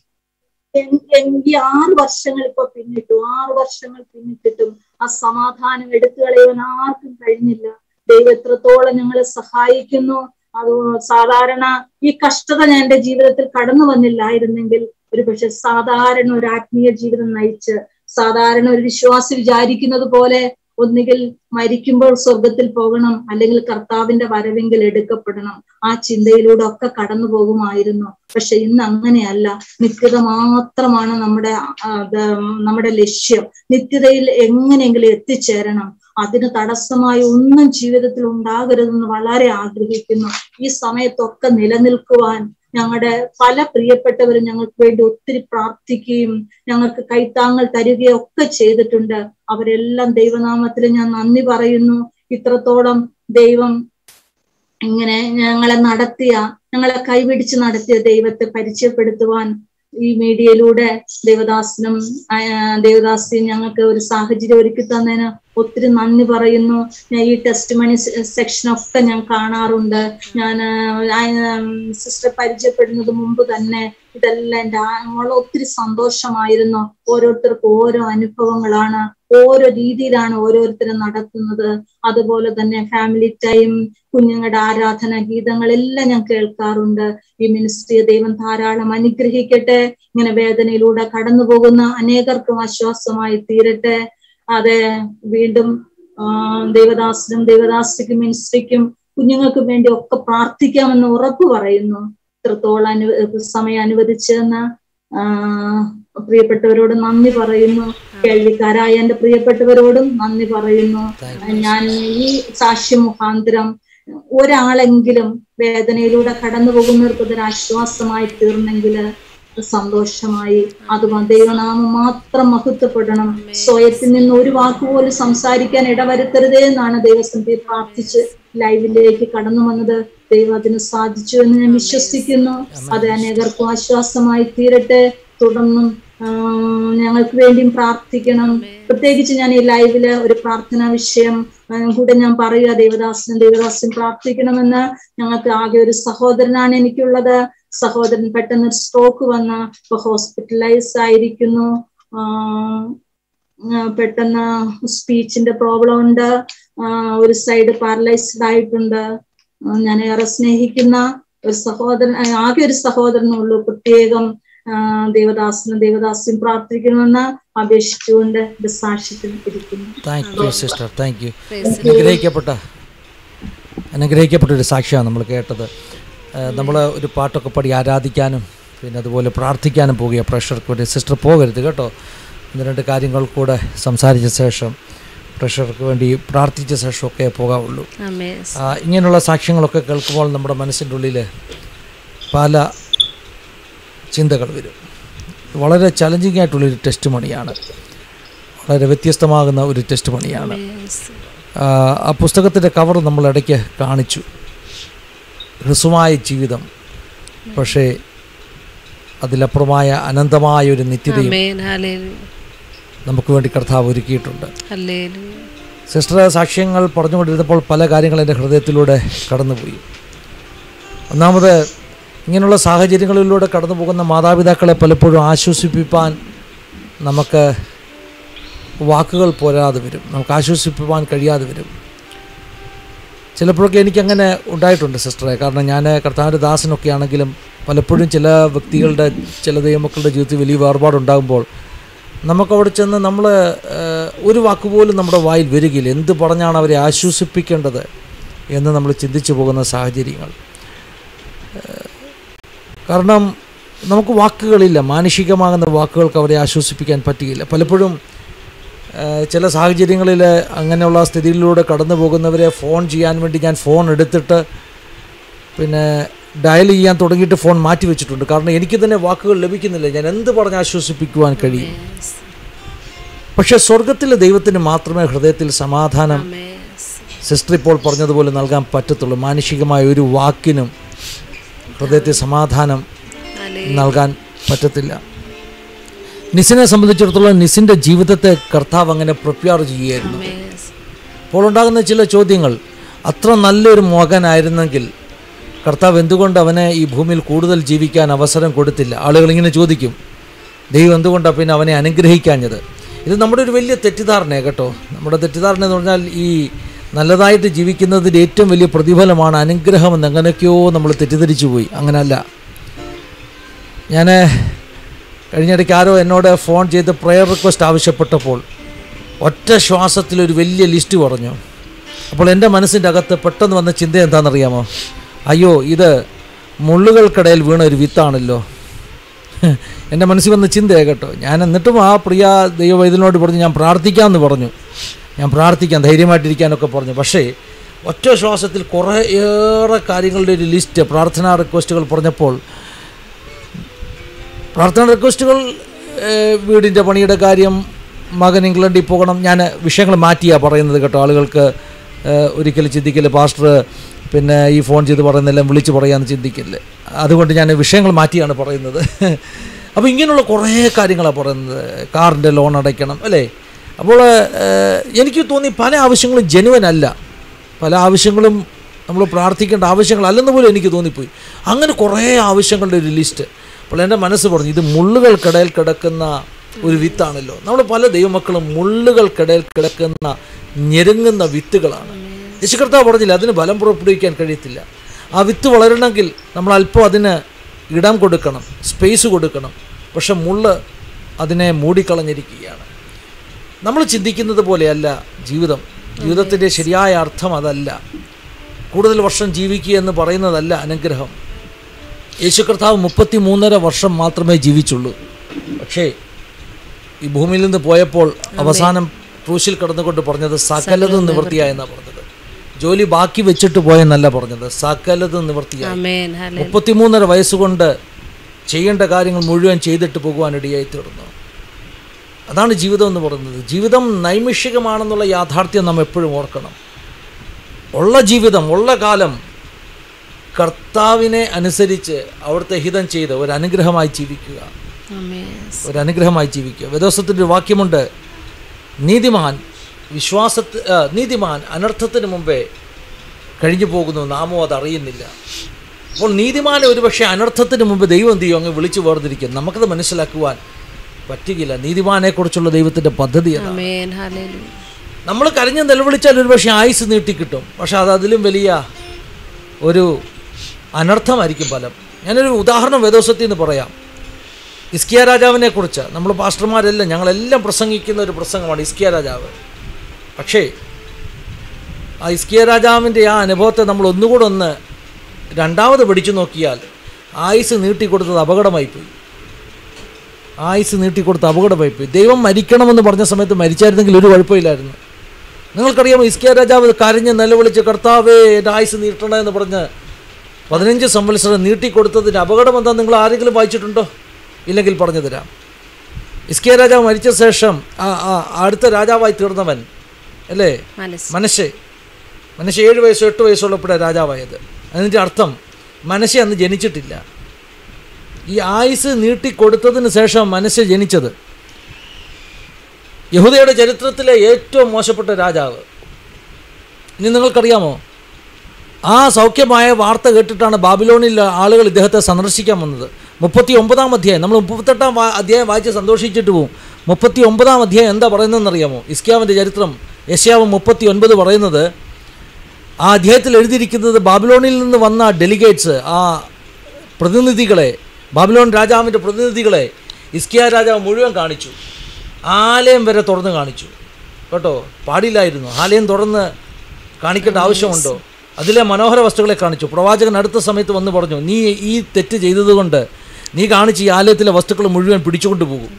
എങ്കിൽ ആറ് വർഷങ്ങൾ ഇപ്പൊ പിന്നിട്ടു ആറ് വർഷങ്ങൾ പിന്നിട്ടിട്ടും ആ സമാധാനം എടുത്തു കളയാൻ ആർക്കും കഴിഞ്ഞില്ല ദൈവം എത്രത്തോളം ഞങ്ങളെ സഹായിക്കുന്നു അത് സാധാരണ ഈ കഷ്ടത ഞാൻ എന്റെ ജീവിതത്തിൽ കടന്നു വന്നില്ലായിരുന്നെങ്കിൽ ഒരു പക്ഷെ സാധാരണ ഒരു ആത്മീയ ജീവിതം നയിച്ച് സാധാരണ ഒരു വിശ്വാസി വിചാരിക്കുന്നത് പോലെ ഒന്നുകിൽ മരിക്കുമ്പോൾ സ്വർഗത്തിൽ പോകണം അല്ലെങ്കിൽ കർത്താവിന്റെ വരവെങ്കിൽ എടുക്കപ്പെടണം ആ ചിന്തയിലൂടെ ഒക്കെ കടന്നു പോകുമായിരുന്നു പക്ഷെ ഇന്ന് അങ്ങനെയല്ല നിത്യത മാത്രമാണ് നമ്മുടെ നമ്മുടെ ലക്ഷ്യം നിത്യതയിൽ എങ്ങനെയെങ്കിലും എത്തിച്ചേരണം അതിന് തടസ്സമായി ഒന്നും ജീവിതത്തിൽ ഉണ്ടാകരുതെന്ന് വളരെ ആഗ്രഹിക്കുന്നു ഈ സമയത്തൊക്കെ നിലനിൽക്കുവാൻ ഞങ്ങളുടെ പല പ്രിയപ്പെട്ടവരും ഞങ്ങൾക്ക് വേണ്ടി ഒത്തിരി പ്രാർത്ഥിക്കുകയും ഞങ്ങൾക്ക് കൈത്താങ്ങൾ തരികയും ഒക്കെ ചെയ്തിട്ടുണ്ട് അവരെല്ലാം ദൈവനാമത്തിൽ ഞാൻ നന്ദി പറയുന്നു ഇത്രത്തോളം ദൈവം ഇങ്ങനെ ഞങ്ങളെ നടത്തിയ ഞങ്ങളെ കൈപിടിച്ച് നടത്തിയ ദൈവത്തെ പരിചയപ്പെടുത്തുവാൻ ഈ മീഡിയയിലൂടെ ദേവദാസിനും ദേവദാസിയും ഞങ്ങൾക്ക് ഒരു സാഹചര്യം ഒരുക്കി തന്നതിന് ഒത്തിരി നന്ദി പറയുന്നു ഞാൻ ഈ ടെസ്റ്റ് മണി സെക്ഷനൊക്കെ ഞാൻ കാണാറുണ്ട് ഞാൻ സിസ്റ്റർ പരിചയപ്പെടുന്നത് മുമ്പ് തന്നെ ഇതെല്ലാം എൻ്റെ വളരെ ഒത്തിരി സന്തോഷമായിരുന്നു ഓരോരുത്തർക്കും ഓരോ അനുഭവങ്ങളാണ് ഓരോ രീതിയിലാണ് ഓരോരുത്തരും നടത്തുന്നത് അതുപോലെ തന്നെ ഫാമിലി ടൈം കുഞ്ഞുങ്ങളുടെ ആരാധന ഗീതങ്ങളെല്ലാം ഞാൻ കേൾക്കാറുണ്ട് ഈ മിനിസ്ട്രിയെ ദൈവം ധാരാളം അനുഗ്രഹിക്കട്ടെ ഇങ്ങനെ വേദനയിലൂടെ കടന്നു പോകുന്ന അനേകർക്കും ആശ്വാസമായി തീരട്ടെ അതെ വീണ്ടും ദേവദാസിനും ദേവദാസിക്കും മിനിസ്ട്രിക്കും കുഞ്ഞുങ്ങൾക്കും വേണ്ടി ഒക്കെ പ്രാർത്ഥിക്കാമെന്ന് ഉറപ്പ് പറയുന്നു ഇത്രത്തോളം അനു സമയം അനുവദിച്ചെന്ന് പ്രിയപ്പെട്ടവരോട് നന്ദി പറയുന്നു കേൾവിക്കാരായ എന്റെ പ്രിയപ്പെട്ടവരോടും നന്ദി പറയുന്നു ഞാൻ ഈ സാക്ഷ്യം മുഖാന്തരം ഒരാളെങ്കിലും വേദനയിലൂടെ കടന്നു പോകുന്നവർക്ക് അതൊരു ആശ്വാസമായി തീർന്നെങ്കിൽ സന്തോഷമായി അത് ദൈവനാമം മാത്രം മഹത്വപ്പെടണം സ്വയത്തിൽ നിന്ന് ഒരു വാക്കുപോലും സംസാരിക്കാൻ ഇടവരുത്തരുതേ എന്നാണ് ദൈവസന്ധി പ്രാർത്ഥിച്ച് ലൈവിലേക്ക് കടന്നു വന്നത് ദൈവം അതിന് സാധിച്ചു എന്ന് ഞാൻ വിശ്വസിക്കുന്നു അത് അനേകർക്കും ആശ്വാസമായി തീരട്ടെ തുടർന്നും ആ, ഞങ്ങൾക്ക് വേണ്ടിയും പ്രാർത്ഥിക്കണം പ്രത്യേകിച്ച് ഞാൻ ഈ ലൈവില് ഒരു പ്രാർത്ഥനാ വിഷയം ആ, കൂടെ ഞാൻ പറയുക ദേവദാസനും ദേവദാസനും പ്രാർത്ഥിക്കണമെന്ന് ഞങ്ങൾക്ക് ആകെ ഒരു സഹോദരനാണ് എനിക്കുള്ളത് സഹോദരൻ പെട്ടെന്ന് ഒരു സ്ട്രോക്ക് വന്ന് ഇപ്പൊ ഹോസ്പിറ്റലൈസ് ആയിരിക്കുന്നു ആ, ആ, പെട്ടെന്ന് സ്പീച്ചിന്റെ പ്രോബ്ലം ഉണ്ട് ആ, ഒരു സൈഡ് പാരലൈസ്ഡ് ആയിട്ടുണ്ട് ആ, ഞാൻ ഏറെ സ്നേഹിക്കുന്ന ഒരു സഹോദരൻ ആ, ആകെ ഒരു സഹോദരനുള്ളൂ പ്രത്യേകം ആ, ദേവദാസനും ദേവദാസിയും പ്രാർത്ഥിക്കണമെന്ന് അപേക്ഷിച്ചുകൊണ്ട് എന്റെ സാക്ഷ്യത്തിൽ ഇരിക്കുന്നു thank you sister thank you അനുഗ്രഹിക്കപ്പെട്ട അനുഗ്രഹിക്കപ്പെട്ട ഒരു സാക്ഷിയാണ് നമ്മൾ കേട്ടത് നമ്മൾ ഒരു പാട്ടൊക്കെ പാടി ആരാധിക്കാനും പിന്നെ അതുപോലെ പ്രാർത്ഥിക്കാനും പോകുക പ്രഷർക്ക് വേണ്ടി സിസ്റ്റർ പോകരുത് കേട്ടോ ഒന്ന് രണ്ട് കാര്യങ്ങൾ കൂടെ സംസാരിച്ച ശേഷം പ്രഷർക്ക് വേണ്ടി പ്രാർത്ഥിച്ച ശേഷമൊക്കെ പോകാവുള്ളൂ ആമേ ആ, ഇങ്ങനെയുള്ള സാക്ഷ്യങ്ങളൊക്കെ കേൾക്കുമ്പോൾ നമ്മുടെ മനസ്സിൻ്റെ ഉള്ളിൽ പല ചിന്തകൾ വരും വളരെ ചലഞ്ചിങ് ആയിട്ടുള്ളൊരു ടെസ്റ്റ് മണിയാണ് വളരെ വ്യത്യസ്തമാകുന്ന ഒരു ടെസ്റ്റ് മണിയാണ് ആ, ആ പുസ്തകത്തിൻ്റെ കവർ നമ്മൾ ഇടയ്ക്ക് കാണിച്ചു ഹ്രസ്വമായ ജീവിതം പക്ഷേ അതിലപ്പുറമായ അനന്തമായ ഒരു നിത്യതയും ആമേൻ ഹല്ലേലൂയ നമുക്ക് വേണ്ടി കർത്താവ് ഒരുക്കിയിട്ടുണ്ട് ഹല്ലേലൂയ സിസ്റ്റർ സാക്ഷ്യങ്ങൾ പറഞ്ഞുകൊണ്ടിരുന്നപ്പോൾ പല കാര്യങ്ങൾ എൻ്റെ ഹൃദയത്തിലൂടെ കടന്നുപോയി ഒന്നാമത് ഇങ്ങനെയുള്ള സാഹചര്യങ്ങളിലൂടെ കടന്നു പോകുന്ന മാതാപിതാക്കളെ പലപ്പോഴും ആശ്വസിപ്പിക്കാൻ നമുക്ക് വാക്കുകൾ പോരാതെ വരും നമുക്ക് ആശ്വസിപ്പിക്കാൻ കഴിയാതെ വരും ചിലപ്പോഴൊക്കെ എനിക്കങ്ങനെ ഉണ്ടായിട്ടുണ്ട് സിസ്റ്ററെ കാരണം ഞാൻ കർത്താവിൻ്റെ ദാസനൊക്കെ ആണെങ്കിലും പലപ്പോഴും ചില വ്യക്തികളുടെ ചില ദൈവമക്കളുടെ ജീവിതത്തിൽ വലിയ വേർപാടുണ്ടാകുമ്പോൾ നമുക്കവിടെ ചെന്ന് നമ്മൾ ഒരു വാക്കുപോലും നമ്മുടെ വായിൽ വരികയില്ല എന്ത് പറഞ്ഞാണ് അവരെ ആശ്വസിപ്പിക്കേണ്ടത് എന്ന് നമ്മൾ ചിന്തിച്ചു പോകുന്ന സാഹചര്യങ്ങൾ ഏഹ്, കാരണം നമുക്ക് വാക്കുകളില്ല മാനുഷികമാകുന്ന വാക്കുകൾക്ക് അവരെ ആശ്വസിപ്പിക്കാൻ പറ്റുകയില്ല പലപ്പോഴും ഏഹ്, ചില സാഹചര്യങ്ങളിൽ അങ്ങനെയുള്ള സ്ഥിതിയിലൂടെ കടന്നു പോകുന്നവരെ ഫോൺ ചെയ്യാൻ വേണ്ടി ഞാൻ ഫോൺ എടുത്തിട്ട് പിന്നെ ഡയൽ ചെയ്യാൻ തുടങ്ങിയിട്ട് ഫോൺ മാറ്റി വെച്ചിട്ടുണ്ട് കാരണം എനിക്ക് തന്നെ വാക്കുകൾ ലഭിക്കുന്നില്ല ഞാൻ എന്ത് പറഞ്ഞ് ആശ്വസിപ്പിക്കുവാൻ കഴിയും പക്ഷേ സ്വർഗത്തിലെ ദൈവത്തിന് മാത്രമേ ഹൃദയത്തിൽ സമാധാനം ആമേൻ സിസ്റ്റർ ഇപ്പോൾ പറഞ്ഞതുപോലെ നൽകാൻ പറ്റത്തുള്ളൂ മാനുഷികമായ ഒരു വാക്കിനും ഹൃദയത്തിൽ സമാധാനം ഹല്ലേലൂയ നൽകാൻ പറ്റത്തില്ല നിസിനെ സംബന്ധിച്ചിടത്തോളം നിസിൻ്റെ ജീവിതത്തെ കർത്താവ് അങ്ങനെ പ്രിപ്പയർ ചെയ്യുകയായിരുന്നു ആമേൻ അപ്പോൾ ഉണ്ടാകുന്ന ചില ചോദ്യങ്ങൾ അത്ര നല്ലൊരു മകനായിരുന്നെങ്കിൽ കർത്താവ് എന്തുകൊണ്ട് അവനെ ഈ ഭൂമിയിൽ കൂടുതൽ ജീവിക്കാൻ അവസരം കൊടുത്തില്ല ആളുകൾ ഇങ്ങനെ ചോദിക്കും ദൈവം എന്തുകൊണ്ടാണ് പിന്നെ അവനെ അനുഗ്രഹിക്കാഞ്ഞത് ഇത് നമ്മുടെ ഒരു വലിയ തെറ്റിദ്ധാരണയാണ് കേട്ടോ നമ്മുടെ തെറ്റിദ്ധാരണ എന്ന് പറഞ്ഞാൽ ഈ നല്ലതായിട്ട് ജീവിക്കുന്നതിൻ്റെ ഏറ്റവും വലിയ പ്രതിഫലമാണ് അനുഗ്രഹമെന്ന് എങ്ങനെയൊക്കെയോ നമ്മൾ തെറ്റിദ്ധരിച്ചു പോയി അങ്ങനല്ല ഞാൻ കഴിഞ്ഞിടയ്ക്ക് ആരോ എന്നോട് ഫോൺ ചെയ്ത് പ്രെയർ റിക്വസ്റ്റ് ആവശ്യപ്പെട്ടപ്പോൾ ഒറ്റ ശ്വാസത്തിൽ ഒരു വലിയ ലിസ്റ്റ് പറഞ്ഞു അപ്പോൾ എൻ്റെ മനസ്സിൻ്റെ അകത്ത് പെട്ടെന്ന് വന്ന ചിന്ത എന്താണെന്നറിയാമോ അയ്യോ ഇത് മുള്ളുകൾക്കിടയിൽ വീണ ഒരു വിത്താണല്ലോ എൻ്റെ മനസ്സിൽ വന്ന ചിന്തയാണ് കേട്ടോ ഞാൻ എന്നിട്ടും ആ പ്രിയ ദൈവവൈദ്യനോട് പറഞ്ഞു ഞാൻ പ്രാർത്ഥിക്കാമെന്ന് പറഞ്ഞു ഞാൻ പ്രാർത്ഥിക്കാം ധൈര്യമായിട്ടിരിക്കാനൊക്കെ പറഞ്ഞു പക്ഷേ ഒറ്റ ശ്വാസത്തിൽ കുറേയേറെ കാര്യങ്ങളുടെ ഒരു ലിസ്റ്റ് പ്രാർത്ഥനാ റിക്വസ്റ്റുകൾ പറഞ്ഞപ്പോൾ പ്രാർത്ഥന റിക്വസ്റ്റുകൾ ഏഹ്, വീടിൻ്റെ പണിയുടെ കാര്യം മകൻ ഇംഗ്ലണ്ടിൽ പോകണം ഞാൻ വിഷയങ്ങൾ മാറ്റിയാണ് പറയുന്നത് കേട്ടോ ആളുകൾക്ക് ഏഹ്, ഒരിക്കലും ചിന്തിക്കില്ല പാസ്റ്റർ പിന്നെ ഈ ഫോൺ ചെയ്ത് പറയുന്നതെല്ലാം വിളിച്ച് പറയാമെന്ന് ചിന്തിക്കില്ല അതുകൊണ്ട് ഞാൻ വിഷയങ്ങൾ മാറ്റിയാണ് പറയുന്നത് അപ്പോൾ ഇങ്ങനെയുള്ള കുറേ കാര്യങ്ങളാണ് പറയുന്നത് കാറിൻ്റെ ലോൺ അടയ്ക്കണം അല്ലേ അപ്പോൾ ഏഹ്, എനിക്ക് തോന്നി പല ആവശ്യങ്ങളും ജനുവൻ അല്ല പല ആവശ്യങ്ങളും നമ്മൾ പ്രാർത്ഥിക്കേണ്ട ആവശ്യങ്ങളല്ലെന്ന് പോലും എനിക്ക് തോന്നിപ്പോയി അങ്ങനെ കുറേ ആവശ്യങ്ങളുടെ ഒരു ലിസ്റ്റ് അപ്പോൾ എൻ്റെ മനസ്സ് പറഞ്ഞു ഇത് മുള്ളുകൾക്കിടയിൽ കിടക്കുന്ന ഒരു വിത്താണല്ലോ നമ്മൾ പല ദൈവമക്കളും മുള്ളുകൾക്കിടയിൽ കിടക്കുന്ന ഞെരുങ്ങുന്ന വിത്തുകളാണ് യേശുകർത്താവ് പറഞ്ഞില്ല അതിന് ബലം പുറപ്പെടുവിക്കാൻ കഴിയത്തില്ല ആ വിത്ത് വളരണമെങ്കിൽ നമ്മൾ അല്പം അതിന് ഇടം കൊടുക്കണം സ്പേസ് കൊടുക്കണം പക്ഷെ മുള്ള് അതിനെ മൂടിക്കളഞ്ഞിരിക്കുകയാണ് നമ്മൾ ചിന്തിക്കുന്നത് പോലെയല്ല ജീവിതം ജീവിതത്തിൻ്റെ ശരിയായ അർത്ഥം അതല്ല കൂടുതൽ വർഷം ജീവിക്കുക എന്ന് പറയുന്നതല്ല അനുഗ്രഹം യേശു കർത്താവ് മുപ്പത്തി മൂന്നര വർഷം മാത്രമേ ജീവിച്ചുള്ളൂ പക്ഷേ ഈ ഭൂമിയിൽ നിന്ന് പോയപ്പോൾ അവസാനം ക്രൂശിൽ കിടന്നുകൊണ്ട് പറഞ്ഞത് സകലതും നിവൃത്തിയായെന്നാണ് പറഞ്ഞത് ജോലി ബാക്കി വെച്ചിട്ട് പോയെന്നല്ല പറഞ്ഞത് സകലതും നിവൃത്തിയായി ആമേൻ ഹല്ലേലൂയ മുപ്പത്തിമൂന്നര വയസ്സുകൊണ്ട് ചെയ്യേണ്ട കാര്യങ്ങൾ മുഴുവൻ ചെയ്തിട്ട് പോകുവാൻ ഇടയായി തീർന്നു അതാണ് ജീവിതം എന്ന് പറയുന്നത് ജീവിതം നൈമിഷികമാണെന്നുള്ള യാഥാർത്ഥ്യം നാം എപ്പോഴും ഓർക്കണം ഉള്ള ജീവിതം ഉള്ള കാലം കർത്താവിനെ അനുസരിച്ച് അവിടുത്തെ ഹിതം ചെയ്ത് ഒരു അനുഗ്രഹമായി ജീവിക്കുക ആമേൻ ഒരു അനുഗ്രഹമായി ജീവിക്കുക വേദോസത്തിൻ്റെ ഒരു വാക്യമുണ്ട് നീതിമാൻ വിശ്വാസത്ത് ആ, നീതിമാൻ അനർത്ഥത്തിന് മുമ്പേ കഴിഞ്ഞു പോകുന്നു നാമോ അത് അറിയുന്നില്ല അപ്പോൾ നീതിമാനെ ഒരുപക്ഷെ അനർത്ഥത്തിന് മുമ്പ് ദൈവം എന്ത് ചെയ്യും അങ്ങ് വിളിച്ചു വേർതിരിക്കും നമുക്കത് മനസ്സിലാക്കുവാൻ പറ്റുകയില്ല നീതിമാനെക്കുറിച്ചുള്ള ദൈവത്തിൻ്റെ പദ്ധതി അതാണ് ആമേൻ ഹല്ലേലൂയ നമ്മൾ കരഞ്ഞ് നിലവിളിച്ചാൽ ഒരുപക്ഷെ ആയുസ് നീട്ടിക്കിട്ടും പക്ഷെ അത് അതിലും വലിയ ഒരു അനർത്ഥമായിരിക്കും ഫലം ഞാനൊരു ഉദാഹരണം വേദോസത്തിൽ നിന്ന് പറയാം ഇസ്കിയ രാജാവിനെ കുറിച്ച് നമ്മൾ പാസ്റ്റർമാരെല്ലാം ഞങ്ങളെല്ലാം പ്രസംഗിക്കുന്ന ഒരു പ്രസംഗമാണ് ഇസ്കിയ രാജാവ് പക്ഷേ ആ ഇസ്കിയ രാജാവിൻ്റെ ആ അനുഭവത്തെ നമ്മൾ ഒന്നുകൂടെ ഒന്ന് രണ്ടാമത് പഠിച്ചു നോക്കിയാൽ ആയുസ് നീട്ടിക്കൊടുത്തത് അപകടമായിപ്പോയി ആയുസ് നീട്ടിക്കൊടുത്ത് അപകടമായിപ്പോയി ദൈവം മരിക്കണമെന്ന് പറഞ്ഞ സമയത്ത് മരിച്ചായിരുന്നെങ്കിൽ ഒരു കുഴപ്പമില്ലായിരുന്നു നിങ്ങൾക്കറിയാമോ ഇസ്കിയ രാജാവ് കരഞ്ഞ് നിലവിളിച്ച് കർത്താവേ എൻ്റെ ആയുസ് നീട്ടണേ എന്ന് പറഞ്ഞ് പതിനഞ്ച് സംവത്സരം നീട്ടിക്കൊടുത്തതിൻ്റെ അപകടം എന്താ നിങ്ങൾ ആരെങ്കിലും വായിച്ചിട്ടുണ്ടോ ഇല്ലെങ്കിൽ പറഞ്ഞു തരാം ഇസ്കിയ രാജാവ് മരിച്ച ശേഷം ആ ആ അടുത്ത രാജാവായി തീർന്നവൻ അല്ലേ മനസ്സ് മനശ്ശെ മനശ്ശെ ഏഴ് വയസ്സോ എട്ട് വയസ്സുള്ളപ്പോഴാണ് രാജാവായത് അതിൻ്റെ അർത്ഥം മനശ്ശെ അന്ന് ജനിച്ചിട്ടില്ല ഈ ആയുസ് നീട്ടിക്കൊടുത്തതിന് ശേഷം മനസ്സ് ജനിച്ചത് യഹൂദയുടെ ചരിത്രത്തിലെ ഏറ്റവും മോശപ്പെട്ട രാജാവ് ഇനി നിങ്ങൾക്കറിയാമോ ആ സൗഖ്യമായ വാർത്ത കേട്ടിട്ടാണ് ബാബിലോണിൽ ആളുകൾ ഇദ്ദേഹത്തെ സന്ദർശിക്കാൻ വന്നത് മുപ്പത്തി ഒമ്പതാം അധ്യായം നമ്മൾ മുപ്പത്തെട്ടാം വാ- അധ്യായം വായിച്ച് സന്തോഷിച്ചിട്ട് പോവും മുപ്പത്തി ഒമ്പതാം അധ്യായം എന്താ പറയുന്നതെന്ന് അറിയാമോ ഇസ്ക്യാവിൻ്റെ ചരിത്രം യശ്യാവ് മുപ്പത്തി ഒൻപത് പറയുന്നത് ആ അധ്യായത്തിൽ എഴുതിയിരിക്കുന്നത് ബാബിലോണിൽ നിന്ന് വന്ന ഡെലിഗേറ്റ്സ് ആ പ്രതിനിധികളെ ബാബിലോൺ രാജാവിൻ്റെ പ്രതിനിധികളെ ഇസ്കിയ രാജാവ് മുഴുവൻ കാണിച്ചു ആലയം വരെ തുറന്ന് കാണിച്ചു കേട്ടോ പാടില്ലായിരുന്നു ആലയം തുറന്ന് കാണിക്കേണ്ട ആവശ്യമുണ്ടോ അതിലെ മനോഹര വസ്തുക്കളെ കാണിച്ചു പ്രവാചകൻ അടുത്ത സമയത്ത് വന്ന് പറഞ്ഞു നീ ഈ തെറ്റ് ചെയ്തതുകൊണ്ട് നീ കാണിച്ച് ഈ ആലയത്തിലെ വസ്തുക്കൾ മുഴുവൻ പിടിച്ചുകൊണ്ട് പോകും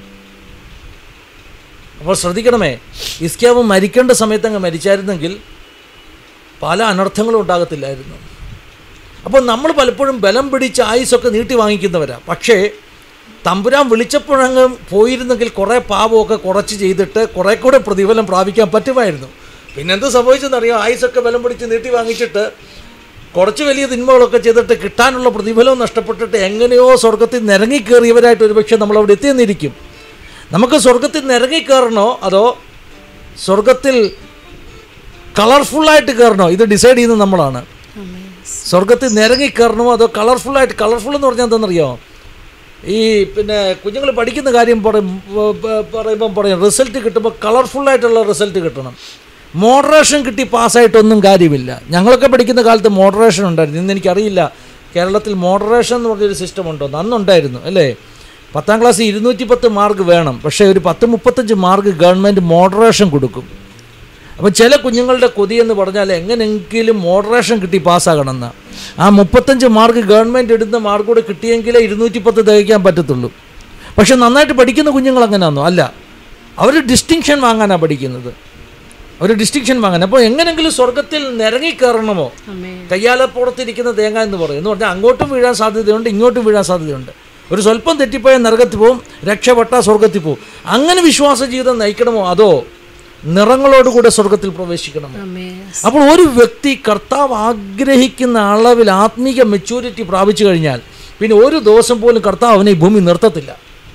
അപ്പോൾ ശ്രദ്ധിക്കണമേ ഇസ്ക്യാവ് മരിക്കേണ്ട സമയത്ത് അങ്ങ് മരിച്ചായിരുന്നെങ്കിൽ പല അനർത്ഥങ്ങളും ഉണ്ടാകത്തില്ലായിരുന്നു അപ്പോൾ നമ്മൾ പലപ്പോഴും ബലം പിടിച്ച് ആയുസൊക്കെ നീട്ടി വാങ്ങിക്കുന്നവരാ പക്ഷേ തമ്പുരാൻ വിളിച്ചപ്പോഴങ്ങ് പോയിരുന്നെങ്കിൽ കുറേ പാപമൊക്കെ കുറച്ച് ചെയ്തിട്ട് കുറേ കൂടെ പ്രതിഫലം പ്രാപിക്കാൻ പറ്റുമായിരുന്നു പിന്നെ എന്ത് സംഭവിച്ചെന്നറിയാം ആയുസൊക്കെ ബലം പിടിച്ച് നീട്ടി വാങ്ങിച്ചിട്ട് കുറച്ച് വലിയ തിന്മകളൊക്കെ ചെയ്തിട്ട് കിട്ടാനുള്ള പ്രതിഫലവും നഷ്ടപ്പെട്ടിട്ട് എങ്ങനെയോ സ്വർഗത്തിൽ നിരങ്ങിക്കേറിയവരായിട്ട് ഒരുപക്ഷെ നമ്മളവിടെ എത്തിയെന്നിരിക്കും നമുക്ക് സ്വർഗത്തിൽ നിരങ്ങിക്കയറണോ അതോ സ്വർഗത്തിൽ കളർഫുള്ളായിട്ട് കയറണോ ഇത് ഡിസൈഡ് ചെയ്യുന്നത് നമ്മളാണ് ആമേൻ സ്വർഗത്തിൽ നിരങ്ങി കയറണമോ അതോ കളർഫുള്ളായിട്ട് കളർഫുൾ എന്ന് പറഞ്ഞാൽ എന്താണെന്നറിയോ ഈ പിന്നെ കുഞ്ഞുങ്ങൾ പഠിക്കുന്ന കാര്യം പറയും പ- പ- പറയുമ്പം പറയും റിസൾട്ട് കിട്ടുമ്പോൾ കളർഫുള്ളായിട്ടുള്ള റിസൾട്ട് കിട്ടണം മോഡറേഷൻ കിട്ടി പാസ്സായിട്ടൊന്നും കാര്യമില്ല ഞങ്ങളൊക്കെ പഠിക്കുന്ന കാലത്ത് മോഡറേഷൻ ഉണ്ടായിരുന്നു ഇന്ന് എനിക്കറിയില്ല കേരളത്തിൽ മോഡറേഷൻ എന്ന് പറഞ്ഞൊരു സിസ്റ്റം ഉണ്ടോ അന്നുണ്ടായിരുന്നു അല്ലേ പത്താം ക്ലാസ് ഇരുന്നൂറ്റി പത്ത് മാർക്ക് വേണം പക്ഷേ ഒരു പത്ത് മുപ്പത്തഞ്ച് മാർക്ക് ഗവൺമെൻറ് മോഡറേഷൻ കൊടുക്കും അപ്പം ചില കുഞ്ഞുങ്ങളുടെ കൊതി എന്ന് പറഞ്ഞാൽ എങ്ങനെയെങ്കിലും മോഡറേഷൻ കിട്ടി പാസ്സാകണമെന്ന് ആ മുപ്പത്തഞ്ച് മാർക്ക് ഗവൺമെൻറ് ഇടുന്ന മാർക്ക് കൂടെ കിട്ടിയെങ്കിലേ ഇരുന്നൂറ്റി പത്ത് തികയ്ക്കാൻ പറ്റത്തുള്ളൂ പക്ഷെ നന്നായിട്ട് പഠിക്കുന്ന കുഞ്ഞുങ്ങൾ അങ്ങനെയാണോ അല്ല അവർ ഡിസ്റ്റിങ്ഷൻ വാങ്ങാനാണ് പഠിക്കുന്നത് അവർ ഡിസ്റ്റിങ്ഷൻ വാങ്ങാൻ അപ്പോൾ എങ്ങനെങ്കിലും സ്വർഗത്തിൽ നിരങ്ങിക്കയറണമോ ആമേൻ കയ്യാലപ്പുറത്തിരിക്കുന്ന തേങ്ങ എന്ന് പറയും എന്ന് പറഞ്ഞാൽ അങ്ങോട്ടും വീഴാൻ സാധ്യതയുണ്ട് ഇങ്ങോട്ടും വീഴാൻ സാധ്യതയുണ്ട് ഒരു സ്വല്പം തെറ്റിപ്പോയാൽ നരകത്തിൽ പോവും രക്ഷപ്പെട്ട സ്വർഗത്തിൽ പോവും അങ്ങനെ വിശ്വാസ ജീവിതം നയിക്കണമോ അതോ നിറങ്ങളോടുകൂടെ സ്വർഗത്തിൽ പ്രവേശിക്കണമോ ആമേൻ അപ്പോൾ ഒരു വ്യക്തി കർത്താവ് ആഗ്രഹിക്കുന്ന അളവിൽ ആത്മീക മെച്യൂരിറ്റി പ്രാപിച്ചു കഴിഞ്ഞാൽ പിന്നെ ഒരു ദിവസം പോലും കർത്താവ് അവനെ ഈ ഭൂമി നിർത്തത്തില്ല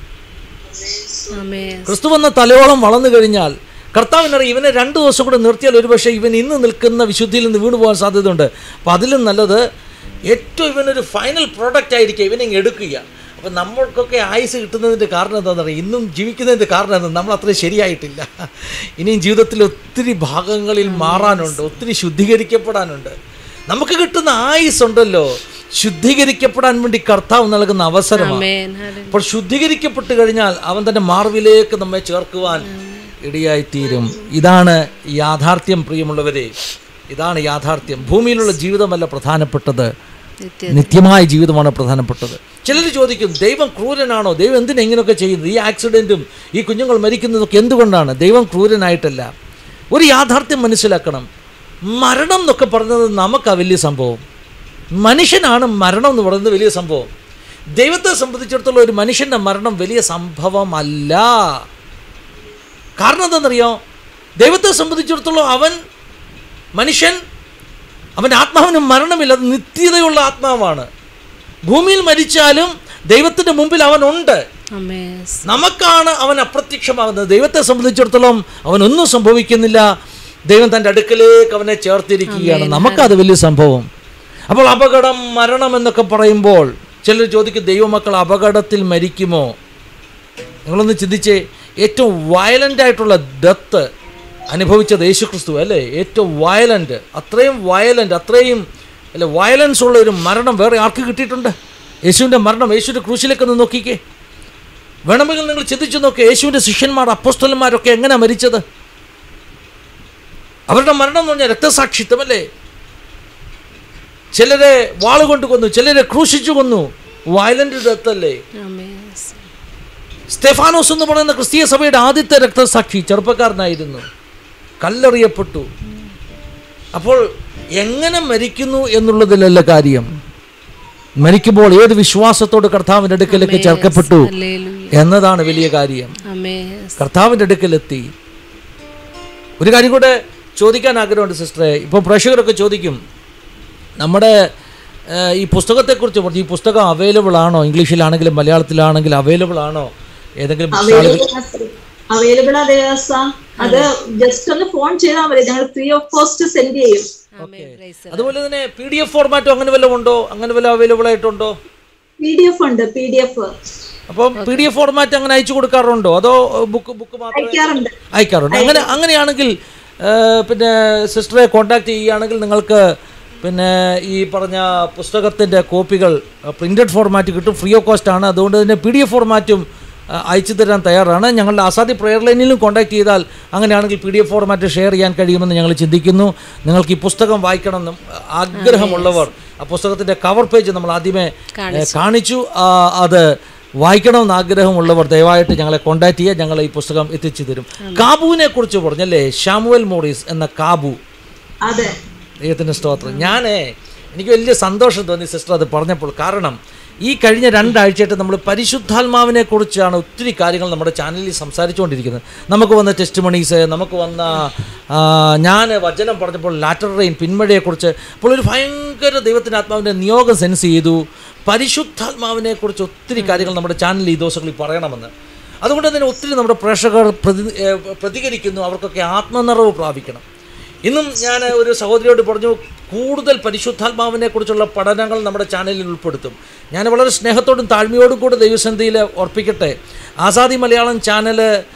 ആമേൻ ക്രിസ്തു വന്ന തലയോളം വളർന്നു കഴിഞ്ഞാൽ കർത്താവിനറിയാം ഇവനെ രണ്ട് ദിവസം കൂടെ നിർത്തിയാൽ ഒരുപക്ഷെ ഇവൻ ഇന്ന് നിൽക്കുന്ന വിശുദ്ധിയിൽ നിന്ന് വീണു പോകാൻ സാധ്യതയുണ്ട് അപ്പോൾ അതിലും നല്ലത് ഏറ്റവും ഇവനൊരു ഫൈനൽ പ്രോഡക്റ്റ് ആയിരിക്കും ഇവനെ ഇങ്ങ് എടുക്കുക അപ്പം നമ്മൾക്കൊക്കെ ആയുസ് കിട്ടുന്നതിൻ്റെ കാരണം എന്താണെന്ന് അറിയാം ഇന്നും ജീവിക്കുന്നതിൻ്റെ കാരണം എന്താ നമ്മൾ അത്രയും ശരിയായിട്ടില്ല ഇനിയും ജീവിതത്തിൽ ഒത്തിരി ഭാഗങ്ങളിൽ മാറാനുണ്ട് ഒത്തിരി ശുദ്ധീകരിക്കപ്പെടാനുണ്ട് നമുക്ക് കിട്ടുന്ന ആയുസ് ഉണ്ടല്ലോ ശുദ്ധീകരിക്കപ്പെടാൻ വേണ്ടി കർത്താവ് നൽകുന്ന അവസരമാണ് ആമേൻ ഹല്ലേലൂയ അപ്പോൾ ശുദ്ധീകരിക്കപ്പെട്ട് കഴിഞ്ഞാൽ അവൻ തൻ്റെ മാർവിലേക്ക് നമ്മെ ചേർക്കുവാൻ ഇടയായിത്തീരും ഇതാണ് യാഥാർത്ഥ്യം പ്രിയമുള്ളവരെ ഇതാണ് യാഥാർത്ഥ്യം ഭൂമിയിലുള്ള ജീവിതമല്ല പ്രധാനപ്പെട്ടത് നിത്യ നിത്യമായ ജീവിതമാണ് പ്രധാനപ്പെട്ടത് ചിലർ ചോദിക്കും ദൈവം ക്രൂരനാണോ ദൈവം എന്തിനാ ഇങ്ങനെയൊക്കെ ചെയ്യുന്നത് ഈ ആക്സിഡൻറ്റും ഈ കുഞ്ഞുങ്ങൾ മരിക്കുന്നതൊക്കെ എന്തുകൊണ്ടാണ് ദൈവം ക്രൂരനായിട്ടല്ല ഒരു യാഥാർത്ഥ്യം മനസ്സിലാക്കണം മരണം എന്നൊക്കെ പറയുന്നത് നമുക്കാ വലിയ സംഭവം മനുഷ്യനാണ് മരണം എന്ന് പറയുന്നത് വലിയ സംഭവം ദൈവത്തെ സംബന്ധിച്ചിടത്തോളം ഒരു മനുഷ്യൻ്റെ മരണം വലിയ സംഭവമല്ല കാരണം എന്താണെന്നറിയോ ദൈവത്തെ സംബന്ധിച്ചിടത്തോളം അവൻ മനുഷ്യൻ അവൻ്റെ ആത്മാവിന് മരണമില്ല അത് നിത്യതയുള്ള ആത്മാവാണ് ഭൂമിയിൽ മരിച്ചാലും ദൈവത്തിൻ്റെ മുമ്പിൽ അവനുണ്ട് അമ്മേ നമുക്കാണ് അവൻ അപ്രത്യക്ഷമാകുന്നത് ദൈവത്തെ സംബന്ധിച്ചിടത്തോളം അവനൊന്നും സംഭവിക്കുന്നില്ല ദൈവം തൻ്റെ അടുക്കലേക്ക് അവനെ ചേർത്തിരിക്കുകയാണ് നമുക്കത് വലിയ സംഭവം അപ്പോൾ അപകടം മരണം എന്നൊക്കെ പറയുമ്പോൾ ചിലർ ചോദിക്കും ദൈവമക്കൾ അപകടത്തിൽ മരിക്കുമോ നിങ്ങളൊന്ന് ചിന്തിച്ചേ ഏറ്റവും വയലൻ്റ് ആയിട്ടുള്ള ഡെത്ത് അനുഭവിച്ചത് യേശുക്രിസ്തു അല്ലേ ഏറ്റവും വയലൻ്റ് അത്രയും വയലൻ്റ് അത്രയും അല്ലെ വയലൻസ് ഉള്ള ഒരു മരണം വേറെ ആർക്ക് കിട്ടിയിട്ടുണ്ട് യേശുവിൻ്റെ മരണം യേശുവിൻ്റെ ക്രൂശിലേക്ക് ഒന്ന് നോക്കിക്കേ വേണമെങ്കിൽ നിങ്ങൾ ചിന്തിച്ചു നോക്കുക യേശുവിൻ്റെ ശിഷ്യന്മാർ അപ്പോസ്തലന്മാരൊക്കെ എങ്ങനെ മരിച്ചത് അവരുടെ മരണം എന്ന് പറഞ്ഞാൽ രക്തസാക്ഷിത്വമല്ലേ ചിലരെ വാളുകൊണ്ട് കൊന്നു ചിലരെ ക്രൂശിച്ചു കൊന്നു വയലന്റ് ഡെത്ത് അല്ലേ അമ്മേ സ്തെഫാനോസ് എന്ന് പറയുന്ന ക്രിസ്തീയ സഭയുടെ ആദ്യത്തെ രക്തസാക്ഷി ചെറുപ്പക്കാരനായിരുന്നു കല്ലെറിയപ്പെട്ടു അപ്പോൾ എങ്ങനെ മരിക്കുന്നു എന്നുള്ളതിലല്ല കാര്യം മരിക്കുമ്പോൾ ഏത് വിശ്വാസത്തോട് കർത്താവിൻ്റെ അടുക്കലേക്ക് ചേർക്കപ്പെട്ടു ഹല്ലേലൂയ എന്നതാണ് വലിയ കാര്യം അമ്മേ കർത്താവിൻ്റെ അടുക്കലെത്തി ഒരു കാര്യം കൂടെ ചോദിക്കാൻ ആഗ്രഹമുണ്ട് സിസ്റ്ററെ ഇപ്പോൾ പ്രേക്ഷകരൊക്കെ ചോദിക്കും നമ്മുടെ ഏഹ്, ഈ പുസ്തകത്തെക്കുറിച്ച് പറഞ്ഞു ഈ പുസ്തകം അവൈലബിൾ ആണോ ഇംഗ്ലീഷിലാണെങ്കിലും മലയാളത്തിലാണെങ്കിലും അവൈലബിൾ ആണോ ഏതെങ്കിലും ബുക്ക് സ്റ്റാളുകൾ അവൈലബിൾ അതെ സാർ അത് ജസ്റ്റ് ഒന്ന് ഫോൺ ചെയ്താൽ മതി ഞങ്ങൾ ഫ്രീ ഓഫ് കോസ്റ്റ് സെൻഡ് ചെയ്യും അമ്മേ പ്രൈസ് അതുപോലെ തന്നെ പി ഡി എഫ് ഫോർമാറ്റോ അങ്ങനെ വല്ലതും ഉണ്ടോ അങ്ങനെ വല്ല അവൈലബിൾ ആയിട്ടുണ്ടോ പി ഡി എഫ് ഉണ്ട് പി ഡി എഫ് അപ്പം പി ഡി എഫ് ഫോർമാറ്റ് അങ്ങനെ അയച്ചു കൊടുക്കാറുണ്ടോ അതോ ബുക്ക് ബുക്ക് മാത്രമേ അയക്കാറുണ്ട് അയക്കാറുണ്ട് അങ്ങനെ അങ്ങനെയാണെങ്കിൽ ആ, പിന്നെ സിസ്റ്ററെ കോൺടാക്ട് ചെയ്യുകയാണെങ്കിൽ നിങ്ങൾക്ക് പിന്നെ ഈ പറഞ്ഞ പുസ്തകത്തിൻ്റെ കോപ്പികൾ പ്രിൻറ്റഡ് ഫോർമാറ്റ് കിട്ടും ഫ്രീ ഓഫ് കോസ്റ്റ് ആണ് അതുകൊണ്ട് തന്നെ പി ഡി എഫ് ഫോർമാറ്റും ആ, അയച്ചു തരാൻ തയ്യാറാണ് ഞങ്ങളുടെ ആസാദി പ്രെയർ ലൈനിലും കോൺടാക്ട് ചെയ്താൽ അങ്ങനെയാണെങ്കിൽ P D F format share ചെയ്യാൻ കഴിയുമെന്ന് ഞങ്ങൾ ചിന്തിക്കുന്നു നിങ്ങൾക്ക് ഈ പുസ്തകം വായിക്കണമെന്നും ആഗ്രഹമുള്ളവർ ആ പുസ്തകത്തിൻ്റെ കവർ പേജ് നമ്മൾ ആദ്യമേ ഏ, കാണിച്ചു ആ, അത് വായിക്കണമെന്ന് ആഗ്രഹമുള്ളവർ ദയവായിട്ട് ഞങ്ങളെ കോൺടാക്ട് ചെയ്യുക ഞങ്ങൾ ഈ പുസ്തകം എത്തിച്ചു തരും കാബുവിനെ കുറിച്ച് പറഞ്ഞല്ലേ ഷാമുവൽ മോറിസ് എന്ന കാബു അതെ ദൈവത്തിൻ്റെ സ്തോത്രം ഞാനേ എനിക്ക് വലിയ സന്തോഷം തോന്നി സിസ്റ്റർ അത് പറഞ്ഞപ്പോൾ കാരണം ഈ കഴിഞ്ഞ രണ്ടാഴ്ചയായിട്ട് നമ്മൾ പരിശുദ്ധാത്മാവിനെ കുറിച്ചാണ് ഒത്തിരി കാര്യങ്ങൾ നമ്മുടെ ചാനലിൽ സംസാരിച്ചുകൊണ്ടിരിക്കുന്നത് നമുക്ക് വന്ന ടെസ്റ്റ് മണീസ് നമുക്ക് വന്ന ഞാൻ വചനം പറഞ്ഞപ്പോൾ ലാറ്റർ റെയിൻ പിന്മഴയെക്കുറിച്ച് അപ്പോൾ ഒരു ഭയങ്കര ദൈവത്തിൻ്റെ ആത്മാവിൻ്റെ നിയോഗം സെൻസ് ചെയ്തു പരിശുദ്ധാത്മാവിനെ കുറിച്ച് ഒത്തിരി കാര്യങ്ങൾ നമ്മുടെ ചാനലിൽ ഈ ദിവസങ്ങളിൽ പറയണമെന്ന് അതുകൊണ്ട് തന്നെ ഒത്തിരി നമ്മുടെ പ്രേക്ഷകർ പ്രതി ഏ, പ്രതികരിക്കുന്നു അവർക്കൊക്കെ ആത്മനിറവ് പ്രാപിക്കണം ഇന്നും ഞാൻ ഒരു സഹോദരിയോട് പറഞ്ഞു കൂടുതൽ പരിശുദ്ധാത്മാവിനെ കുറിച്ചുള്ള പഠനങ്ങൾ നമ്മുടെ ചാനലിൽ ഉൾപ്പെടുത്തും ഞാൻ വളരെ സ്നേഹത്തോടും താഴ്മയോടും കൂടെ ദൈവസന്ധിയിൽ ഓർപ്പിക്കട്ടെ ആസാദി മലയാളം ചാനൽ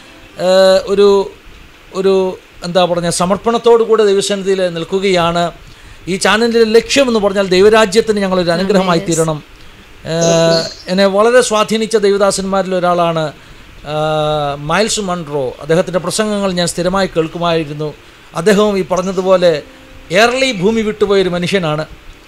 ഒരു ഒരു എന്താ പറഞ്ഞ സമർപ്പണത്തോടു കൂടെ ദൈവസന്നിധിയിൽ നിൽക്കുകയാണ് ഈ ചാനലിൻ്റെ ലക്ഷ്യമെന്ന് പറഞ്ഞാൽ ദൈവരാജ്യത്തിന് ഞങ്ങളൊരു അനുഗ്രഹമായി തീരണം ഏഹ് എന്നെ വളരെ സ്വാധീനിച്ച ദൈവദാസന്മാരിൽ ഒരാളാണ് ഏഹ് മൈൽസ് മൺട്രോ അദ്ദേഹത്തിൻ്റെ പ്രസംഗങ്ങൾ ഞാൻ സ്ഥിരമായി കേൾക്കുമായിരുന്നു അദ്ദേഹവും ഈ പറഞ്ഞതുപോലെ ഏർലി ഭൂമി വിട്ടുപോയൊരു മനുഷ്യനാണ്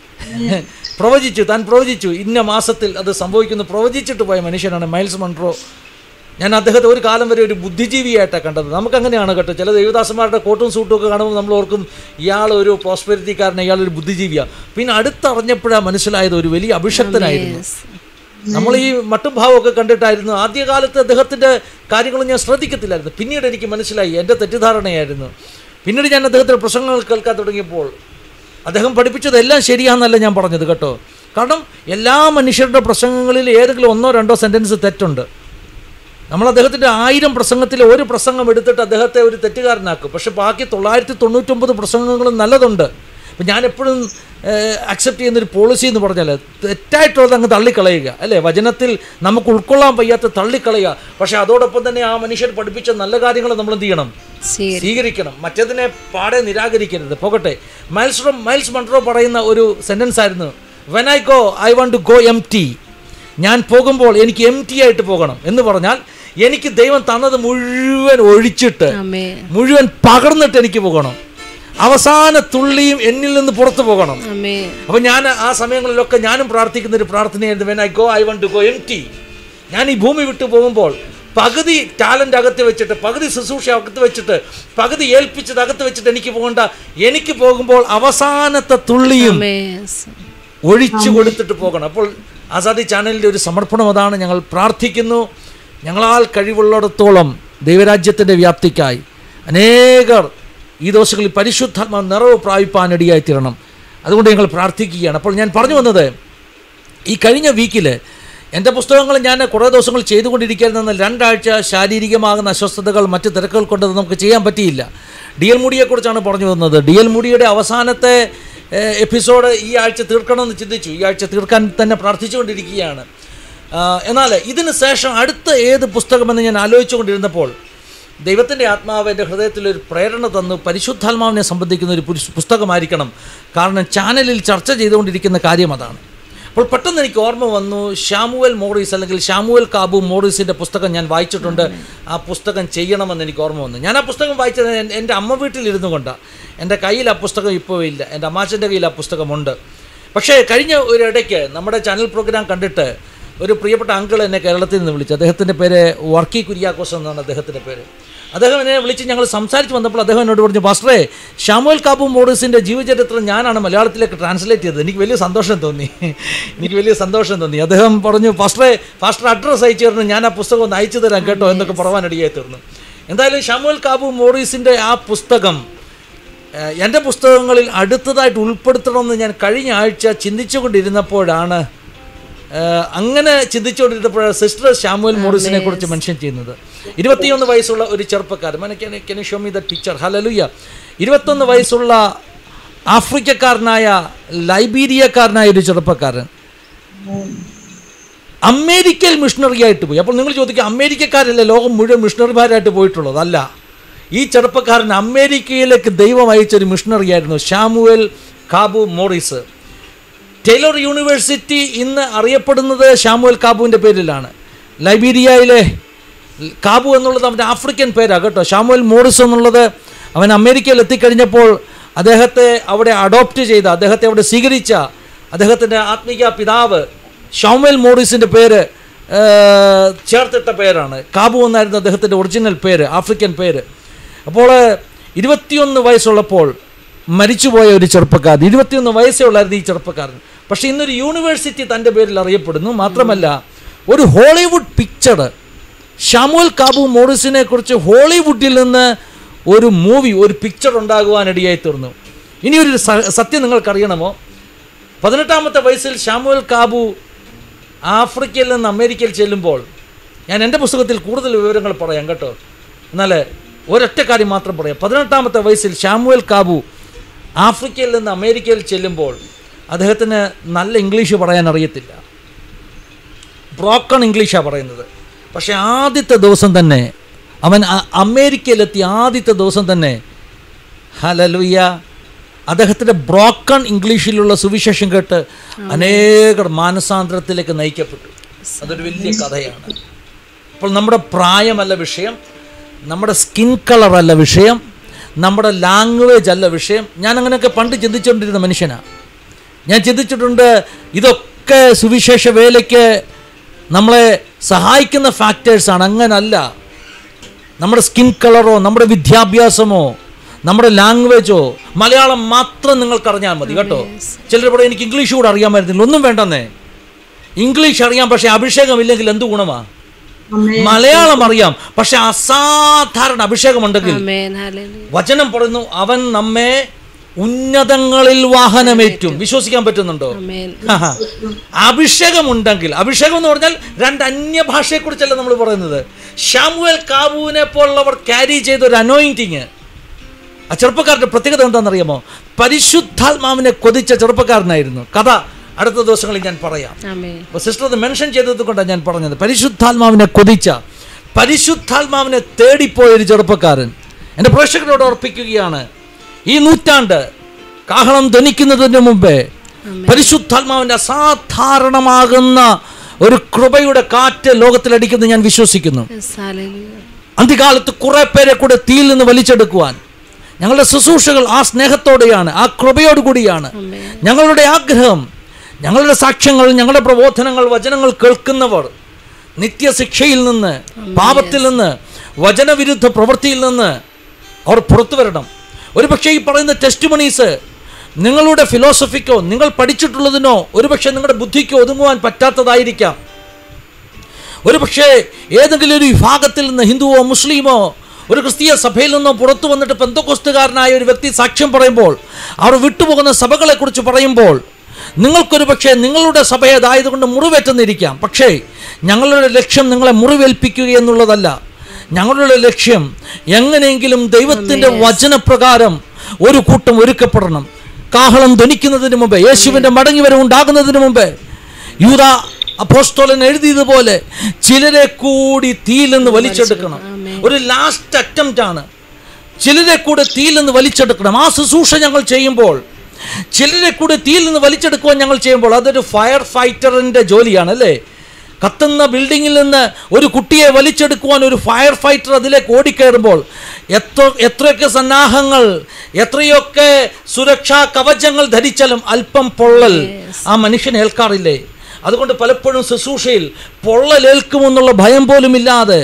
പ്രവചിച്ചു താൻ പ്രവചിച്ചു ഇന്ന മാസത്തിൽ അത് സംഭവിക്കുന്നു പ്രവചിച്ചിട്ട് പോയ മനുഷ്യനാണ് മൈൽസ് മൺട്രോ ഞാൻ അദ്ദേഹത്തെ ഒരു കാലം വരെ ഒരു ബുദ്ധിജീവിയായിട്ടാണ് കണ്ടത് നമുക്കങ്ങനെയാണ് കേട്ടോ ചില ദേവദാസന്മാരുടെ കോട്ടും സൂട്ടും ഒക്കെ കാണുമ്പോൾ നമ്മൾ ഓർക്കും ഇയാൾ ഒരു പ്രോസ്പെരിറ്റിക്കാരൻ ഇയാൾ ഒരു ബുദ്ധിജീവിയാണ് പിന്നെ അടുത്തറിഞ്ഞപ്പോഴാണ് മനസ്സിലായത് ഒരു വലിയ അഭിഷക്തനായിരുന്നു നമ്മൾ ഈ മട്ടും ഭാവമൊക്കെ കണ്ടിട്ടായിരുന്നു ആദ്യകാലത്ത് അദ്ദേഹത്തിൻ്റെ കാര്യങ്ങൾ ഞാൻ ശ്രദ്ധിക്കത്തില്ലായിരുന്നു പിന്നീട് എനിക്ക് മനസ്സിലായി എൻ്റെ തെറ്റിദ്ധാരണയായിരുന്നു പിന്നീട് ഞാൻ അദ്ദേഹത്തിൻ്റെ പ്രസംഗങ്ങൾ കേൾക്കാൻ തുടങ്ങിയപ്പോൾ അദ്ദേഹം പഠിപ്പിച്ചത് എല്ലാം ശരിയാണെന്നല്ല ഞാൻ പറഞ്ഞത് കേട്ടോ കാരണം എല്ലാ മനുഷ്യരുടെ പ്രസംഗങ്ങളിൽ ഏതെങ്കിലും ഒന്നോ രണ്ടോ സെൻറ്റൻസ് തെറ്റുണ്ട് നമ്മൾ അദ്ദേഹത്തിൻ്റെ ആയിരം പ്രസംഗത്തിൽ ഒരു പ്രസംഗം എടുത്തിട്ട് അദ്ദേഹത്തെ ഒരു തെറ്റുകാരനാക്കും പക്ഷെ ബാക്കി തൊള്ളായിരത്തി തൊണ്ണൂറ്റൊമ്പത് പ്രസംഗങ്ങളും നല്ലതുണ്ട് അപ്പം ഞാൻ എപ്പോഴും അക്സെപ്റ്റ് ചെയ്യുന്നൊരു പോളിസി എന്ന് പറഞ്ഞാൽ തെറ്റായിട്ടുള്ളത് അങ്ങ് തള്ളിക്കളയുക അല്ലേ വചനത്തിൽ നമുക്ക് ഉൾക്കൊള്ളാൻ വയ്യാത്ത തള്ളിക്കളയുക പക്ഷേ അതോടൊപ്പം തന്നെ ആ മനുഷ്യൻ പഠിപ്പിച്ച നല്ല കാര്യങ്ങൾ നമ്മൾ എന്ത് ചെയ്യണം സ്വീകരി സ്വീകരിക്കണം മറ്റതിനെ പാടെ നിരാകരിക്കരുത് പോകട്ടെ മൈൽസ് മൈൽസ് മൺട്രോ പറയുന്ന ഒരു സെൻറ്റൻസ് ആയിരുന്നു when I go I want to go empty ഞാൻ പോകുമ്പോൾ എനിക്ക് എം ടി ആയിട്ട് പോകണം എന്ന് പറഞ്ഞാൽ എനിക്ക് ദൈവം തന്നത് മുഴുവൻ ഒഴിച്ചിട്ട് അമ്മേ മുഴുവൻ പകർന്നിട്ട് എനിക്ക് പോകണം അവസാന തുള്ളിയും എന്നിൽ നിന്ന് പുറത്തു പോകണം ആമേൻ അപ്പം ഞാൻ ആ സമയങ്ങളിലൊക്കെ ഞാനും പ്രാർത്ഥിക്കുന്ന ഒരു പ്രാർത്ഥനയായിരുന്നു when I go I want to go empty ഞാൻ ഈ ഭൂമി വിട്ടു പോകുമ്പോൾ പകുതി ടാലൻ്റ് അകത്ത് വെച്ചിട്ട് പകുതി ശുശ്രൂഷ അകത്ത് വെച്ചിട്ട് പകുതി ഏൽപ്പിച്ചത് അകത്ത് വെച്ചിട്ട് എനിക്ക് പോകണ്ട എനിക്ക് പോകുമ്പോൾ അവസാനത്തെ തുള്ളിയും ആമേൻ ഒഴിച്ചു കൊടുത്തിട്ട് പോകണം അപ്പോൾ ആസാദി ചാനലിൻ്റെ ഒരു സമർപ്പണം അതാണ് ഞങ്ങൾ പ്രാർത്ഥിക്കുന്നു ഞങ്ങളാൽ കഴിവുള്ളിടത്തോളം ദൈവരാജ്യത്തിൻ്റെ വ്യാപ്തിക്കായി അനേകർ ഈ ദിവസങ്ങളിൽ പരിശുദ്ധാത്മ നിറവ് പ്രാപിപ്പാനിടയായി തീരണം അതുകൊണ്ട് ഞങ്ങൾ പ്രാർത്ഥിക്കുകയാണ് അപ്പോൾ ഞാൻ പറഞ്ഞു വന്നത് ഈ കഴിഞ്ഞ വീക്കിൽ എൻ്റെ പുസ്തകങ്ങൾ ഞാൻ കുറേ ദിവസങ്ങൾ ചെയ്തുകൊണ്ടിരിക്കുന്ന രണ്ടാഴ്ച ശാരീരികമാകുന്ന അസ്വസ്ഥതകൾ മറ്റ് തിരക്കുകൾ കൊണ്ട് അത് നമുക്ക് ചെയ്യാൻ പറ്റിയില്ല ഡി എൽ മുടിയെക്കുറിച്ചാണ് പറഞ്ഞു വന്നത് ഡി എൽ മുടിയുടെ അവസാനത്തെ ഏഹ്, എപ്പിസോഡ് ഈ ആഴ്ച തീർക്കണമെന്ന് ചിന്തിച്ചു ഈ ആഴ്ച തീർക്കാൻ തന്നെ പ്രാർത്ഥിച്ചുകൊണ്ടിരിക്കുകയാണ് ആ, എന്നാൽ ഇതിന് ശേഷം അടുത്ത ഏത് പുസ്തകമെന്ന് ഞാൻ ആലോചിച്ചുകൊണ്ടിരുന്നപ്പോൾ ദൈവത്തിൻ്റെ ആത്മാവ് എൻ്റെ ഹൃദയത്തിൽ ഒരു പ്രേരണ തന്നു പരിശുദ്ധാത്മാവിനെ സംബന്ധിക്കുന്ന ഒരു പുരുഷ- പുസ്തകമായിരിക്കണം കാരണം ചാനലിൽ ചർച്ച ചെയ്തുകൊണ്ടിരിക്കുന്ന കാര്യം അതാണ് അപ്പോൾ പെട്ടെന്ന് എനിക്ക് ഓർമ്മ വന്നു ഷാമുവൽ മോറീസ് അല്ലെങ്കിൽ ഷാമുവൽ കാബു മോറീസിൻ്റെ പുസ്തകം ഞാൻ വായിച്ചിട്ടുണ്ട് ആ പുസ്തകം ചെയ്യണമെന്ന് എനിക്ക് ഓർമ്മ വന്നു ഞാൻ ആ പുസ്തകം വായിച്ചത് എൻ- എൻ്റെ അമ്മ വീട്ടിലിരുന്നു കൊണ്ടാണ് എൻ്റെ കയ്യിൽ ആ പുസ്തകം ഇപ്പോൾ ഇല്ല എൻ്റെ അമ്മാച്ചൻ്റെ കയ്യിൽ ആ പുസ്തകമുണ്ട് പക്ഷേ കഴിഞ്ഞ ഒരു ഇടയ്ക്ക് നമ്മുടെ ചാനൽ പ്രോഗ്രാം കണ്ടിട്ട് ഒരു പ്രിയപ്പെട്ട അങ്കിൾ എന്നെ കേരളത്തിൽ നിന്ന് വിളിച്ചു അദ്ദേഹത്തിൻ്റെ പേര് വർക്കി കുര്യാക്കോസ് എന്നാണ് അദ്ദേഹത്തിൻ്റെ പേര് അദ്ദേഹം എന്നെ വിളിച്ച് ഞങ്ങൾ സംസാരിച്ച് വന്നപ്പോൾ അദ്ദേഹം എന്നോട് പറഞ്ഞു പാസ്റ്ററേ ഷാമുൽ കാബു മോറിസിൻ്റെ ജീവചരിത്രം ഞാനാണ് മലയാളത്തിലേക്ക് ട്രാൻസ്ലേറ്റ് ചെയ്തത് എനിക്ക് വലിയ സന്തോഷം തോന്നി എനിക്ക് വലിയ സന്തോഷം തോന്നി അദ്ദേഹം പറഞ്ഞു പാസ്റ്ററേ പാസ്റ്റർ അഡ്രസ്സ് അയച്ചു തരണം ഞാൻ ആ പുസ്തകം ഒന്ന് അയച്ചു തരാം കേട്ടോ എന്നൊക്കെ പറവാനിടയായി തീർന്നു എന്തായാലും ഷാമുൽ കാബു മോറീസിൻ്റെ ആ പുസ്തകം ഏഹ് എൻ്റെ പുസ്തകങ്ങളിൽ അടുത്തതായിട്ട് ഉൾപ്പെടുത്തണമെന്ന് ഞാൻ കഴിഞ്ഞ ആഴ്ച ചിന്തിച്ചുകൊണ്ടിരുന്നപ്പോഴാണ് ഏഹ് അങ്ങനെ ചിന്തിച്ചുകൊണ്ടിരുന്നപ്പോഴാണ് സിസ്റ്റർ ഷാമുവൽ മോറിസിനെ കുറിച്ച് മെൻഷൻ ചെയ്യുന്നത് ഇരുപത്തിയൊന്ന് വയസ്സുള്ള ഒരു ചെറുപ്പക്കാരൻ can show me the picture hallelujah ഇരുപത്തൊന്ന് വയസ്സുള്ള ആഫ്രിക്കക്കാരനായ ലൈബീരിയക്കാരനായ ഒരു ചെറുപ്പക്കാരൻ അമേരിക്കയിൽ മിഷണറി ആയിട്ട് പോയി അപ്പോൾ നിങ്ങൾ ചോദിക്കുക അമേരിക്കക്കാരല്ലേ ലോകം മുഴുവൻ മിഷണറിമാരായിട്ട് പോയിട്ടുള്ളത് അല്ല ഈ ചെറുപ്പക്കാരൻ അമേരിക്കയിലേക്ക് ദൈവം അയച്ചൊരു മിഷണറി ആയിരുന്നു Samuel Kaboo Morris Taylor university ഇന്ന് അറിയപ്പെടുന്നത് ഷാമുവൽ കാബുവിൻ്റെ പേരിലാണ് ലൈബീരിയയിലെ കാബു എന്നുള്ളത് അവൻ്റെ ആഫ്രിക്കൻ പേരാണ് കേട്ടോ ഷാമുവൽ മോറിസ് എന്നുള്ളത് അവൻ അമേരിക്കയിൽ എത്തിക്കഴിഞ്ഞപ്പോൾ അദ്ദേഹത്തെ അവിടെ അഡോപ്റ്റ് ചെയ്ത അദ്ദേഹത്തെ അവിടെ സ്വീകരിച്ച അദ്ദേഹത്തിൻ്റെ ആത്മീയ പിതാവ് ഷാമുവൽ മോറിസിൻ്റെ പേര് ഏഹ്, ചേർത്തിട്ട പേരാണ് കാബു എന്നായിരുന്നു അദ്ദേഹത്തിൻ്റെ ഒറിജിനൽ പേര് ആഫ്രിക്കൻ പേര് അപ്പോൾ ഇരുപത്തിയൊന്ന് വയസ്സുള്ളപ്പോൾ മരിച്ചുപോയ ഒരു ചെറുപ്പക്കാരൻ ഇരുപത്തിയൊന്ന് വയസ്സേ ഉള്ളായിരുന്നു ഈ ചെറുപ്പക്കാരൻ പക്ഷേ ഇന്നൊരു യൂണിവേഴ്സിറ്റി തൻ്റെ പേരിൽ അറിയപ്പെടുന്നു മാത്രമല്ല ഒരു ഹോളിവുഡ് പിക്ചർ ഷാമുൽ കാബു മോറിസിനെ കുറിച്ച് ഹോളിവുഡിൽ നിന്ന് ഒരു മൂവി ഒരു പിക്ചർ ഉണ്ടാകുവാനിടയായി തീർന്നു ഇനി ഒരു സ- സത്യം നിങ്ങൾക്കറിയണമോ പതിനെട്ടാമത്തെ വയസ്സിൽ ഷാമുൽ കാബു ആഫ്രിക്കയിൽ നിന്ന് അമേരിക്കയിൽ ചെല്ലുമ്പോൾ ഞാൻ എൻ്റെ പുസ്തകത്തിൽ കൂടുതൽ വിവരങ്ങൾ പറയാം കേട്ടോ എന്നാൽ ഒരൊറ്റ കാര്യം മാത്രം പറയാം പതിനെട്ടാമത്തെ വയസ്സിൽ ഷാമുവൽ കാബു ആഫ്രിക്കയിൽ നിന്ന് അമേരിക്കയിൽ ചെല്ലുമ്പോൾ അദ്ദേഹത്തിന് നല്ല ഇംഗ്ലീഷ് പറയാൻ അറിയത്തില്ല ബ്രോക്കൺ ഇംഗ്ലീഷാണ് പറയുന്നത് പക്ഷേ ആദ്യത്തെ ദിവസം തന്നെ അവൻ അ- അമേരിക്കയിലെത്തിയ ആദ്യത്തെ ദിവസം തന്നെ ഹലലുയ്യ അദ്ദേഹത്തിൻ്റെ ബ്രോക്കൺ ഇംഗ്ലീഷിലുള്ള സുവിശേഷം കേട്ട് അനേകർ മാനസാന്തരത്തിലേക്ക് നയിക്കപ്പെട്ടു അതൊരു വലിയ കഥയാണ് അപ്പോൾ നമ്മുടെ പ്രായമല്ല വിഷയം നമ്മുടെ സ്കിൻ കളറല്ല വിഷയം നമ്മുടെ ലാംഗ്വേജ് അല്ല വിഷയം ഞാൻ അങ്ങനെയൊക്കെ പണ്ട് ചിന്തിച്ചുകൊണ്ടിരുന്ന മനുഷ്യനാണ് ഞാൻ ചിന്തിച്ചിട്ടുണ്ട് ഇതൊക്കെ സുവിശേഷ വേലയ്ക്ക് നമ്മളെ സഹായിക്കുന്ന ഫാക്ടേഴ്സാണ് അങ്ങനല്ല നമ്മുടെ സ്കിൻ കളറോ നമ്മുടെ വിദ്യാഭ്യാസമോ നമ്മുടെ ലാംഗ്വേജോ മലയാളം മാത്രം നിങ്ങൾക്ക് അറിഞ്ഞാൽ മതി കേട്ടോ ചിലർ പറയും എനിക്ക് ഇംഗ്ലീഷ് കൂടെ അറിയാമായിരുന്നില്ല ഒന്നും വേണ്ടെന്നേ ഇംഗ്ലീഷ് അറിയാം പക്ഷേ അഭിഷേകമില്ലെങ്കിൽ എന്ത് ഗുണമാ ആമേൻ. മലയാളം അറിയാം പക്ഷെ അസാധാരണ അഭിഷേകമുണ്ടെങ്കിൽ ആമേൻ ഹല്ലേലൂയ വചനം പറയുന്നു അവൻ നമ്മെ ഉന്നതങ്ങളിൽ വാഹനമേറ്റും വിശ്വസിക്കാൻ പറ്റുന്നുണ്ടോ ആമേൻ ആഹാ. അഭിഷേകമുണ്ടെങ്കിൽ അഭിഷേകം എന്ന് പറഞ്ഞാൽ രണ്ട് അന്യഭാഷയെക്കുറിച്ചല്ല നമ്മൾ പറയുന്നത് ഷാമുവൽ കാബുവിനെ പോലുള്ളവർ ക്യാരി ചെയ്ത ഒരു അനോയിൻറ്റിങ് ആ ചെറുപ്പക്കാരുടെ പ്രത്യേകത എന്താണെന്നറിയാമോ പരിശുദ്ധാത്മാവിനെ കൊതിച്ച ചെറുപ്പക്കാരനായിരുന്നു കഥ അടുത്ത ദിവസങ്ങളിൽ ഞാൻ പറയാം ആമേൻ അപ്പോൾ സിസ്റ്റർ അത് മെൻഷൻ ചെയ്തത് കൊണ്ടാണ് ഞാൻ പറഞ്ഞത് പരിശുദ്ധാത്മാവിനെ കൊതിച്ച പരിശുദ്ധാത്മാവിനെ തേടിപ്പോയ ഒരു ചെറുപ്പക്കാരൻ എൻ്റെ പ്രേക്ഷകരോട് ഓർപ്പിക്കുകയാണ് ഈ നൂറ്റാണ്ട് കാഹളം ധ്വനിക്കുന്നതിന് മുമ്പേ പരിശുദ്ധാത്മാവിൻ്റെ അസാധാരണമാകുന്ന ഒരു കൃപയുടെ കാറ്റ് ലോകത്തിലടിക്കുന്നത് ഞാൻ വിശ്വസിക്കുന്നു യെസ് ഹല്ലേലൂയ അന്ത്യകാലത്ത് കുറെ പേരെ കൂടെ തീയിൽ നിന്ന് വലിച്ചെടുക്കുവാൻ ഞങ്ങളുടെ ശുശ്രൂഷകൾ ആ സ്നേഹത്തോടെയാണ് ആ കൃപയോടു കൂടിയാണ് ഞങ്ങളുടെ ആഗ്രഹം ഞങ്ങളുടെ സാക്ഷ്യങ്ങൾ ഞങ്ങളുടെ പ്രബോധനങ്ങൾ വചനങ്ങൾ കേൾക്കുന്നവർ നിത്യശിക്ഷയിൽ നിന്ന് പാപത്തിൽ നിന്ന് വചനവിരുദ്ധ പ്രവൃത്തിയിൽ നിന്ന് അവർ പുറത്തു വരണം ഒരുപക്ഷെ ഈ പറയുന്ന ടെസ്റ്റ് മണീസ് നിങ്ങളുടെ ഫിലോസഫിക്കോ നിങ്ങൾ പഠിച്ചിട്ടുള്ളതിനോ ഒരുപക്ഷെ നിങ്ങളുടെ ബുദ്ധിക്കോ ഒതുങ്ങുവാൻ പറ്റാത്തതായിരിക്കാം ഒരുപക്ഷെ ഏതെങ്കിലും ഒരു വിഭാഗത്തിൽ നിന്ന് ഹിന്ദുവോ മുസ്ലിമോ ഒരു ക്രിസ്തീയ സഭയിൽ നിന്നോ പുറത്തു വന്നിട്ട് പെന്തക്കോസ്തുകാരനായ ഒരു വ്യക്തി സാക്ഷ്യം പറയുമ്പോൾ അവർ വിട്ടുപോകുന്ന സഭകളെക്കുറിച്ച് പറയുമ്പോൾ നിങ്ങൾക്കൊരു പക്ഷേ നിങ്ങളുടെ സഭയേതായതുകൊണ്ട് മുറിവേറ്റെന്നിരിക്കാം പക്ഷേ ഞങ്ങളുടെ ലക്ഷ്യം നിങ്ങളെ മുറിവേൽപ്പിക്കുക എന്നുള്ളതല്ല ഞങ്ങളുടെ ലക്ഷ്യം എങ്ങനെയെങ്കിലും ദൈവത്തിൻ്റെ വചനപ്രകാരം ഒരു കൂട്ടം ഒരുക്കപ്പെടണം കാഹളം ധ്വനിക്കുന്നതിന് മുമ്പ് യേശുവിൻ്റെ മടങ്ങിവരവ് ഉണ്ടാകുന്നതിന് മുമ്പ് യൂത അപ്പോസ്തോലൻ എഴുതിയതുപോലെ ചിലരെ കൂടി തീയിൽ നിന്ന് വലിച്ചെടുക്കണം ഒരു ലാസ്റ്റ് അറ്റംപ്റ്റ് ആണ് ചിലരെ കൂടെ തീയിൽ നിന്ന് വലിച്ചെടുക്കണം ആ ശുശ്രൂഷ ഞങ്ങൾ ചെയ്യുമ്പോൾ ചിലരെ കൂടെ തീയിൽ നിന്ന് വലിച്ചെടുക്കുവാൻ ഞങ്ങൾ ചെയ്യുമ്പോൾ അതൊരു ഫയർ ഫൈറ്ററിൻ്റെ ജോലിയാണ് അല്ലേ കത്തുന്ന ബിൽഡിങ്ങിൽ നിന്ന് ഒരു കുട്ടിയെ വലിച്ചെടുക്കുവാൻ ഒരു ഫയർ ഫൈറ്റർ അതിലേക്ക് ഓടിക്കയറുമ്പോൾ എത്ര എത്രയൊക്കെ സന്നാഹങ്ങൾ എത്രയൊക്കെ സുരക്ഷാ കവചങ്ങൾ ധരിച്ചാലും അല്പം പൊള്ളൽ ആ മനുഷ്യൻ ഏൽക്കാറില്ലേ അതുകൊണ്ട് പലപ്പോഴും ശുശ്രൂഷയിൽ പൊള്ളലേൽക്കുമെന്നുള്ള ഭയം പോലും ഇല്ലാതെ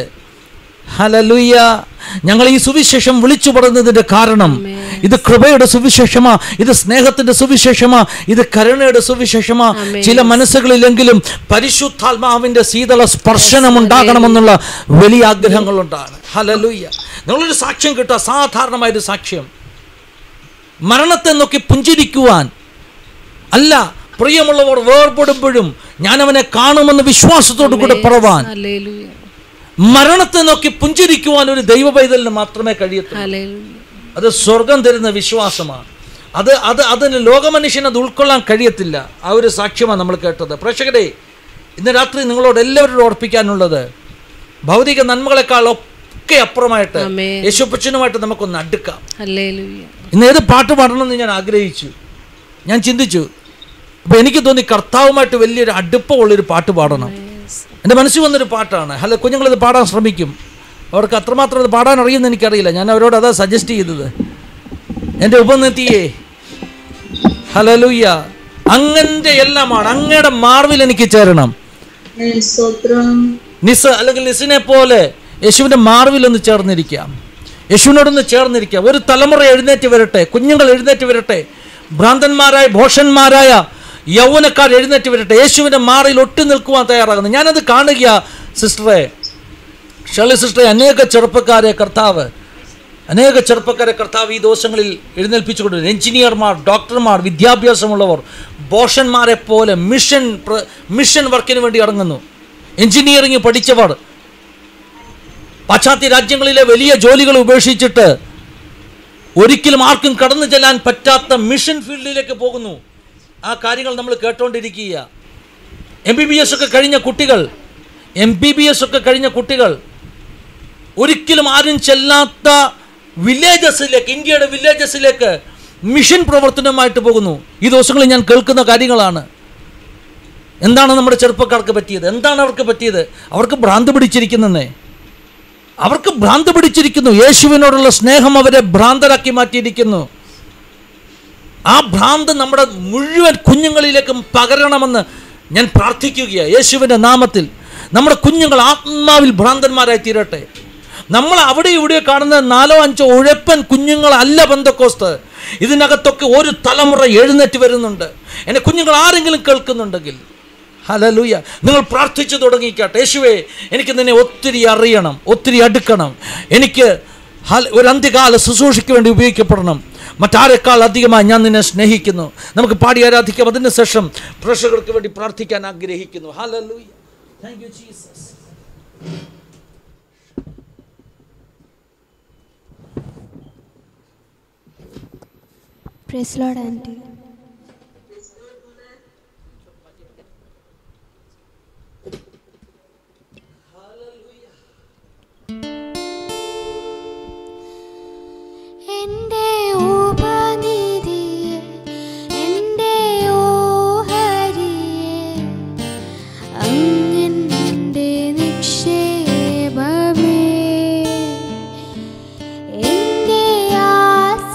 ഹലലുയ്യ ഞങ്ങൾ ഈ സുവിശേഷം വിളിച്ചു പറയുന്നതിന്റെ കാരണം ഇത് കൃപയുടെ സുവിശേഷമാ ഇത് സ്നേഹത്തിന്റെ സുവിശേഷമാ ഇത് കരുണയുടെ സുവിശേഷമാ ചില മനസ്സുകളിലെങ്കിലും പരിശുദ്ധാത്മാവിന്റെ ശീതള സ്പർശനം ഉണ്ടാകണമെന്നുള്ള വലിയ ആഗ്രഹങ്ങളുണ്ടാണ് ഹലലുയ്യ നിങ്ങളൊരു സാക്ഷ്യം കിട്ടുക സാധാരണമായൊരു സാക്ഷ്യം മരണത്തെ നോക്കി പുഞ്ചിരിക്കുവാൻ അല്ല പ്രിയമുള്ളവർ വേർപെടുമ്പോഴും ഞാൻ അവനെ കാണുമെന്ന് വിശ്വാസത്തോടു കൂടെ പറവാൻ ഹല്ലേലൂയ മരണത്തെ നോക്കി പുഞ്ചിരിക്കുവാൻ ഒരു ദൈവ പൈതലിന് മാത്രമേ കഴിയത്തുള്ളൂ ഹല്ലേലൂയ അത് സ്വർഗം തരുന്ന വിശ്വാസമാണ് അത് അത് അതിന് ലോകമനുഷ്യന് അത് ഉൾക്കൊള്ളാൻ കഴിയത്തില്ല ആ ഒരു സാക്ഷ്യമാണ് നമ്മൾ കേട്ടത് പ്രേക്ഷകരെ ഇന്ന് രാത്രി നിങ്ങളോട് എല്ലാവരോടും ഓർപ്പിക്കാനുള്ളത് ഭൗതിക നന്മകളെക്കാൾ ഒക്കെ അപ്പുറമായിട്ട് ആമേൻ. യേശുപ്പച്ചനുമായിട്ട് നമുക്കൊന്ന് അടുക്കാം ഹല്ലേലൂയ ഇന്ന് ഏത് പാട്ട് പാടണമെന്ന് ഞാൻ ആഗ്രഹിച്ചു ഞാൻ ചിന്തിച്ചു അപ്പോൾ എനിക്ക് തോന്നി കർത്താവുമായിട്ട് വലിയൊരു അടുപ്പമുള്ളൊരു പാട്ട് പാടണം എൻ്റെ മനസ്സിൽ വന്നൊരു പാട്ടാണ് ഹലോ കുഞ്ഞുങ്ങളിത് പാടാൻ ശ്രമിക്കും അവർക്ക് അത്രമാത്രം ഇത് പാടാൻ അറിയുമെന്ന് എനിക്കറിയില്ല ഞാൻ അവരോട് അതാ സജസ്റ്റ് ചെയ്തത് എൻ്റെ ഉപനിധിയെ ഹലലുയ്യ അങ്ങൻ്റെ എല്ലാമാണ് അങ്ങയുടെ മാർവിൽ എനിക്ക് ചേരണം സ്തോത്രം നിസ് അല്ലെങ്കിൽ നിസിനെ പോലെ യേശുവിൻ്റെ മാർവിലൊന്ന് ചേർന്നിരിക്കാം യേശുവിനോടൊന്ന് ചേർന്നിരിക്കാം ഒരു തലമുറ എഴുന്നേറ്റ് വരട്ടെ കുഞ്ഞുങ്ങൾ എഴുന്നേറ്റ് വരട്ടെ ഭ്രാന്തന്മാരായ ഭോഷന്മാരായ യൗവനക്കാർ എഴുന്നേറ്റ് വരട്ടെ യേശുവിൻ്റെ മാറിൽ ഒട്ടി നിൽക്കുവാൻ തയ്യാറാകുന്നു ഞാനത് കാണുക സിസ്റ്ററെ ഷളി സിസ്റ്ററെ അനേക ചെറുപ്പക്കാരെ കർത്താവ് അനേക ചെറുപ്പക്കാരെ കർത്താവ് ഈ ദിവസങ്ങളിൽ എഴുന്നേൽപ്പിച്ചുകൊണ്ട് എഞ്ചിനീയർമാർ ഡോക്ടർമാർ വിദ്യാഭ്യാസമുള്ളവർ ബോഷന്മാരെ പോലെ മിഷൻ പ്ര- മിഷൻ വർക്കിന് വേണ്ടി ഇറങ്ങുന്നു എഞ്ചിനീയറിംഗ് പഠിച്ചവർ പാശ്ചാത്യ രാജ്യങ്ങളിലെ വലിയ ജോലികൾ ഉപേക്ഷിച്ചിട്ട് ഒരിക്കലും ആർക്കും കടന്നു ചെല്ലാൻ പറ്റാത്ത മിഷൻ ഫീൽഡിലേക്ക് പോകുന്നു ആ കാര്യങ്ങൾ നമ്മൾ കേട്ടോണ്ടിരിക്കുക എം ബി ബി എസ് ഒക്കെ കഴിഞ്ഞ കുട്ടികൾ എം ബി ബി എസ് ഒക്കെ കഴിഞ്ഞ കുട്ടികൾ ഒരിക്കലും ആരും ചെല്ലാത്ത വില്ലേജസിലേക്ക് ഇന്ത്യയുടെ വില്ലേജസിലേക്ക് മിഷൻ പ്രവർത്തനമായിട്ട് പോകുന്നു ഈ ദിവസങ്ങളിൽ ഞാൻ കേൾക്കുന്ന കാര്യങ്ങളാണ് എന്താണ് നമ്മുടെ ചെറുപ്പക്കാർക്ക് പറ്റിയത് എന്താണ് അവർക്ക് പറ്റിയത് അവർക്ക് ഭ്രാന്ത് പിടിച്ചിരിക്കുന്നേ അവർക്ക് ഭ്രാന്ത് പിടിച്ചിരിക്കുന്നു യേശുവിനോടുള്ള സ്നേഹം അവരെ ഭ്രാന്തരാക്കി മാറ്റിയിരിക്കുന്നു ആ ഭ്രാന്ത് നമ്മുടെ മുഴുവൻ കുഞ്ഞുങ്ങളിലേക്കും പകരണമെന്ന് ഞാൻ പ്രാർത്ഥിക്കുകയാണ് യേശുവിൻ്റെ നാമത്തിൽ നമ്മുടെ കുഞ്ഞുങ്ങൾ ആത്മാവിൽ ഭ്രാന്തന്മാരായി തീരട്ടെ നമ്മൾ അവിടെ ഇവിടെ കാണുന്ന നാലോ അഞ്ചോ ഉഴപ്പൻ കുഞ്ഞുങ്ങളല്ല ബന്ധക്കോസ്ത് ഇതിനകത്തൊക്കെ ഒരു തലമുറ എഴുന്നേറ്റ് വരുന്നുണ്ട് എൻ്റെ കുഞ്ഞുങ്ങൾ ആരെങ്കിലും കേൾക്കുന്നുണ്ടെങ്കിൽ ഹലലൂയ നിങ്ങൾ പ്രാർത്ഥിച്ചു തുടങ്ങിക്കാട്ടെ യേശുവേ എനിക്ക് നിന്നെ ഒത്തിരി അറിയണം ഒത്തിരി അടുക്കണം എനിക്ക് ഹൽ- ഒരു അന്ത്യകാല ശുശ്രൂഷയ്ക്ക് വേണ്ടി ഉപയോഗിക്കപ്പെടണം മറ്റാരെക്കാൾ അധികമായി ഞാൻ നിന്നെ സ്നേഹിക്കുന്നു നമുക്ക് പാടി ആരാധിക്കാം അതിന് ശേഷം പ്രേക്ഷകർക്ക് വേണ്ടി പ്രാർത്ഥിക്കാൻ ആഗ്രഹിക്കുന്നു hallelujah thank you Jesus Praise Lord, Auntie. എന്റെ ഉപനിധിയെ എന്റെ ഓഹരിയെ അങ്ങന്റെ നിക്ഷേപമേ എന്റെ ആശ്രയമേ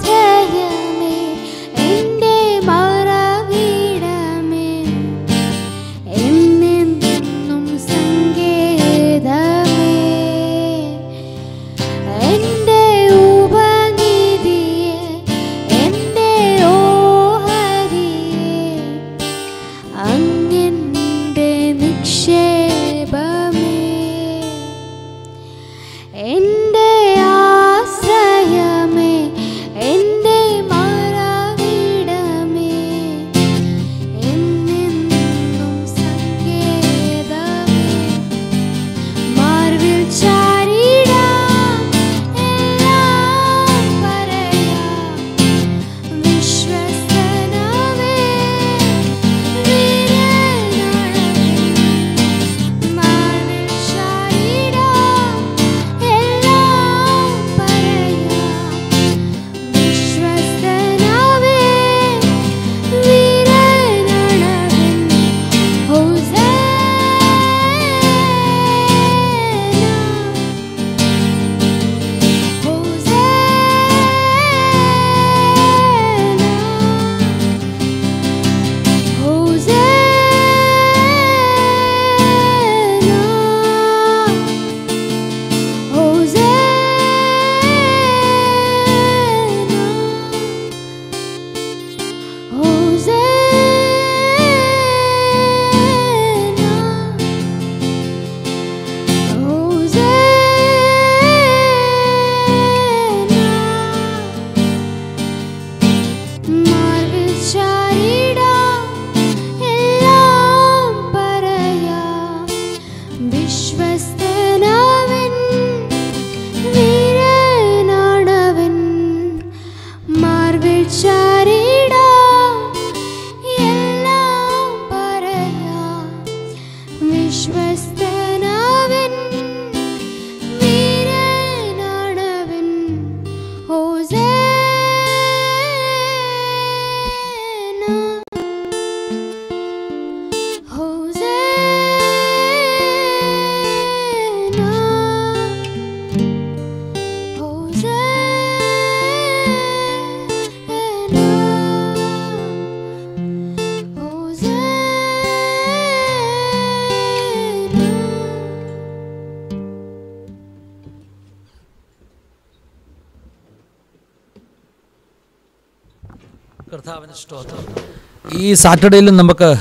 കർത്താവിന് സ്തോത്രം ഈ സാറ്റർഡേയിലും നമുക്ക്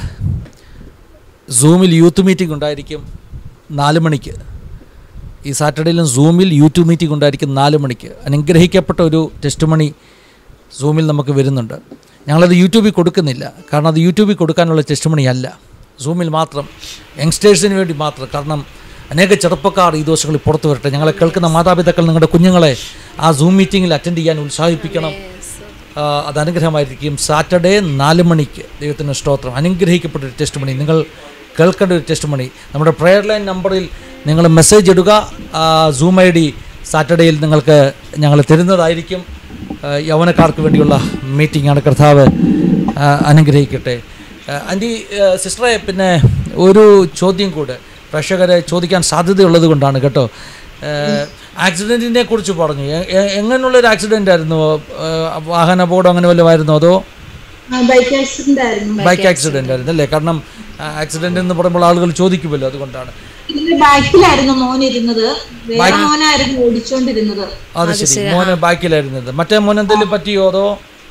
സൂമിൽ യൂത്ത് മീറ്റിംഗ് ഉണ്ടായിരിക്കും നാല് മണിക്ക് ഈ സാറ്റർഡേയിലും സൂമിൽ യൂട്യൂബ് മീറ്റിംഗ് ഉണ്ടായിരിക്കും നാല് മണിക്ക് അനുഗ്രഹിക്കപ്പെട്ട ഒരു ടെസ്റ്റ് മണി സൂമിൽ നമുക്ക് വരുന്നുണ്ട് ഞങ്ങളത് യൂട്യൂബിൽ കൊടുക്കുന്നില്ല കാരണം അത് യൂട്യൂബിൽ കൊടുക്കാനുള്ള ടെസ്റ്റ് മണി അല്ല സൂമിൽ മാത്രം യങ്സ്റ്റേഴ്സിന് വേണ്ടി മാത്രം കാരണം അനേക ചെറുപ്പക്കാർ ഈ ദിവസങ്ങളിൽ പുറത്തു വരട്ടെ ഞങ്ങളെ കേൾക്കുന്ന മാതാപിതാക്കൾ നിങ്ങളുടെ കുഞ്ഞുങ്ങളെ ആ സൂം മീറ്റിങ്ങിൽ അറ്റൻഡ് ചെയ്യാൻ ഉത്സാഹിപ്പിക്കണം ആ, അത് അനുഗ്രഹമായിരിക്കും സാറ്റർഡേ നാല് മണിക്ക് ദൈവത്തിന് സ്തോത്രം അനുഗ്രഹിക്കപ്പെട്ട ഒരു ടെസ്റ്റ് മണി നിങ്ങൾ കേൾക്കേണ്ട ഒരു ടെസ്റ്റ് മണി നമ്മുടെ പ്രെയർ ലൈൻ നമ്പറിൽ നിങ്ങൾ മെസ്സേജ് ഇടുക സൂം ഐ ഡി സാറ്റർഡേയിൽ നിങ്ങൾക്ക് ഞങ്ങൾ തരുന്നതായിരിക്കും ആ, യൗവനക്കാർക്ക് വേണ്ടിയുള്ള മീറ്റിംഗാണ് കർത്താവ് ആ, അനുഗ്രഹിക്കട്ടെ ആ, ആൻറ്റി ആ, സിസ്റ്ററെ പിന്നെ ഒരു ചോദ്യം കൂടെ പ്രേക്ഷകരെ ചോദിക്കാൻ സാധ്യതയുള്ളത് കൊണ്ടാണ് കേട്ടോ ആക്സിഡൻറ്റിനെ കുറിച്ച് പറഞ്ഞു എ- എ- എങ്ങനെയുള്ളൊരു ആക്സിഡൻ്റ് ആയിരുന്നു ആ, വാഹന അപകടം അങ്ങനെ വല്ലതും ആയിരുന്നോ അതോ ബൈക്ക് ആക്സിഡന്റ് ആയിരുന്നു ബൈക്ക് ആക്സിഡൻ്റ് ആയിരുന്നു അല്ലേ കാരണം ആക്സിഡൻ്റ് എന്ന് പറയുമ്പോൾ ആളുകൾ ചോദിക്കുമല്ലോ അതുകൊണ്ടാണ് ഇതിന്റെ ബാക്കിലായിരുന്നു മോൻ ഇരുന്നത് വേറെ മോനായിരുന്നു ഓടിച്ചോണ്ടിരുന്നത് അത് ശരി മോന് ബാക്കിലായിരുന്നത് മറ്റേ മോൻ എന്തെങ്കിലും പറ്റിയോ അതോ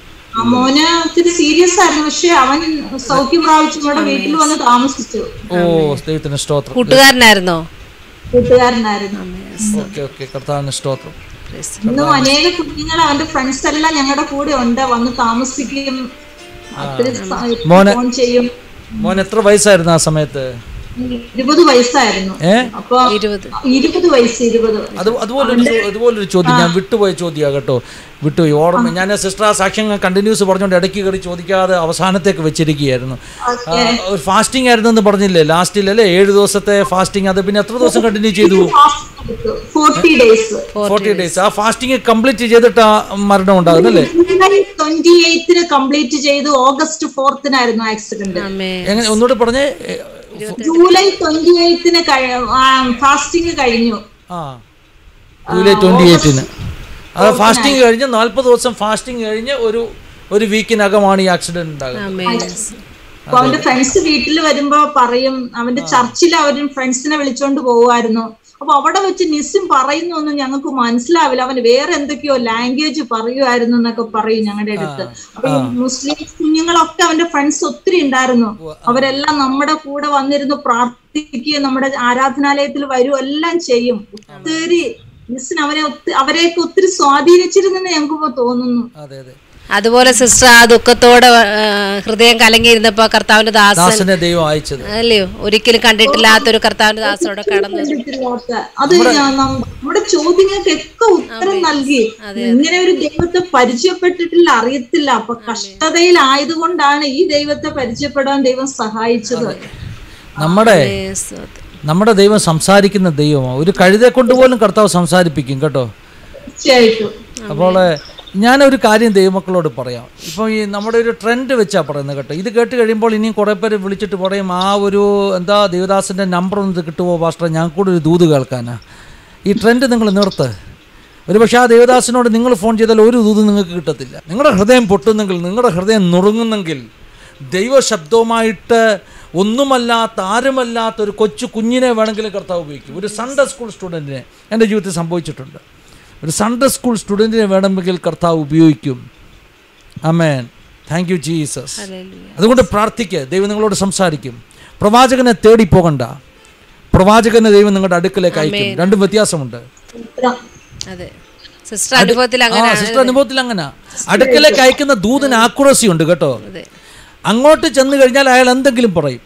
ആ മോന് ഒത്തിരി സീരിയസ് ആയിരുന്നു പക്ഷെ അവൻ സൗഖ്യം പ്രാപിച്ചു നമ്മുടെ വീട്ടിൽ വന്ന് താമസിച്ചു ഓ ദൈവത്തിന് സ്തോത്രം കൂട്ടുകാരനായിരുന്നോ കൂട്ടുകാരനായിരുന്നു ഓക്കെ ഓക്കെ കർത്താവിന് സ്തോത്രം ഇന്നും അനേക കുഞ്ഞുങ്ങൾ അവന്റെ ഫ്രണ്ട്സ് എല്ലാം ഞങ്ങളുടെ കൂടെ ഉണ്ട് വന്ന് താമസിക്കും ഒത്തിരി സ- മോനെ- ഫോൺ ചെയ്യും മോൻ എത്ര വയസ്സായിരുന്നു ആ സമയത്ത് ഇരുപത് വയസ്സായിരുന്നു ഏ അപ്പൊ ഇരുപത് ഇരുപത് വയസ്സ് ഇരുപത് അത് അതുപോലൊരു ചോ- അതുപോലൊരു ചോദ്യം ഞാൻ വിട്ടുപോയ ചോദ്യമാണ് കേട്ടോ വിട്ടുപോയി ഓർമ്മ ഞാൻ സിസ്റ്റർ ആ സാക്ഷ്യങ്ങൾ കണ്ടിന്യൂസ് പറഞ്ഞുകൊണ്ട് ഇടയ്ക്ക് കയറി ചോദിക്കാതെ അവസാനത്തേക്ക് വെച്ചിരിക്കുകയായിരുന്നു ആ, ഒരു ഫാസ്റ്റിംഗ് ആയിരുന്നു എന്ന് പറഞ്ഞില്ലേ ലാസ്റ്റിൽ അല്ലേ ഏഴ് ദിവസത്തെ ഫാസ്റ്റിംഗ് അത് പിന്നെ എത്ര ദിവസം കണ്ടിന്യൂ ചെയ്തു ഫോർട്ടി ഡേയ്സ് ഫോർട്ടി ഡേയ്സ് ആ ഫാസ്റ്റിംഗ് കംപ്ലീറ്റ് ചെയ്തിട്ട് ആ മരണം ഉണ്ടാകുന്നല്ലേ ട്വന്റി എയ്ത്തിന് കംപ്ലീറ്റ് ചെയ്തു ഓഗസ്റ്റ് ഫോർത്തിനായിരുന്നു ആക്സിഡന്റ് അമ്മേ എങ്ങനെ ഒന്നുകൂടെ പറഞ്ഞേ ഏ, ജൂലൈ ട്വന്റി എയ്ത്തിന് ഫാസ്റ്റിംഗ് കഴിഞ്ഞു ആ ജൂലൈ ട്വൻറ്റി എയ്റ്റിന് അത് ഫാസ്റ്റിംഗ് കഴിഞ്ഞ് നാൽപ്പത് ദിവസം ഫാസ്റ്റിംഗ് കഴിഞ്ഞ് ഒരു ഒരു വീക്കിനകമാണ് ഈ ആക്സിഡന്റ് ഉണ്ടാകുന്നത് അമ്മേ അപ്പൊ അവന്റെ ഫ്രണ്ട്സ് വീട്ടിൽ വരുമ്പോ പറയും അവന്റെ ചർച്ചിൽ അവരും ഫ്രണ്ട്സിനെ വിളിച്ചോണ്ട് പോവുമായിരുന്നു അപ്പൊ അവിടെ വെച്ച് നിസ്സും പറയുന്നൊന്നും ഞങ്ങൾക്ക് മനസ്സിലാവില്ല അവൻ വേറെ എന്തൊക്കെയോ ലാംഗ്വേജ് പറയുമായിരുന്നു എന്നൊക്കെ പറയും ഞങ്ങളുടെ അടുത്ത് അപ്പൊ ഈ മുസ്ലിം കുഞ്ഞുങ്ങളൊക്കെ അവന്റെ ഫ്രണ്ട്സ് ഒത്തിരി ഉണ്ടായിരുന്നു അവരെല്ലാം നമ്മുടെ കൂടെ വന്നിരുന്ന് പ്രാർത്ഥിക്കുകയും നമ്മുടെ ആരാധനാലയത്തിൽ വരും എല്ലാം ചെയ്യും ഒത്തിരി മിസ്സിന് അവരെ ഒത്തി- അവരെയൊക്കെ ഒത്തിരി സ്വാധീനിച്ചിരുന്നെന്ന് ഞങ്ങൾക്ക് തോന്നുന്നു അതെ അതെ അതുപോലെ സിസ്റ്റർ ആ ദുഃഖത്തോടെ ആ, ഹൃദയം കലങ്ങിയിരുന്നപ്പോ കർത്താവിന്റെ ദാസൻ ദാസനെ ദൈവം അയച്ചത് അല്ലയോ ഒരിക്കലും കണ്ടിട്ടില്ലാത്തൊരു കർത്താവിന്റെ ദാസോടെ കടന്നു കണ്ടിട്ടില്ലാത്ത അത് ഞാൻ നം- നമ്മുടെ ചോദ്യങ്ങൾക്കൊക്കെ ഉത്തരം നൽകി ഇങ്ങനെ ഒരു ദൈവത്തെ പരിചയപ്പെട്ടിട്ടില്ല അറിയത്തില്ല അപ്പൊ കഷ്ടതയിലായതുകൊണ്ടാണ് ഈ ദൈവത്തെ പരിചയപ്പെടാൻ ദൈവം സഹായിച്ചത് നമ്മുടെ Yes, അത്. നമ്മുടെ ദൈവം സംസാരിക്കുന്ന ദൈവമാണ് ഒരു കഴുതെ കൊണ്ടുപോലും കർത്താവ് സംസാരിപ്പിക്കും കേട്ടോ തീർച്ചയായിട്ടും അപ്പോൾ ഞാനൊരു കാര്യം ദൈവമക്കളോട് പറയാം ഇപ്പോൾ ഈ നമ്മുടെ ഒരു ട്രെൻഡ് വെച്ചാൽ പറയുന്നത് കേട്ടോ ഇത് കേട്ട് കഴിയുമ്പോൾ ഇനിയും കുറേ പേര് വിളിച്ചിട്ട് പറയും ആ ഒരു എന്താ ദേവദാസിൻ്റെ നമ്പർ ഒന്ന് കിട്ടുമോ പാസ്റ്റർ ഞാൻ കൂടെ ഒരു ദൂത് കേൾക്കാനാ ഈ ട്രെൻഡ് നിങ്ങൾ നിർത്ത് ഒരു പക്ഷേ ആ ദേവദാസിനോട് നിങ്ങൾ ഫോൺ ചെയ്താൽ ഒരു ദൂത് നിങ്ങൾക്ക് കിട്ടത്തില്ല നിങ്ങളുടെ ഹൃദയം പൊട്ടുന്നെങ്കിൽ നിങ്ങളുടെ ഹൃദയം നുറുങ്ങുന്നെങ്കിൽ ദൈവശബ്ദവുമായിട്ട് ഒന്നുമല്ലാത്ത ആരുമല്ലാത്ത ഒരു കൊച്ചു കുഞ്ഞിനെ വേണമെങ്കിലും കർത്താവ് ഉപയോഗിക്കും ഒരു സൺഡേ സ്കൂൾ സ്റ്റുഡൻറ്റിനെ എൻ്റെ ജീവിതത്തിൽ സംഭവിച്ചിട്ടുണ്ട് ഒരു സൺഡേ സ്കൂൾ സ്റ്റുഡൻറ്റിനെ വേണമെങ്കിൽ കർത്താവ് ഉപയോഗിക്കും amen thank you Jesus Hallelujah. അതുകൊണ്ട് പ്രാർത്ഥിക്കുക ദൈവം നിങ്ങളോട് സംസാരിക്കും പ്രവാചകനെ തേടി പോകണ്ട പ്രവാചകനെ ദൈവം നിങ്ങളുടെ അടുക്കലേക്ക് അയക്കും രണ്ടും വ്യത്യാസമുണ്ട് അതെ സിസ്റ്റർ അനുഭവത്തിൽ ആ അങ്ങനെ സിസ്റ്റർ അനുഭവത്തിൽ അങ്ങനെ അടുക്കലേക്ക് അയക്കുന്ന ദൂതന് ആക്യുറസി ഉണ്ട് കേട്ടോ അതെ അങ്ങോട്ട് ചെന്ന് കഴിഞ്ഞാൽ അയാൾ എന്തെങ്കിലും പറയും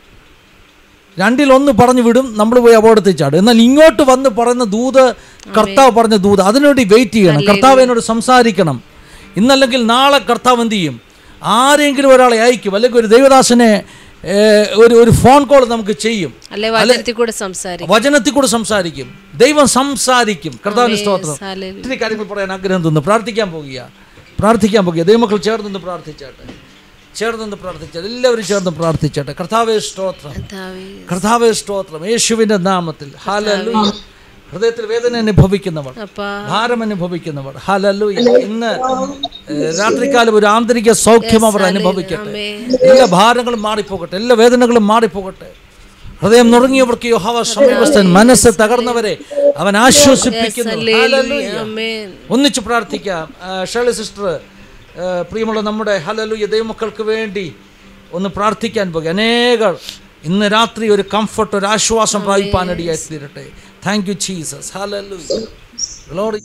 രണ്ടിൽ ഒന്ന് പറഞ്ഞു വിടും നമ്മൾ പോയി അപകടത്തിൽ ചാടും എന്നാൽ ഇങ്ങോട്ട് വന്ന് പറയുന്ന ദൂത് കർത്താവ് പറഞ്ഞ ദൂത് അതിനുവേണ്ടി വെയിറ്റ് ചെയ്യണം കർത്താവ് എന്നോട് സംസാരിക്കണം ഇന്നല്ലെങ്കിൽ നാളെ കർത്താവ് എന്ത് ചെയ്യും ആരെങ്കിലും ഒരാളെ അയക്കും അല്ലെങ്കിൽ ഒരു ദൈവദാസനെ ഏ, ഒരു ഒരു ഫോൺ കോൾ നമുക്ക് ചെയ്യും അല്ലെ വചനത്തിൽ കൂടെ സംസാരിക്കും വചനത്തിൽ കൂടെ സംസാരിക്കും ദൈവം സംസാരിക്കും കർത്താവിന് സ്തോത്രം Hallelujah. ഒത്തിരി കാര്യങ്ങൾ പറയാൻ ആഗ്രഹം തോന്നുന്നു പ്രാർത്ഥിക്കാൻ പോകുക പ്രാർത്ഥിക്കാൻ പോകുക ദൈവമക്കൾ ചേർന്ന് പ്രാർത്ഥിച്ചാട്ടെ ചേർന്ന് പ്രാർത്ഥിച്ചാട്ടെ എല്ലാവരും ചേർന്ന് പ്രാർത്ഥിച്ചാട്ടെ കർത്താവേ സ്തോത്രം കർത്താവേ, കർത്താവേ സ്തോത്രം യേശുവിൻ്റെ നാമത്തിൽ ഹാലലൂയ ഹൃദയത്തിൽ വേദന അനുഭവിക്കുന്നവർ അപ്പാ ഭാരം അനുഭവിക്കുന്നവർ ഹലലൂയ ഇന്ന് ഏഹ്, രാത്രികാലം ഒരു ആന്തരിക സൗഖ്യം അവർ അനുഭവിക്കട്ടെ എല്ലാ ഭാരങ്ങളും മാറിപ്പോകട്ടെ എല്ലാ വേദനകളും മാറിപ്പോകട്ടെ ഹൃദയം നുറങ്ങിയവർക്ക് യോഹവ സമീപസ്ഥൻ മനസ്സ് തകർന്നവരെ അവൻ ആശ്വസിപ്പിക്കുന്നു ഹല്ലേലൂയ. ആമേൻ ഒന്നിച്ച് പ്രാർത്ഥിക്കാം ആ, ഷേളി സിസ്റ്റർ ഏഹ്, പ്രിയമുള്ള നമ്മുടെ ഹലലുയ ദൈവമക്കൾക്ക് വേണ്ടി ഒന്ന് പ്രാർത്ഥിക്കാൻ പോകുക അനേകർ ഇന്ന് രാത്രി ഒരു കംഫർട്ട് ഒരു ആശ്വാസം പ്രാപിപ്പാനടിയായി തീരട്ടെ thank you Jesus hallelujah glory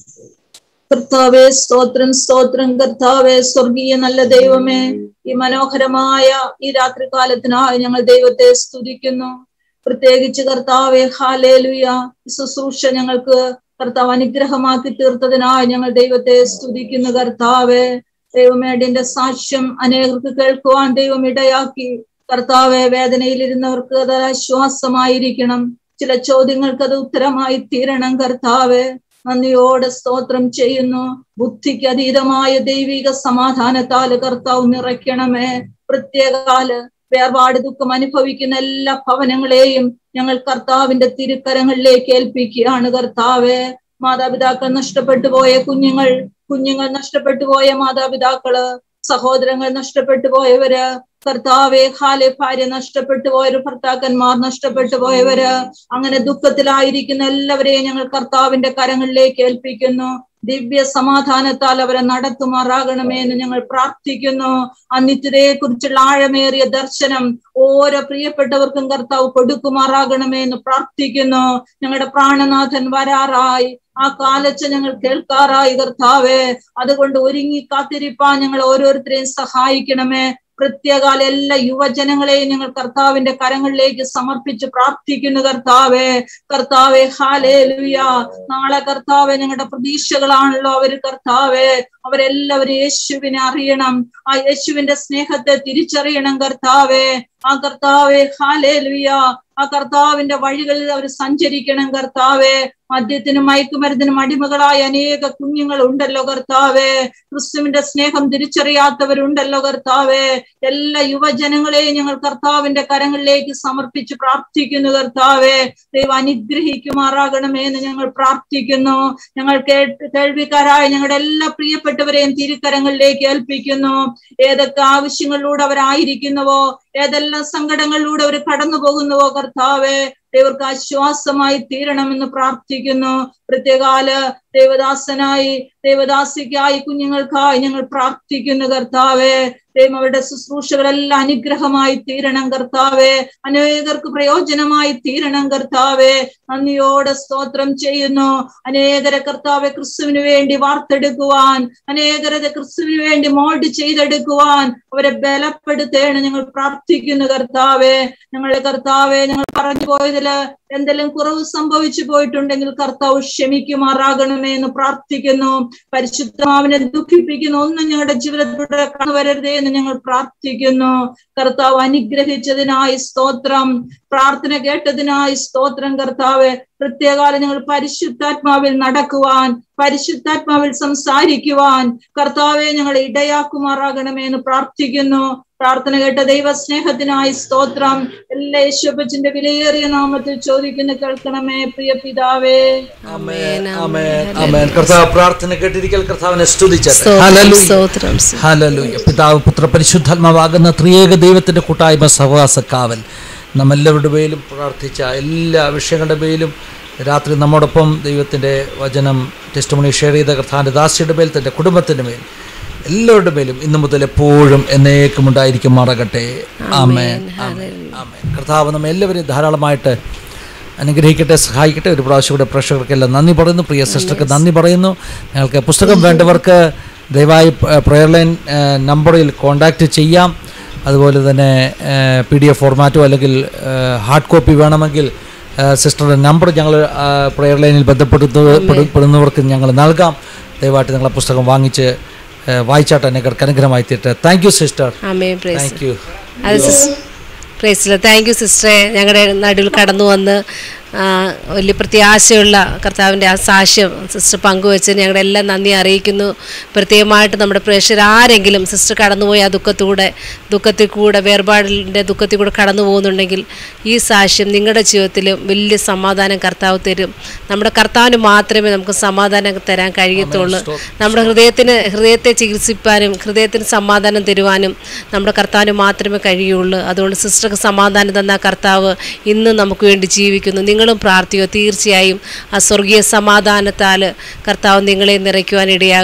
കർത്താവേ സ്തോത്രം സ്തോത്രം കർത്താവേ സ്വർഗീയ നല്ല ദൈവമേ ഈ മനോഹരമായ ഈ രാത്രികാലത്തിനായി ഞങ്ങൾ ദൈവത്തെ സ്തുതിക്കുന്നു പ്രത്യേകിച്ച് കർത്താവെ ഹാലേലുയ ഈ ശുശ്രൂഷ ഞങ്ങൾക്ക് കർത്താവ് അനുഗ്രഹമാക്കി തീർത്തതിനായി ഞങ്ങൾ ദൈവത്തെ സ്തുതിക്കുന്നു കർത്താവെ ദൈവമേടിന്റെ സാക്ഷ്യം അനേകർക്ക് കേൾക്കുവാൻ ദൈവം ഇടയാക്കി കർത്താവെ വേദനയിലിരുന്നവർക്ക് അത് ആശ്വാസമായിരിക്കണം ചില ചോദ്യങ്ങൾക്ക് അത് ഉത്തരമായി തീരണം കർത്താവെ നന്ദിയോടെ സ്തോത്രം ചെയ്യുന്നു ബുദ്ധിക്ക് അതീതമായ ദൈവിക സമാധാനത്താല് കർത്താവ് നിറയ്ക്കണമേ പ്രത്യേകാല് വേർപാട് ദുഃഖം അനുഭവിക്കുന്ന എല്ലാ ഭവനങ്ങളെയും ഞങ്ങൾ കർത്താവിന്റെ തിരുക്കരങ്ങളിലേക്ക് ഏൽപ്പിക്കുകയാണ് കർത്താവെ മാതാപിതാക്കൾ നഷ്ടപ്പെട്ടു പോയ കുഞ്ഞുങ്ങൾ കുഞ്ഞുങ്ങൾ നഷ്ടപ്പെട്ടു പോയ മാതാപിതാക്കള് സഹോദരങ്ങൾ നഷ്ടപ്പെട്ടു പോയവര് കർത്താവെ ഹാലെ ഭാര്യ നഷ്ടപ്പെട്ടു പോയവര് ഭർത്താക്കന്മാർ നഷ്ടപ്പെട്ടു പോയവര് അങ്ങനെ ദുഃഖത്തിലായിരിക്കുന്ന എല്ലാവരെയും ഞങ്ങൾ കർത്താവിന്റെ കരങ്ങളിലേക്ക് ഏൽപ്പിക്കുന്നു ദിവ്യ സമാധാനത്താൽ അവരെ നടത്തുമാറാകണമേ എന്ന് ഞങ്ങൾ പ്രാർത്ഥിക്കുന്നു ആ നിത്യതയെ കുറിച്ചുള്ള ആഴമേറിയ ദർശനം ഓരോ പ്രിയപ്പെട്ടവർക്കും കർത്താവ് കൊടുക്കുമാറാകണമേ എന്ന് പ്രാർത്ഥിക്കുന്നു ഞങ്ങളുടെ പ്രാണനാഥൻ വരാറായി ആ കാലച്ച ഞങ്ങൾ കേൾക്കാറായി കർത്താവേ അതുകൊണ്ട് ഒരുങ്ങി കാത്തിരിപ്പാൻ ഞങ്ങൾ ഓരോരുത്തരെയും സഹായിക്കണമേ പ്രത്യേകാല എല്ലാ യുവജനങ്ങളെയും ഞങ്ങൾ കർത്താവിന്റെ കരങ്ങളിലേക്ക് സമർപ്പിച്ച് പ്രാർത്ഥിക്കുന്നു കർത്താവേ കർത്താവെ ഹാലേ ലുയ നാളെ കർത്താവെ ഞങ്ങളുടെ പ്രതീക്ഷകളാണല്ലോ അവര് കർത്താവെ അവരെല്ലാവരും യേശുവിനെ അറിയണം ആ യേശുവിന്റെ സ്നേഹത്തെ തിരിച്ചറിയണം കർത്താവെ ആ കർത്താവെ ഹാലേ ലുയ ആ കർത്താവിന്റെ വഴികളിൽ അവർ സഞ്ചരിക്കണം കർത്താവെ മദ്യത്തിനും മയക്കുമരുന്നിനും അടിമകളായ അനേക കുഞ്ഞുങ്ങൾ ഉണ്ടല്ലോ കർത്താവെ ക്രിസ്തുവിന്റെ സ്നേഹം തിരിച്ചറിയാത്തവരുണ്ടല്ലോ കർത്താവെ എല്ലാ യുവജനങ്ങളെയും ഞങ്ങൾ കർത്താവിന്റെ കരങ്ങളിലേക്ക് സമർപ്പിച്ച് പ്രാർത്ഥിക്കുന്നു കർത്താവെ ദൈവം അനുഗ്രഹിക്കുമാറാകണമേ എന്ന് ഞങ്ങൾ പ്രാർത്ഥിക്കുന്നു ഞങ്ങൾ കേട്ട് കേൾവിക്കാരായ ഞങ്ങളുടെ എല്ലാ പ്രിയപ്പെട്ടവരെയും തിരുക്കരങ്ങളിലേക്ക് ഏൽപ്പിക്കുന്നു ഏതൊക്കെ ആവശ്യങ്ങളിലൂടെ അവരായിരിക്കുന്നുവോ ഏതെല്ലാം സങ്കടങ്ങളിലൂടെ അവർ കടന്നു പോകുന്നുവോ കർത്താവെ ദൈവർക്ക് ആശ്വാസമായി തീരണമെന്ന് പ്രാർത്ഥിക്കുന്നു പ്രത്യേകാല ദേവദാസനായി ദേവദാസിക്കായി കുഞ്ഞുങ്ങൾക്കായി ഞങ്ങൾ പ്രാർത്ഥിക്കുന്നു കർത്താവെ ദൈവം അവരുടെ ശുശ്രൂഷകളെല്ലാം അനുഗ്രഹമായി തീരണം കർത്താവെ അനേകർക്ക് പ്രയോജനമായി തീരണം കർത്താവെ നന്ദിയോടെ സ്തോത്രം ചെയ്യുന്നു അനേകരെ കർത്താവെ ക്രിസ്തുവിന് വേണ്ടി വാർത്തെടുക്കുവാൻ അനേകരെ ക്രിസ്തുവിന് വേണ്ടി മോൾഡ് ചെയ്തെടുക്കുവാൻ അവരെ ബലപ്പെടുത്തേണ് ഞങ്ങൾ പ്രാർത്ഥിക്കുന്നു കർത്താവെ ഞങ്ങളുടെ കർത്താവെ ഞങ്ങൾ പറഞ്ഞു പോയതില് എന്തെങ്കിലും കുറവ് സംഭവിച്ചു പോയിട്ടുണ്ടെങ്കിൽ കർത്താവ് ക്ഷമിക്കുമാറാകണമേ എന്ന് പ്രാർത്ഥിക്കുന്നു പരിശുദ്ധമാവിനെ ദുഃഖിപ്പിക്കുന്ന ഒന്നും ഞങ്ങളുടെ ജീവിതത്തിലൂടെ കടന്നുവരരുതേ എന്ന് ഞങ്ങൾ പ്രാർത്ഥിക്കുന്നു കർത്താവ് അനുഗ്രഹിച്ചതിനായി സ്തോത്രം പ്രാർത്ഥന കേട്ടതിനായി സ്തോത്രം കർത്താവ് പ്രത്യേകാലം ഞങ്ങൾ പരിശുദ്ധാത്മാവിൽ നടക്കുവാൻ പരിശുദ്ധാത്മാവിൽ സംസാരിക്കുവാൻ കർത്താവെ ഞങ്ങളെ ഇടയാക്കുമാറാകണമേ എന്ന് പ്രാർത്ഥിക്കുന്നു പ്രാർത്ഥന കേട്ട ദൈവസ്നേഹത്തിനായി സ്തോത്രം എല്ലാ യേശുപ്പച്ചിന്റെ വിലയേറിയ നാമത്തിൽ ചോദിക്കുന്നു കേൾക്കണമേ പ്രിയ പിതാവേ ആമേൻ ആമേൻ ആമേൻ കർത്താവ് പ്രാർത്ഥന കേട്ടിരിക്കൽ കർത്താവിനെ സ്തുതിച്ചത് സ്തോത്രം ഹല്ലേലൂയ സ്തോത്രം ഹല്ലേലൂയ പിതാവ് പുത്ര പരിശുദ്ധാത്മാവാകുന്ന ത്രിയേക ദൈവത്തിൻ്റെ കൂട്ടായ്മ സഹവാസ കാവൽ നമ്മെല്ലാവരുടെ പേരിലും പ്രാർത്ഥിച്ച എല്ലാ വിഷയങ്ങളുടെ പേരിലും രാത്രി നമ്മോടൊപ്പം ദൈവത്തിൻ്റെ വചനം ടെസ്റ്റ് ഷെയർ ചെയ്ത കർത്താവിൻ്റെ ദാസിയുടെ മേൽ തൻ്റെ കുടുംബത്തിൻ്റെ മേൽ എല്ലാവരുടെ മേലും ഇന്നു മുതൽ എപ്പോഴും എന്നേക്കും ഉണ്ടായിരിക്കും മാറകട്ടെ ആമേൻ ആമേൻ ആമേൻ കർത്താവ് നമ്മെ എല്ലാവരെയും ധാരാളമായിട്ട് അനുഗ്രഹിക്കട്ടെ സഹായിക്കട്ടെ ഒരു പ്രാവശ്യം കൂടെ പ്രേക്ഷകർക്കെല്ലാം നന്ദി പറയുന്നു പ്രിയ സിസ്റ്റർക്ക് നന്ദി പറയുന്നു ഞങ്ങൾക്ക് പുസ്തകം വേണ്ടവർക്ക് ദയവായി പ്രയർ ലൈൻ നമ്പറിൽ കോൺടാക്റ്റ് ചെയ്യാം അതുപോലെ തന്നെ പി ഡി എഫ് ഫോർമാറ്റോ അല്ലെങ്കിൽ ഹാർഡ് കോപ്പി വേണമെങ്കിൽ സിസ്റ്ററുടെ നമ്പർ ഞങ്ങൾ പ്രയർ ലൈനിൽ ബന്ധപ്പെടുന്ന പെടുന്നവർക്ക് ഞങ്ങൾ നൽകാം ദയവായിട്ട് നിങ്ങളെ പുസ്തകം വാങ്ങിച്ച് ആ, വായിച്ചാട്ട് അനേകർക്ക് അനുഗ്രഹമായി തീരട്ടെ thank you sister amen praise thank you അത് സിസ് പ്രൈസില്ല താങ്ക് യു സിസ്റ്ററെ ഞങ്ങളുടെ നടുവിൽ കടന്നു വന്ന് ആ, വലിയ പ്രത്യാശയുള്ള കർത്താവിൻ്റെ ആ സാക്ഷ്യം സിസ്റ്റർ പങ്കുവെച്ച് ഞങ്ങളുടെ എല്ലാം നന്ദി അറിയിക്കുന്നു പ്രത്യേകമായിട്ട് നമ്മുടെ പ്രേക്ഷകർ ആരെങ്കിലും സിസ്റ്റർ കടന്നുപോയി ആ ദുഃഖത്തൂടെ ദുഃഖത്തിൽ കൂടെ വേർപാടിൻ്റെ ദുഃഖത്തിൽ കൂടെ കടന്നു പോകുന്നുണ്ടെങ്കിൽ ഈ സാക്ഷ്യം നിങ്ങളുടെ ജീവിതത്തിൽ വലിയ സമാധാനം കർത്താവ് തരും നമ്മുടെ കർത്താവിന് മാത്രമേ നമുക്ക് സമാധാനം തരാൻ കഴിയത്തുള്ളൂ നമ്മുടെ ഹൃദയത്തിന് ഹൃദയത്തെ ചികിത്സിപ്പാനും ഹൃദയത്തിന് സമാധാനം തരുവാനും നമ്മുടെ കർത്താവിന് മാത്രമേ കഴിയുള്ളൂ അതുകൊണ്ട് സിസ്റ്റർക്ക് സമാധാനം തന്ന കർത്താവ് ഇന്ന് നമുക്ക് വേണ്ടി ജീവിക്കുന്നു നിങ്ങളും പ്രാർത്ഥിക്കുക തീർച്ചയായും ആ സ്വർഗീയ സമാധാനത്താൽ കർത്താവ് നിങ്ങളെ നിറയ്ക്കുവാൻ ഇടയാകും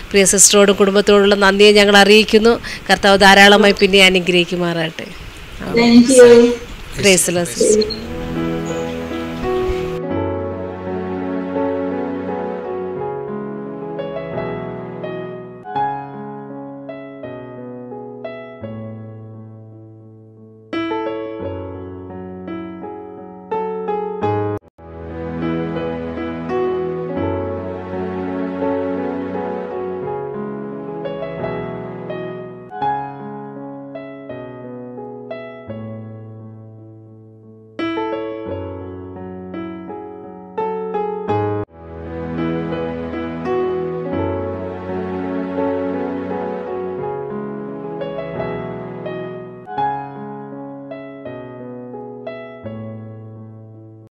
പ്രിയ സിസ്റ്ററോടും കുടുംബത്തോടുള്ള നന്ദിയെ ഞങ്ങൾ അറിയിക്കുന്നു കർത്താവ് ധാരാളമായി പിന്നെ അനുഗ്രഹിക്കുമാറാട്ടെ താങ്ക് യു പ്രേസ് സിസ്റ്റർ